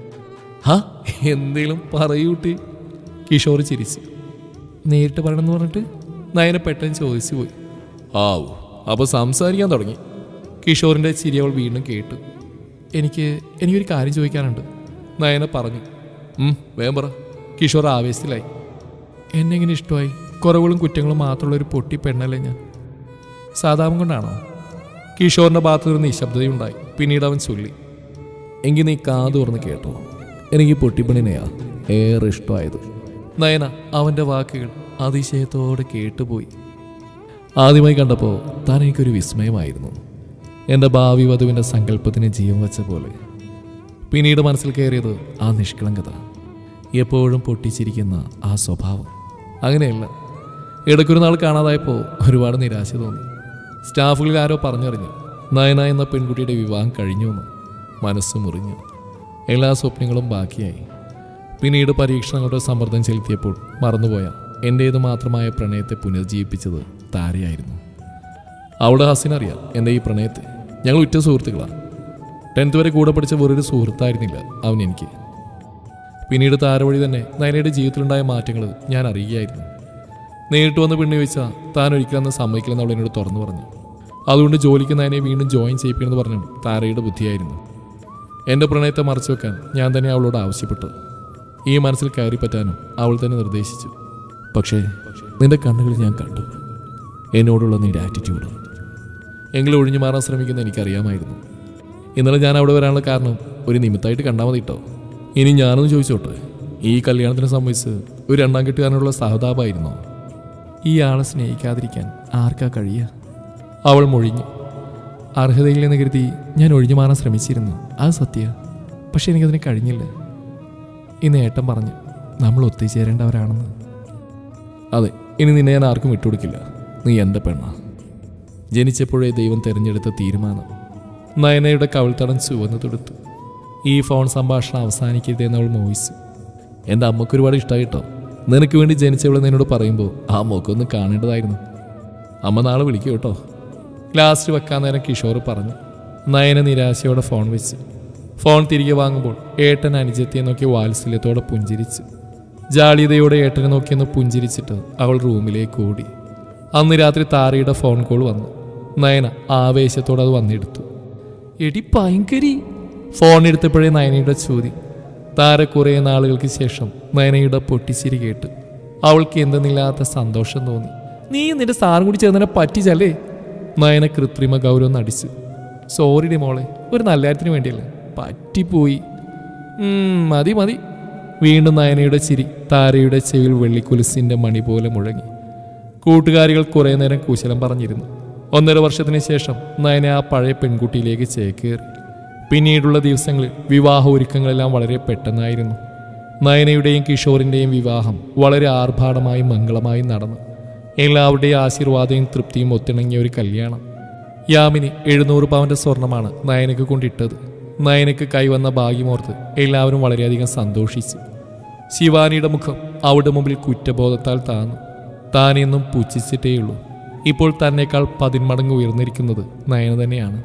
ഹാ എന്തേലും പറയൂട്ടി കിഷോർ ചിരിച്ചു നേരിട്ട് പറയണമെന്ന് പറഞ്ഞിട്ട് നയന പെട്ടെന്ന് ചോദിച്ചു പോയി ആവു അപ്പൊ സംസാരിക്കാൻ തുടങ്ങി കിഷോറിന്റെ ചിരി അവൾ വീണ്ടും കേട്ടു എനിക്ക് എനിക്കൊരു കാര്യം ചോദിക്കാനുണ്ട് നയന പറഞ്ഞു ഉം, വേഗം പറ കിഷോർ ആവേശത്തിലായി എന്നെ എങ്ങനെ ഇഷ്ടമായി കുറവുകളും കുറ്റങ്ങളും മാത്രമുള്ള ഒരു പൊട്ടി പെണ്ണല്ലേ ഞാൻ സാധാപം കൊണ്ടാണോ കിഷോറിന്റെ ഭാഗത്തു നിന്ന് നിശബ്ദതയുണ്ടായി പിന്നീട് അവൻ ചൊല്ലി എങ്കിൽ നീ കാത് തുറന്ന് കേട്ടോ എനിക്ക് പൊട്ടിപ്പണിനെയാ ഏറെ ഇഷ്ടമായത് നയന അവന്റെ വാക്കുകൾ അതിശയത്തോടെ കേട്ടുപോയി ആദ്യമായി കണ്ടപ്പോൾ താൻ എനിക്കൊരു വിസ്മയമായിരുന്നു എൻ്റെ ഭാവി വധുവിൻ്റെ സങ്കല്പത്തിന് ജീവൻ വെച്ച പോലെ പിന്നീട് മനസ്സിൽ കയറിയത് ആ നിഷ്കളങ്കത എപ്പോഴും പൊട്ടിച്ചിരിക്കുന്ന ആ സ്വഭാവം അങ്ങനെയല്ല ഇടയ്ക്കൊരു നാൾ കാണാതായപ്പോൾ ഒരുപാട് നിരാശ തോന്നി സ്റ്റാഫുകളിൽ ആരോ പറഞ്ഞറിഞ്ഞു നയന എന്ന പെൺകുട്ടിയുടെ വിവാഹം കഴിഞ്ഞു എന്ന് മനസ്സ് മുറിഞ്ഞു എല്ലാ സ്വപ്നങ്ങളും ബാക്കിയായി പിന്നീട് പരീക്ഷണങ്ങളുടെ സമ്മർദ്ദം ചെലുത്തിയപ്പോൾ മറന്നുപോയ എൻ്റേത് മാത്രമായ പ്രണയത്തെ പുനർജീവിപ്പിച്ചത് താരയായിരുന്നു അവിടെ ഹസിനറിയാം എൻ്റെ ഈ പ്രണയത്തെ ഞങ്ങൾ ഉറ്റ സുഹൃത്തുക്കളാണ് ടെൻത്ത് വരെ കൂടെ പഠിച്ച വേറൊരു സുഹൃത്തായിരുന്നില്ല അവൻ എനിക്ക് പിന്നീട് താര വഴി തന്നെ നയനയുടെ ജീവിതത്തിലുണ്ടായ മാറ്റങ്ങൾ ഞാൻ അറിയുകയായിരുന്നു നേരിട്ട് വന്ന് പെണ്ണ് ചോദിച്ചാൽ താൻ ഒരിക്കലും അന്ന് സമ്മതിക്കില്ലെന്ന് അവൾ എന്നോട് തുറന്നു പറഞ്ഞു അതുകൊണ്ട് ജോലിക്ക് നയനെ വീണ്ടും ജോയിൻ ചെയ്യിപ്പിക്കണമെന്ന് പറഞ്ഞു താരയുടെ ബുദ്ധിയായിരുന്നു എൻ്റെ പ്രണയത്തെ മറച്ചു വെക്കാൻ ഞാൻ തന്നെ അവളോട് ആവശ്യപ്പെട്ടു ഈ മനസ്സിൽ കയറി പറ്റാനും അവൾ തന്നെ നിർദ്ദേശിച്ചു പക്ഷേ നിന്റെ കണ്ണുകളിൽ ഞാൻ കണ്ടു എന്നോടുള്ള നിന്റെ ആറ്റിറ്റ്യൂഡ് എങ്കിലും ഒഴിഞ്ഞു മാറാൻ ശ്രമിക്കുന്ന എനിക്കറിയാമായിരുന്നു ഇന്നലെ ഞാൻ അവിടെ വരാനുള്ള കാരണം ഒരു നിമിത്തമായിട്ട് കണ്ടാൽ മതി കേട്ടോ ഇനി ഞാനൊന്ന് ചോദിച്ചോട്ടെ ഈ കല്യാണത്തിനെ സംബന്ധിച്ച് ഒരു രണ്ടാം കെട്ടുകാരനുള്ള സഹതാപമായിരുന്നോ ഈ ആളെ സ്നേഹിക്കാതിരിക്കാൻ ആർക്കാ കഴിയുക അവൾ മൊഴിഞ്ഞു അർഹതയില്ലെന്ന് കരുതി ഞാൻ ഒഴിഞ്ഞു മാറാൻ ശ്രമിച്ചിരുന്നു അത് സത്യ പക്ഷെ എനിക്കതിന് കഴിഞ്ഞില്ല ഇന്ന് ഏട്ടൻ പറഞ്ഞു നമ്മൾ ഒത്തുചേരേണ്ടവരാണെന്ന് അതെ ഇനി നിന്നെ ഞാൻ ആർക്കും വിട്ടുകൊടുക്കില്ല നീ എൻ്റെ പെണ്ണ ജനിച്ചപ്പോഴേ ദൈവം തിരഞ്ഞെടുത്ത തീരുമാനം നയനയുടെ കവിൾത്തടം ചുവന്നു തൊടുത്തു ഈ ഫോൺ സംഭാഷണം അവസാനിക്കരുതെന്ന് അവൾ മോഹിച്ചു എൻ്റെ അമ്മക്ക് ഒരുപാട് ഇഷ്ടമായി കേട്ടോ നിനക്ക് വേണ്ടി ജനിച്ചവളെ നിന്നോട് പറയുമ്പോൾ ആ മുഖമൊന്ന് കാണേണ്ടതായിരുന്നു അമ്മ നാളെ വിളിക്കും കേട്ടോ ലാസ്റ്റ് വെക്കാൻ നേരം കിഷോർ പറഞ്ഞു നയന നിരാശയോടെ ഫോൺ വെച്ച് ഫോൺ തിരികെ വാങ്ങുമ്പോൾ ഏട്ടൻ അനുജത്തിയെ നോക്കി വാത്സല്യത്തോടെ പുഞ്ചിരിച്ചു ജാളിയതയോടെ ഏട്ടനെ നോക്കിയൊന്ന് പുഞ്ചിരിച്ചിട്ട് അവൾ റൂമിലേക്ക് ഓടി അന്ന് രാത്രി താരയുടെ ഫോൺ കോൾ വന്നു നയന ആവേശത്തോടെ അത് വന്നെടുത്തു എടി ഭയങ്കരി ഫോൺ എടുത്തപ്പോഴേ നയനയുടെ ചോദ്യം താര കുറേ നാളുകൾക്ക് ശേഷം നയനയുടെ പൊട്ടിച്ചിരി കേട്ടു അവൾക്ക് എന്തെന്നില്ലാത്ത സന്തോഷം തോന്നി നീ നിന്റെ സാറും കൂടി ചേർന്നെ പറ്റിച്ചല്ലേ നയന കൃത്രിമ ഗൗരവം നടിച്ചു സോറിടി മോളെ ഒരു നല്ല കാര്യത്തിന് വേണ്ടിയല്ലേ പറ്റിപ്പോയി ഉം, മതി മതി വീണ്ടും നയനയുടെ ചിരി താരയുടെ ചെവിൽ വെള്ളിക്കുലിസിന്റെ മണി പോലെ മുഴങ്ങി കൂട്ടുകാരികൾ കുറേ നേരം കുശലം പറഞ്ഞിരുന്നു ഒന്നര വർഷത്തിന് ശേഷം നയന ആ പഴയ പെൺകുട്ടിയിലേക്ക് ചേക്കേറി പിന്നീടുള്ള ദിവസങ്ങളിൽ വിവാഹ ഒരുക്കങ്ങളെല്ലാം വളരെ പെട്ടെന്നായിരുന്നു നയനയുടെയും കിഷോറിൻ്റെയും വിവാഹം വളരെ ആർഭാടമായും മംഗളമായും നടന്നു എല്ലാവരുടെയും ആശീർവാദവും തൃപ്തിയും ഒത്തിണങ്ങിയ ഒരു കല്യാണം യാമിനി എഴുന്നൂറ് പവന്റെ സ്വർണമാണ് നയനക്ക് കൊണ്ടിട്ടത് നയനക്ക് കൈവന്ന ഭാഗ്യമോർത്ത് എല്ലാവരും വളരെയധികം സന്തോഷിച്ചു ശിവാനിയുടെ മുഖം അവിടെ മുമ്പിൽ കുറ്റബോധത്താൽ താന്നു താനെന്നും പുച്ഛിച്ചിട്ടേയുള്ളൂ ഇപ്പോൾ തന്നേക്കാൾ പതിന്മടങ്ങ് ഉയർന്നിരിക്കുന്നത് നയന തന്നെയാണ്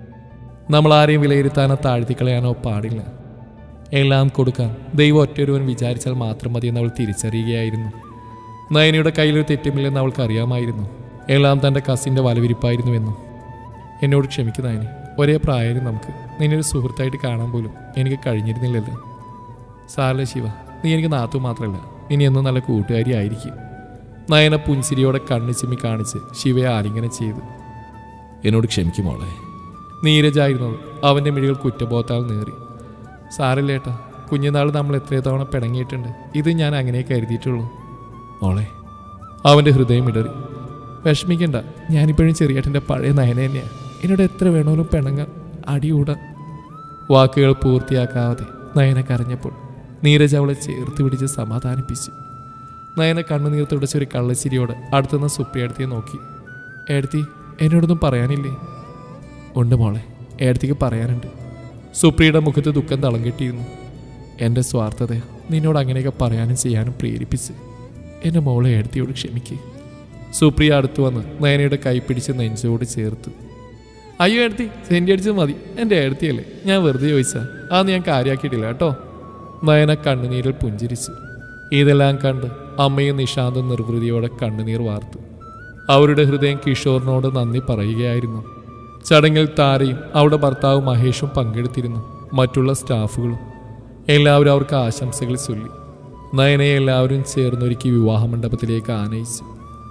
നമ്മൾ ആരെയും വിലയിരുത്താനോ താഴ്ത്തിക്കളയാനോ പാടില്ല എല്ലാം കൊടുക്കാൻ ദൈവം ഒറ്റൊരുവൻ വിചാരിച്ചാൽ മാത്രം മതിയെന്ന് അവൾ തിരിച്ചറിയുകയായിരുന്നു നയനയുടെ കയ്യിലൊരു തെറ്റുമില്ലെന്ന് അവൾക്ക് അറിയാമായിരുന്നു എല്ലാം തൻ്റെ കസിൻ്റെ വലവിരിപ്പായിരുന്നുവെന്നും എന്നോട് ക്ഷമിക്കുന്നതിന് ഒരേ പ്രായം നമുക്ക് നിന്നെ ഒരു സുഹൃത്തായിട്ട് കാണാൻ പോലും എനിക്ക് കഴിഞ്ഞിരുന്നില്ലല്ലോ സാരല്ല ശിവ നീ എനിക്ക് നാത്തു മാത്രമല്ല ഇനി എന്നും നല്ല കൂട്ടുകാരി ആയിരിക്കും നയന പുൻസിരിയോടെ കണ്ണ് ചിമ്മി കാണിച്ച് ശിവയെ ആലിംഗനം ചെയ്തു എന്നോട് ക്ഷമിക്കുമോളെ നീരജായിരുന്നത് അവൻ്റെ മിഴികൾ കുറ്റബോധത്താൽ നേറി സാരല്ലേട്ടാ കുഞ്ഞുനാൾ നമ്മൾ എത്രയോ തവണ പിണങ്ങിയിട്ടുണ്ട് ഇത് ഞാൻ അങ്ങനെ കരുതിയിട്ടുള്ളൂ മോളെ അവൻ്റെ ഹൃദയം ഇടറി വിഷമിക്കണ്ട ഞാനിപ്പോഴും ചെറിയേട്ടൻ്റെ പഴയ നയന തന്നെയാണ് എന്നോട് എത്ര വേണമെങ്കിലും പിണങ്ങാം അടിയൂടാം വാക്കുകൾ പൂർത്തിയാക്കാതെ നയന കരഞ്ഞപ്പോൾ നീരജ് അവളെ ചേർത്ത് പിടിച്ച് സമാധാനിപ്പിച്ചു നയന കണ്ണുനീർ തുടച്ചൊരു കള്ളച്ചിരിയോട് അടുത്തുനിന്ന് സുപ്രിയടുത്തിയെ നോക്കി ഏടത്തി എന്നോടൊന്നും പറയാനില്ലേ ഉണ്ട് മോളെ ഏടത്തിക്ക് പറയാനുണ്ട് സുപ്രിയുടെ മുഖത്ത് ദുഃഖം തളം കെട്ടിയിരുന്നു എൻ്റെ സ്വാർത്ഥത നിന്നോട് അങ്ങനെയൊക്കെ പറയാനും ചെയ്യാനും പ്രേരിപ്പിച്ച് എൻ്റെ മോളെ ഏടത്തിയോട് ക്ഷമിക്ക് സുപ്രിയ അടുത്തു വന്ന് നയനയുടെ കൈ പിടിച്ച് നെഞ്ചോട് ചേർത്തു അയ്യോ എടുത്തി സെൻറ്റി അടിച്ചത് മതി എൻ്റെ എടുത്തിയല്ലേ ഞാൻ വെറുതെ ചോദിച്ചാ അതൊന്നും ഞാൻ കാര്യമാക്കിയിട്ടില്ല കേട്ടോ നയന കണ്ണുനീരിൽ പുഞ്ചിരിച്ചു ഇതെല്ലാം കണ്ട് അമ്മയും നിശാന്തും നിർവൃതിയോടെ കണ്ണുനീർ വാർത്തു അവരുടെ ഹൃദയം കിഷോറിനോട് നന്ദി പറയുകയായിരുന്നു ചടങ്ങിൽ താരയും അവരുടെ ഭർത്താവ് മഹേഷും പങ്കെടുത്തിരുന്നു മറ്റുള്ള സ്റ്റാഫുകളും എല്ലാവരും അവർക്ക് ആശംസകൾ ചൊല്ലി നയനയെ എല്ലാവരും ചേർന്നൊരുക്കി വിവാഹ മണ്ഡപത്തിലേക്ക് ആനയിച്ചു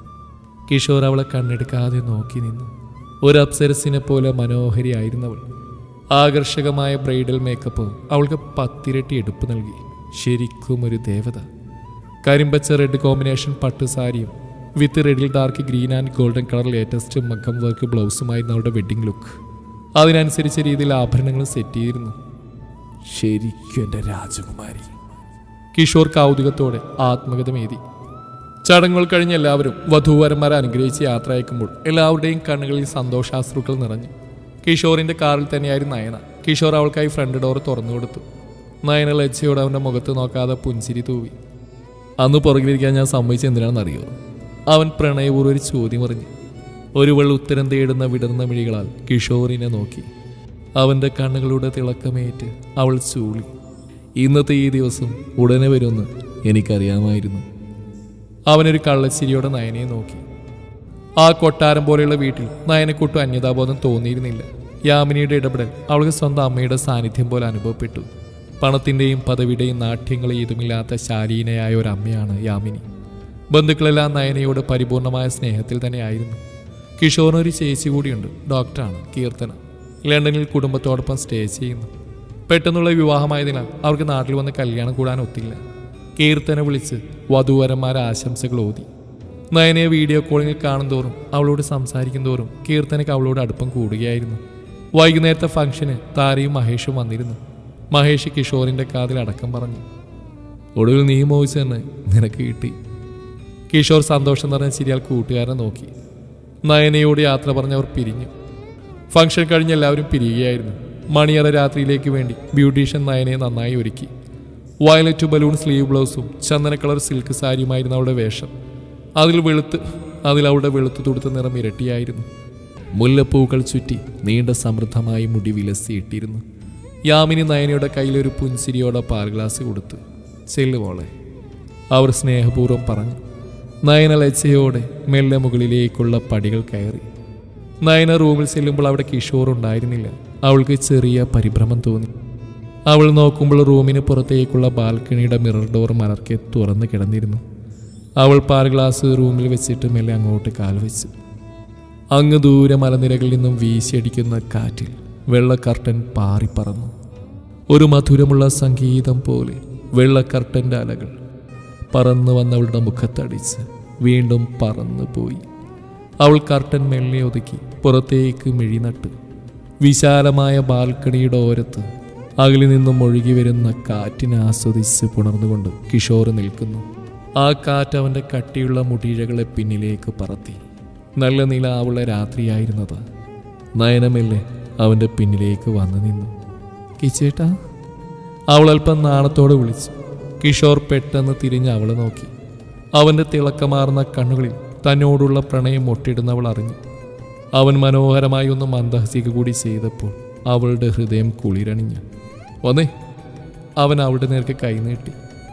കിഷോർ അവളെ കണ്ണെടുക്കാതെ നോക്കി നിന്നു ഒരു അപ്സരസിനെ പോലെ മനോഹരിയായിരുന്നവൾ ആകർഷകമായ ബ്രൈഡൽ മേക്കപ്പ് അവൾക്ക് പത്തിരട്ടി എടുപ്പ് നൽകി ശരിക്കും ഒരു ദേവത കരിമ്പച്ച റെഡ് കോമ്പിനേഷൻ പട്ടുസാരിയും വിത്ത് റെഡിൽ dark green and golden colour latest മക്കം വർക്ക് ബ്ലൗസുമായിരുന്നു അവളുടെ വെഡ്ഡിംഗ് ലുക്ക് അതിനനുസരിച്ച രീതിയിൽ ആഭരണങ്ങൾ സെറ്റ് ചെയ്തിരുന്നു ശരിക്കും എൻ്റെ രാജകുമാരി കിഷോർ കൗതുകത്തോടെ ആത്മഗതമേതി ചടങ്ങുകൾ കഴിഞ്ഞ് എല്ലാവരും വധൂവരന്മാരെ അനുഗ്രഹിച്ച് യാത്ര അയക്കുമ്പോൾ എല്ലാവരുടെയും കണ്ണുകളിൽ സന്തോഷാശ്രുക്കൾ നിറഞ്ഞു കിഷോറിന്റെ കാറിൽ തന്നെയായിരുന്നു നയന കിഷോർ അവൾക്കായി ഫ്രണ്ട് ഡോർ തുറന്നു കൊടുത്തു നയന ലജ്ജയോടെ അവന്റെ മുഖത്ത് നോക്കാതെ പുഞ്ചിരി തൂവി അന്ന് പുറകിലിരിക്കാൻ ഞാൻ സമ്മതിച്ച എന്തിനാണെന്നറിയോ അവൻ പ്രണയപൂർവ്വം ഒരു ചോദ്യം എറിഞ്ഞു ഒരു വെള്ള ഉത്തരം തേടുന്ന വിടർന്ന മിഴികളാൽ കിഷോറിനെ നോക്കി അവന്റെ കണ്ണുകളുടെ തിളക്കമേറ്റ് അവൾ ചൂളി ഇന്നത്തെ ഈ ദിവസം ഉടനെ വരുമെന്ന് എനിക്കറിയാമായിരുന്നു അവനൊരു കള്ളച്ചിരിയോടെ നയനയെ നോക്കി ആ കൊട്ടാരം പോലെയുള്ള വീട്ടിൽ നയനക്കൂട്ടും അന്യതാബോധം തോന്നിയിരുന്നില്ല യാമിനിയുടെ ഇടപെടൽ അവൾക്ക് സ്വന്തം അമ്മയുടെ സാന്നിധ്യം പോലെ അനുഭവപ്പെട്ടു പണത്തിന്റെയും പദവിയുടെയും നാട്യങ്ങളെ ഇതുമില്ലാത്ത ശാലീനയായ ഒരു അമ്മയാണ് യാമിനി ബന്ധുക്കളെല്ലാം നയനയോട് പരിപൂർണമായ സ്നേഹത്തിൽ തന്നെയായിരുന്നു കിഷോറിനൊരു ചേച്ചി കൂടിയുണ്ട് ഡോക്ടറാണ് കീർത്തന ലണ്ടനിൽ കുടുംബത്തോടൊപ്പം സ്റ്റേ ചെയ്യുന്നു പെട്ടെന്നുള്ള വിവാഹമായതിനാൽ അവർക്ക് നാട്ടിൽ വന്ന് കല്യാണം കൂടാൻ ഒത്തില്ല കീർത്തന വിളിച്ച് വധൂവരന്മാരെ ആശംസകൾ ഓതി നയനയെ വീഡിയോ കോളിങ്ങിൽ കാണുന്തോറും അവളോട് സംസാരിക്കും തോറും കീർത്തനയ്ക്ക് അവളോട് അടുപ്പം കൂടുകയായിരുന്നു വൈകുന്നേരത്തെ ഫംഗ്ഷന് താരയും മഹേഷും വന്നിരുന്നു മഹേഷ് കിഷോറിന്റെ കാതിൽ അടക്കം പറഞ്ഞു ഒടുവിൽ നീ മോഹിച്ചു തന്നെ നിനക്ക് കിട്ടി കിഷോർ സന്തോഷം നിറഞ്ഞ ചിരിയാൽ കൂട്ടുകാരനെ നോക്കി നയനയോട് യാത്ര പറഞ്ഞവർ പിരിഞ്ഞു ഫംഗ്ഷൻ കഴിഞ്ഞ് എല്ലാവരും പിരിയുകയായിരുന്നു മണിയറ രാത്രിയിലേക്ക് വേണ്ടി ബ്യൂട്ടീഷ്യൻ നയനയെ നന്നായി ഒരുക്കി വയലറ്റ് ബലൂൺ സ്ലീവ് ബ്ലൗസും ചന്ദന കളർ സിൽക്ക് സാരിയുമായിരുന്നു അവളുടെ വേഷം അതിൽ വെളുത്ത് അതിൽ അവളുടെ വെളുത്തു തുടുത്ത നിറം ഇരട്ടിയായിരുന്നു മുല്ലപ്പൂക്കൾ ചുറ്റി നീണ്ട സമൃദ്ധമായി മുടി വിലസിയിട്ടിരുന്നു യാമിനി നയനയുടെ കയ്യിലൊരു പുൻസിരിയോടെ പാൽ ഗ്ലാസ് കൊടുത്തു ചെല്ലു മോളെ അവർ സ്നേഹപൂർവ്വം പറഞ്ഞു നയന ലജ്ജയോടെ മെല്ലെ മുകളിലേക്കുള്ള പടികൾ കയറി നയന റൂമിൽ ചെല്ലുമ്പോൾ അവിടെ കിഷോർ ഉണ്ടായിരുന്നില്ല അവൾക്ക് ചെറിയ പരിഭ്രമം തോന്നി അവൾ നോക്കുമ്പോൾ റൂമിന് പുറത്തേക്കുള്ള ബാൽക്കണിയുടെ മിറർ ഡോർ മലർക്കെ തുറന്നു കിടന്നിരുന്നു അവൾ പാൽ ഗ്ലാസ് റൂമിൽ വെച്ചിട്ട് മെല്ലെ അങ്ങോട്ട് കാൽ വെച്ചു അങ്ങ് ദൂരെ മലനിരകളിൽ നിന്നും വീശിയടിക്കുന്ന കാറ്റിൽ വെള്ള കർട്ടൻ പാറിപ്പറന്നു ഒരു മധുരമുള്ള സംഗീതം പോലെ വെള്ള കർട്ടൻ്റെ അലകൾ പറന്നു വന്നവളുടെ മുഖത്തടിച്ച് വീണ്ടും പറന്നു പോയി അവൾ കർട്ടൻ മെല്ലെ ഒതുക്കി പുറത്തേക്ക് മിഴിനട്ട് വിശാലമായ ബാൽക്കണിയുടെ ഓരത്ത് അകലിൽ നിന്നും ഒഴുകി വരുന്ന കാറ്റിനെ ആസ്വദിച്ച് പുണർന്നുകൊണ്ട് കിഷോർ നിൽക്കുന്നു ആ കാറ്റ് അവൻ്റെ കട്ടിയുള്ള മുടിയിഴകളെ പിന്നിലേക്ക് പറത്തി നല്ല നിലാവുള്ള രാത്രിയായിരുന്നത് നയനമെല്ലെ അവൻ്റെ പിന്നിലേക്ക് വന്നു നിന്നു കിച്ചേട്ടാ അവൾ അല്പം നാണത്തോടെ വിളിച്ചു കിഷോർ പെട്ടെന്ന് തിരിഞ്ഞ് അവളെ നോക്കി അവൻ്റെ തിളക്കമാർന്ന കണ്ണുകളിൽ തന്നോടുള്ള പ്രണയം മുട്ടിടുന്നവൾ അറിഞ്ഞു അവൻ മനോഹരമായി ഒന്ന് മന്ദഹസിക കൂടി ചെയ്തപ്പോൾ അവളുടെ ഹൃദയം കുളിരണിഞ്ഞു വന്നേ അവൻ അവളുടെ നേർക്ക് കൈനീട്ടി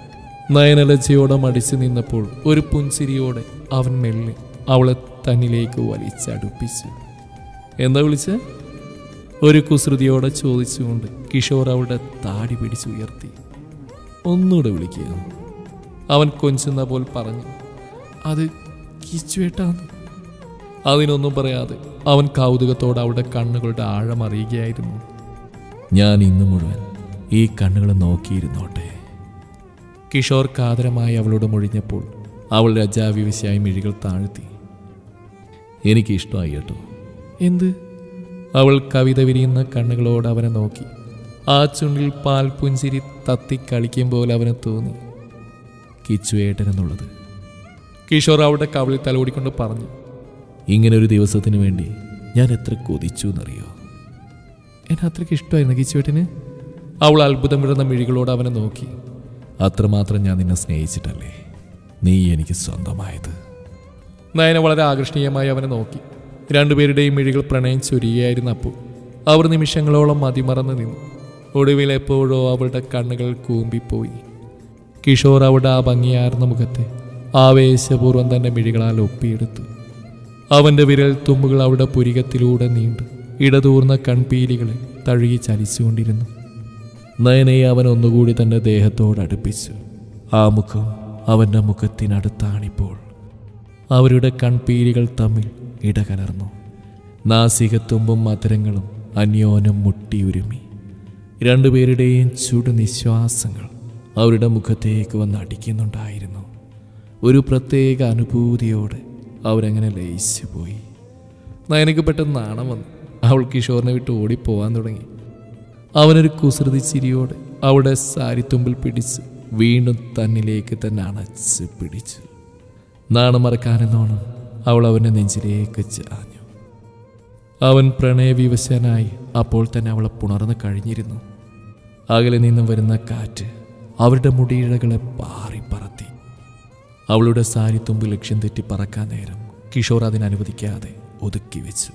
നയനലജ്ജയോടെ മടിച്ചു നിന്നപ്പോൾ ഒരു പുൻസിരിയോടെ അവൻ മെല്ലെ അവളെ തന്നിലേക്ക് വലിച്ചടുപ്പിച്ചു എന്താ വിളിച്ച ഒരു കുസൃതിയോടെ ചോദിച്ചുകൊണ്ട് കിഷോർ അവളുടെ താടി പിടിച്ചുയർത്തി ഒന്നുകൂടെ വിളിക്കുക അവൻ കൊഞ്ചുന്ന പോൽ പറഞ്ഞു അത് കിച്ചുവേട്ടാന്ന് അതിനൊന്നും പറയാതെ അവൻ കൗതുകത്തോടെ അവളുടെ കണ്ണുകളുടെ ആഴം അറിയുകയായിരുന്നു ഞാൻ ഇന്നു മുഴുവൻ ഈ കണ്ണുകൾ നോക്കിയിരുന്നോട്ടെ കിഷോർ കാതരമായി അവളോട് മൊഴിഞ്ഞപ്പോൾ അവൾ ലജ്ജാവിവശയായി മിഴികൾ താഴ്ത്തി എനിക്ക് ഇഷ്ടമായി കേട്ടോ എന്ത് അവൾ കവിത വിരിയുന്ന കണ്ണുകളോട് അവനെ നോക്കി ആ ചുണ്ടിൽ പാൽ പുഞ്ചിരി തത്തി കളിക്കും പോലെ അവന് തോന്നി കിച്ചുവേട്ടൻ എന്നുള്ളത് കിഷോർ അവളുടെ കവിളിൽ തലോടിക്കൊണ്ട് പറഞ്ഞു ഇങ്ങനെ ഒരു ദിവസത്തിന് വേണ്ടി ഞാൻ എത്ര കൊതിച്ചു എന്നറിയോ എന്നെ അത്രയ്ക്ക് ഇഷ്ടമായിരുന്നു കിച്ചുവേട്ടന് അവൾ അത്ഭുതം വിടുന്ന മിഴികളോട് അവനെ നോക്കി അത്രമാത്രം ഞാൻ നിന്നെ സ്നേഹിച്ചിട്ടല്ലേ നീ എനിക്ക് സ്വന്തമായത് നയന വളരെ ആകർഷണീയമായി അവനെ നോക്കി രണ്ടുപേരുടെയും മിഴികൾ പ്രണയം ചൊരിയുകയായിരുന്നു അപ്പോൾ അവർ നിമിഷങ്ങളോളം മതിമറന്ന് നിന്നു ഒടുവിൽ എപ്പോഴോ അവളുടെ കണ്ണുകൾ കൂമ്പിപ്പോയി കിഷോർ അവളുടെ ആ ഭംഗിയാർന്ന മുഖത്തെ ആവേശപൂർവ്വം തന്റെ മിഴികളാൽ ഒപ്പിയെടുത്തു അവന്റെ വിരൽ തുമ്പുകൾ അവളുടെ പുരികത്തിലൂടെ നീണ്ടു ഇടതൂർന്ന കൺപീലികളെ തഴുകി ചലിച്ചുകൊണ്ടിരുന്നു നയനയെ അവൻ ഒന്നുകൂടി തന്റെ ദേഹത്തോട് അടുപ്പിച്ചു ആ മുഖം അവന്റെ മുഖത്തിനടുത്താണിപ്പോൾ അവരുടെ കൺപീലികൾ തമ്മിൽ ഇടകലർന്നു നാസികത്തുമ്പും മധുരങ്ങളും അന്യോന്യം മുട്ടിയുരുമി രണ്ടുപേരുടെയും ചുടുനിശ്വാസങ്ങൾ അവരുടെ മുഖത്തേക്ക് വന്ന് അടിക്കുന്നുണ്ടായിരുന്നു ഒരു പ്രത്യേക അനുഭൂതിയോടെ അവരങ്ങനെ ലയിച്ചു പോയി നയനക്ക് പെട്ടെന്ന് നാണം വന്നു അവൾ കിഷോറിനെ വിട്ട് ഓടിപ്പോവാൻ തുടങ്ങി അവനൊരു കുസൃതി ചിരിയോടെ അവളുടെ സാരിത്തുമ്പിൽ പിടിച്ച് വീണ്ടും തന്നിലേക്ക് തന്നെ അണച്ച് പിടിച്ചു നാണം മറക്കാനെന്നോണം അവൾ അവൻ്റെ നെഞ്ചിലേക്ക് ചാഞ്ഞു അവൻ പ്രണയവിവശനായി അപ്പോൾ തന്നെ അവളെ പുണർന്നു കഴിഞ്ഞിരുന്നു അകലെ നിന്നും വരുന്ന കാറ്റ് അവരുടെ മുടിയിഴകളെ പാറി പറത്തി അവളുടെ സാരിത്തുമ്പ് ലക്ഷ്യം തെറ്റി പറക്കാൻ നേരം കിഷോർ അതിനനുവദിക്കാതെ ഒതുക്കി വെച്ചു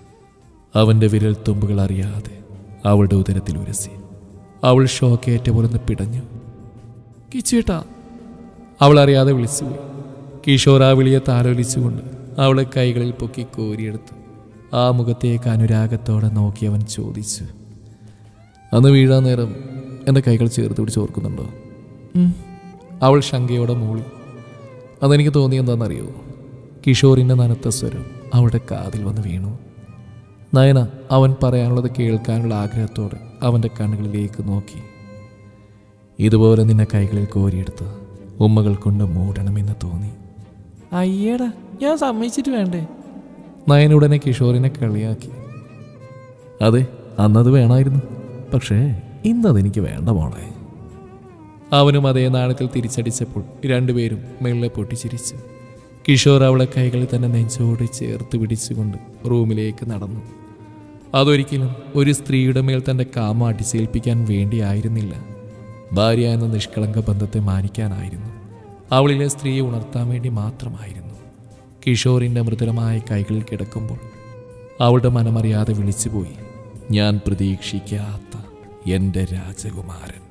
അവന്റെ വിരൽ തുമ്പുകൾ അറിയാതെ അവളുടെ ഉദരത്തിൽ ഉരസി അവൾ ഷോക്കേറ്റ പോലൊന്ന് പിടഞ്ഞു കിച്ചുവേട്ടാ അവൾ അറിയാതെ വിളിച്ചുപോയി കിഷോർ ആ വിളിയെ താലോലിച്ചുകൊണ്ട് അവളെ കൈകളിൽ പൊക്കി കോരിയെടുത്തു ആ മുഖത്തേക്ക് അനുരാഗത്തോടെ നോക്കി അവൻ ചോദിച്ചു അന്ന് വീഴാൻ നേരം എൻ്റെ കൈകൾ ചേർത്ത് പിടിച്ച് ഓർക്കുന്നുണ്ടോ ഉം. അവൾ ശങ്കയോടെ മൂളി അതെനിക്ക് തോന്നി എന്താണെന്നറിയോ കിഷോറിൻ്റെ നനത്ത സ്വരം അവളുടെ കാതിൽ വന്ന് വീണു നയന അവൻ പറയാനുള്ളത് കേൾക്കാനുള്ള ആഗ്രഹത്തോടെ അവൻ്റെ കണ്ണുകളിലേക്ക് നോക്കി ഇതുപോലെ നിന്നെ കൈകളിൽ കോരിയെടുത്ത് ഉമ്മകൾ കൊണ്ട് മൂടണമെന്ന് തോന്നി അയ്യടാ ഞാൻ സമ്മതിച്ചിട്ട് വേണ്ടേ നയൻ ഉടനെ കിഷോറിനെ കളിയാക്കി അതെ അന്നത് വേണമായിരുന്നു പക്ഷേ ഇന്നതെനിക്ക് വേണ്ട മോളെ അവനും അതേ നാണത്തിൽ തിരിച്ചടിച്ചപ്പോൾ രണ്ടുപേരും മെല്ലെ പൊട്ടിച്ചിരിച്ചു കിഷോർ അവളെ കൈകളിൽ തന്നെ നെഞ്ചോട് ചേർത്ത് പിടിച്ചുകൊണ്ട് റൂമിലേക്ക് നടന്നു അതൊരിക്കലും ഒരു സ്ത്രീയുടെ മേൽ തൻ്റെ കാമ അടിച്ചേൽപ്പിക്കാൻ വേണ്ടിയായിരുന്നില്ല ഭാര്യ എന്ന നിഷ്കളങ്ക ബന്ധത്തെ മാനിക്കാനായിരുന്നു അവളിലെ സ്ത്രീയെ ഉണർത്താൻ വേണ്ടി മാത്രമായിരുന്നു കിഷോറിൻ്റെ മൃദുലമായ കൈകളിൽ കിടക്കുമ്പോൾ അവളുടെ മനമറിയാതെ വിളിച്ചുപോയി ഞാൻ പ്രതീക്ഷിക്കാത്ത എൻ്റെ രാജകുമാരൻ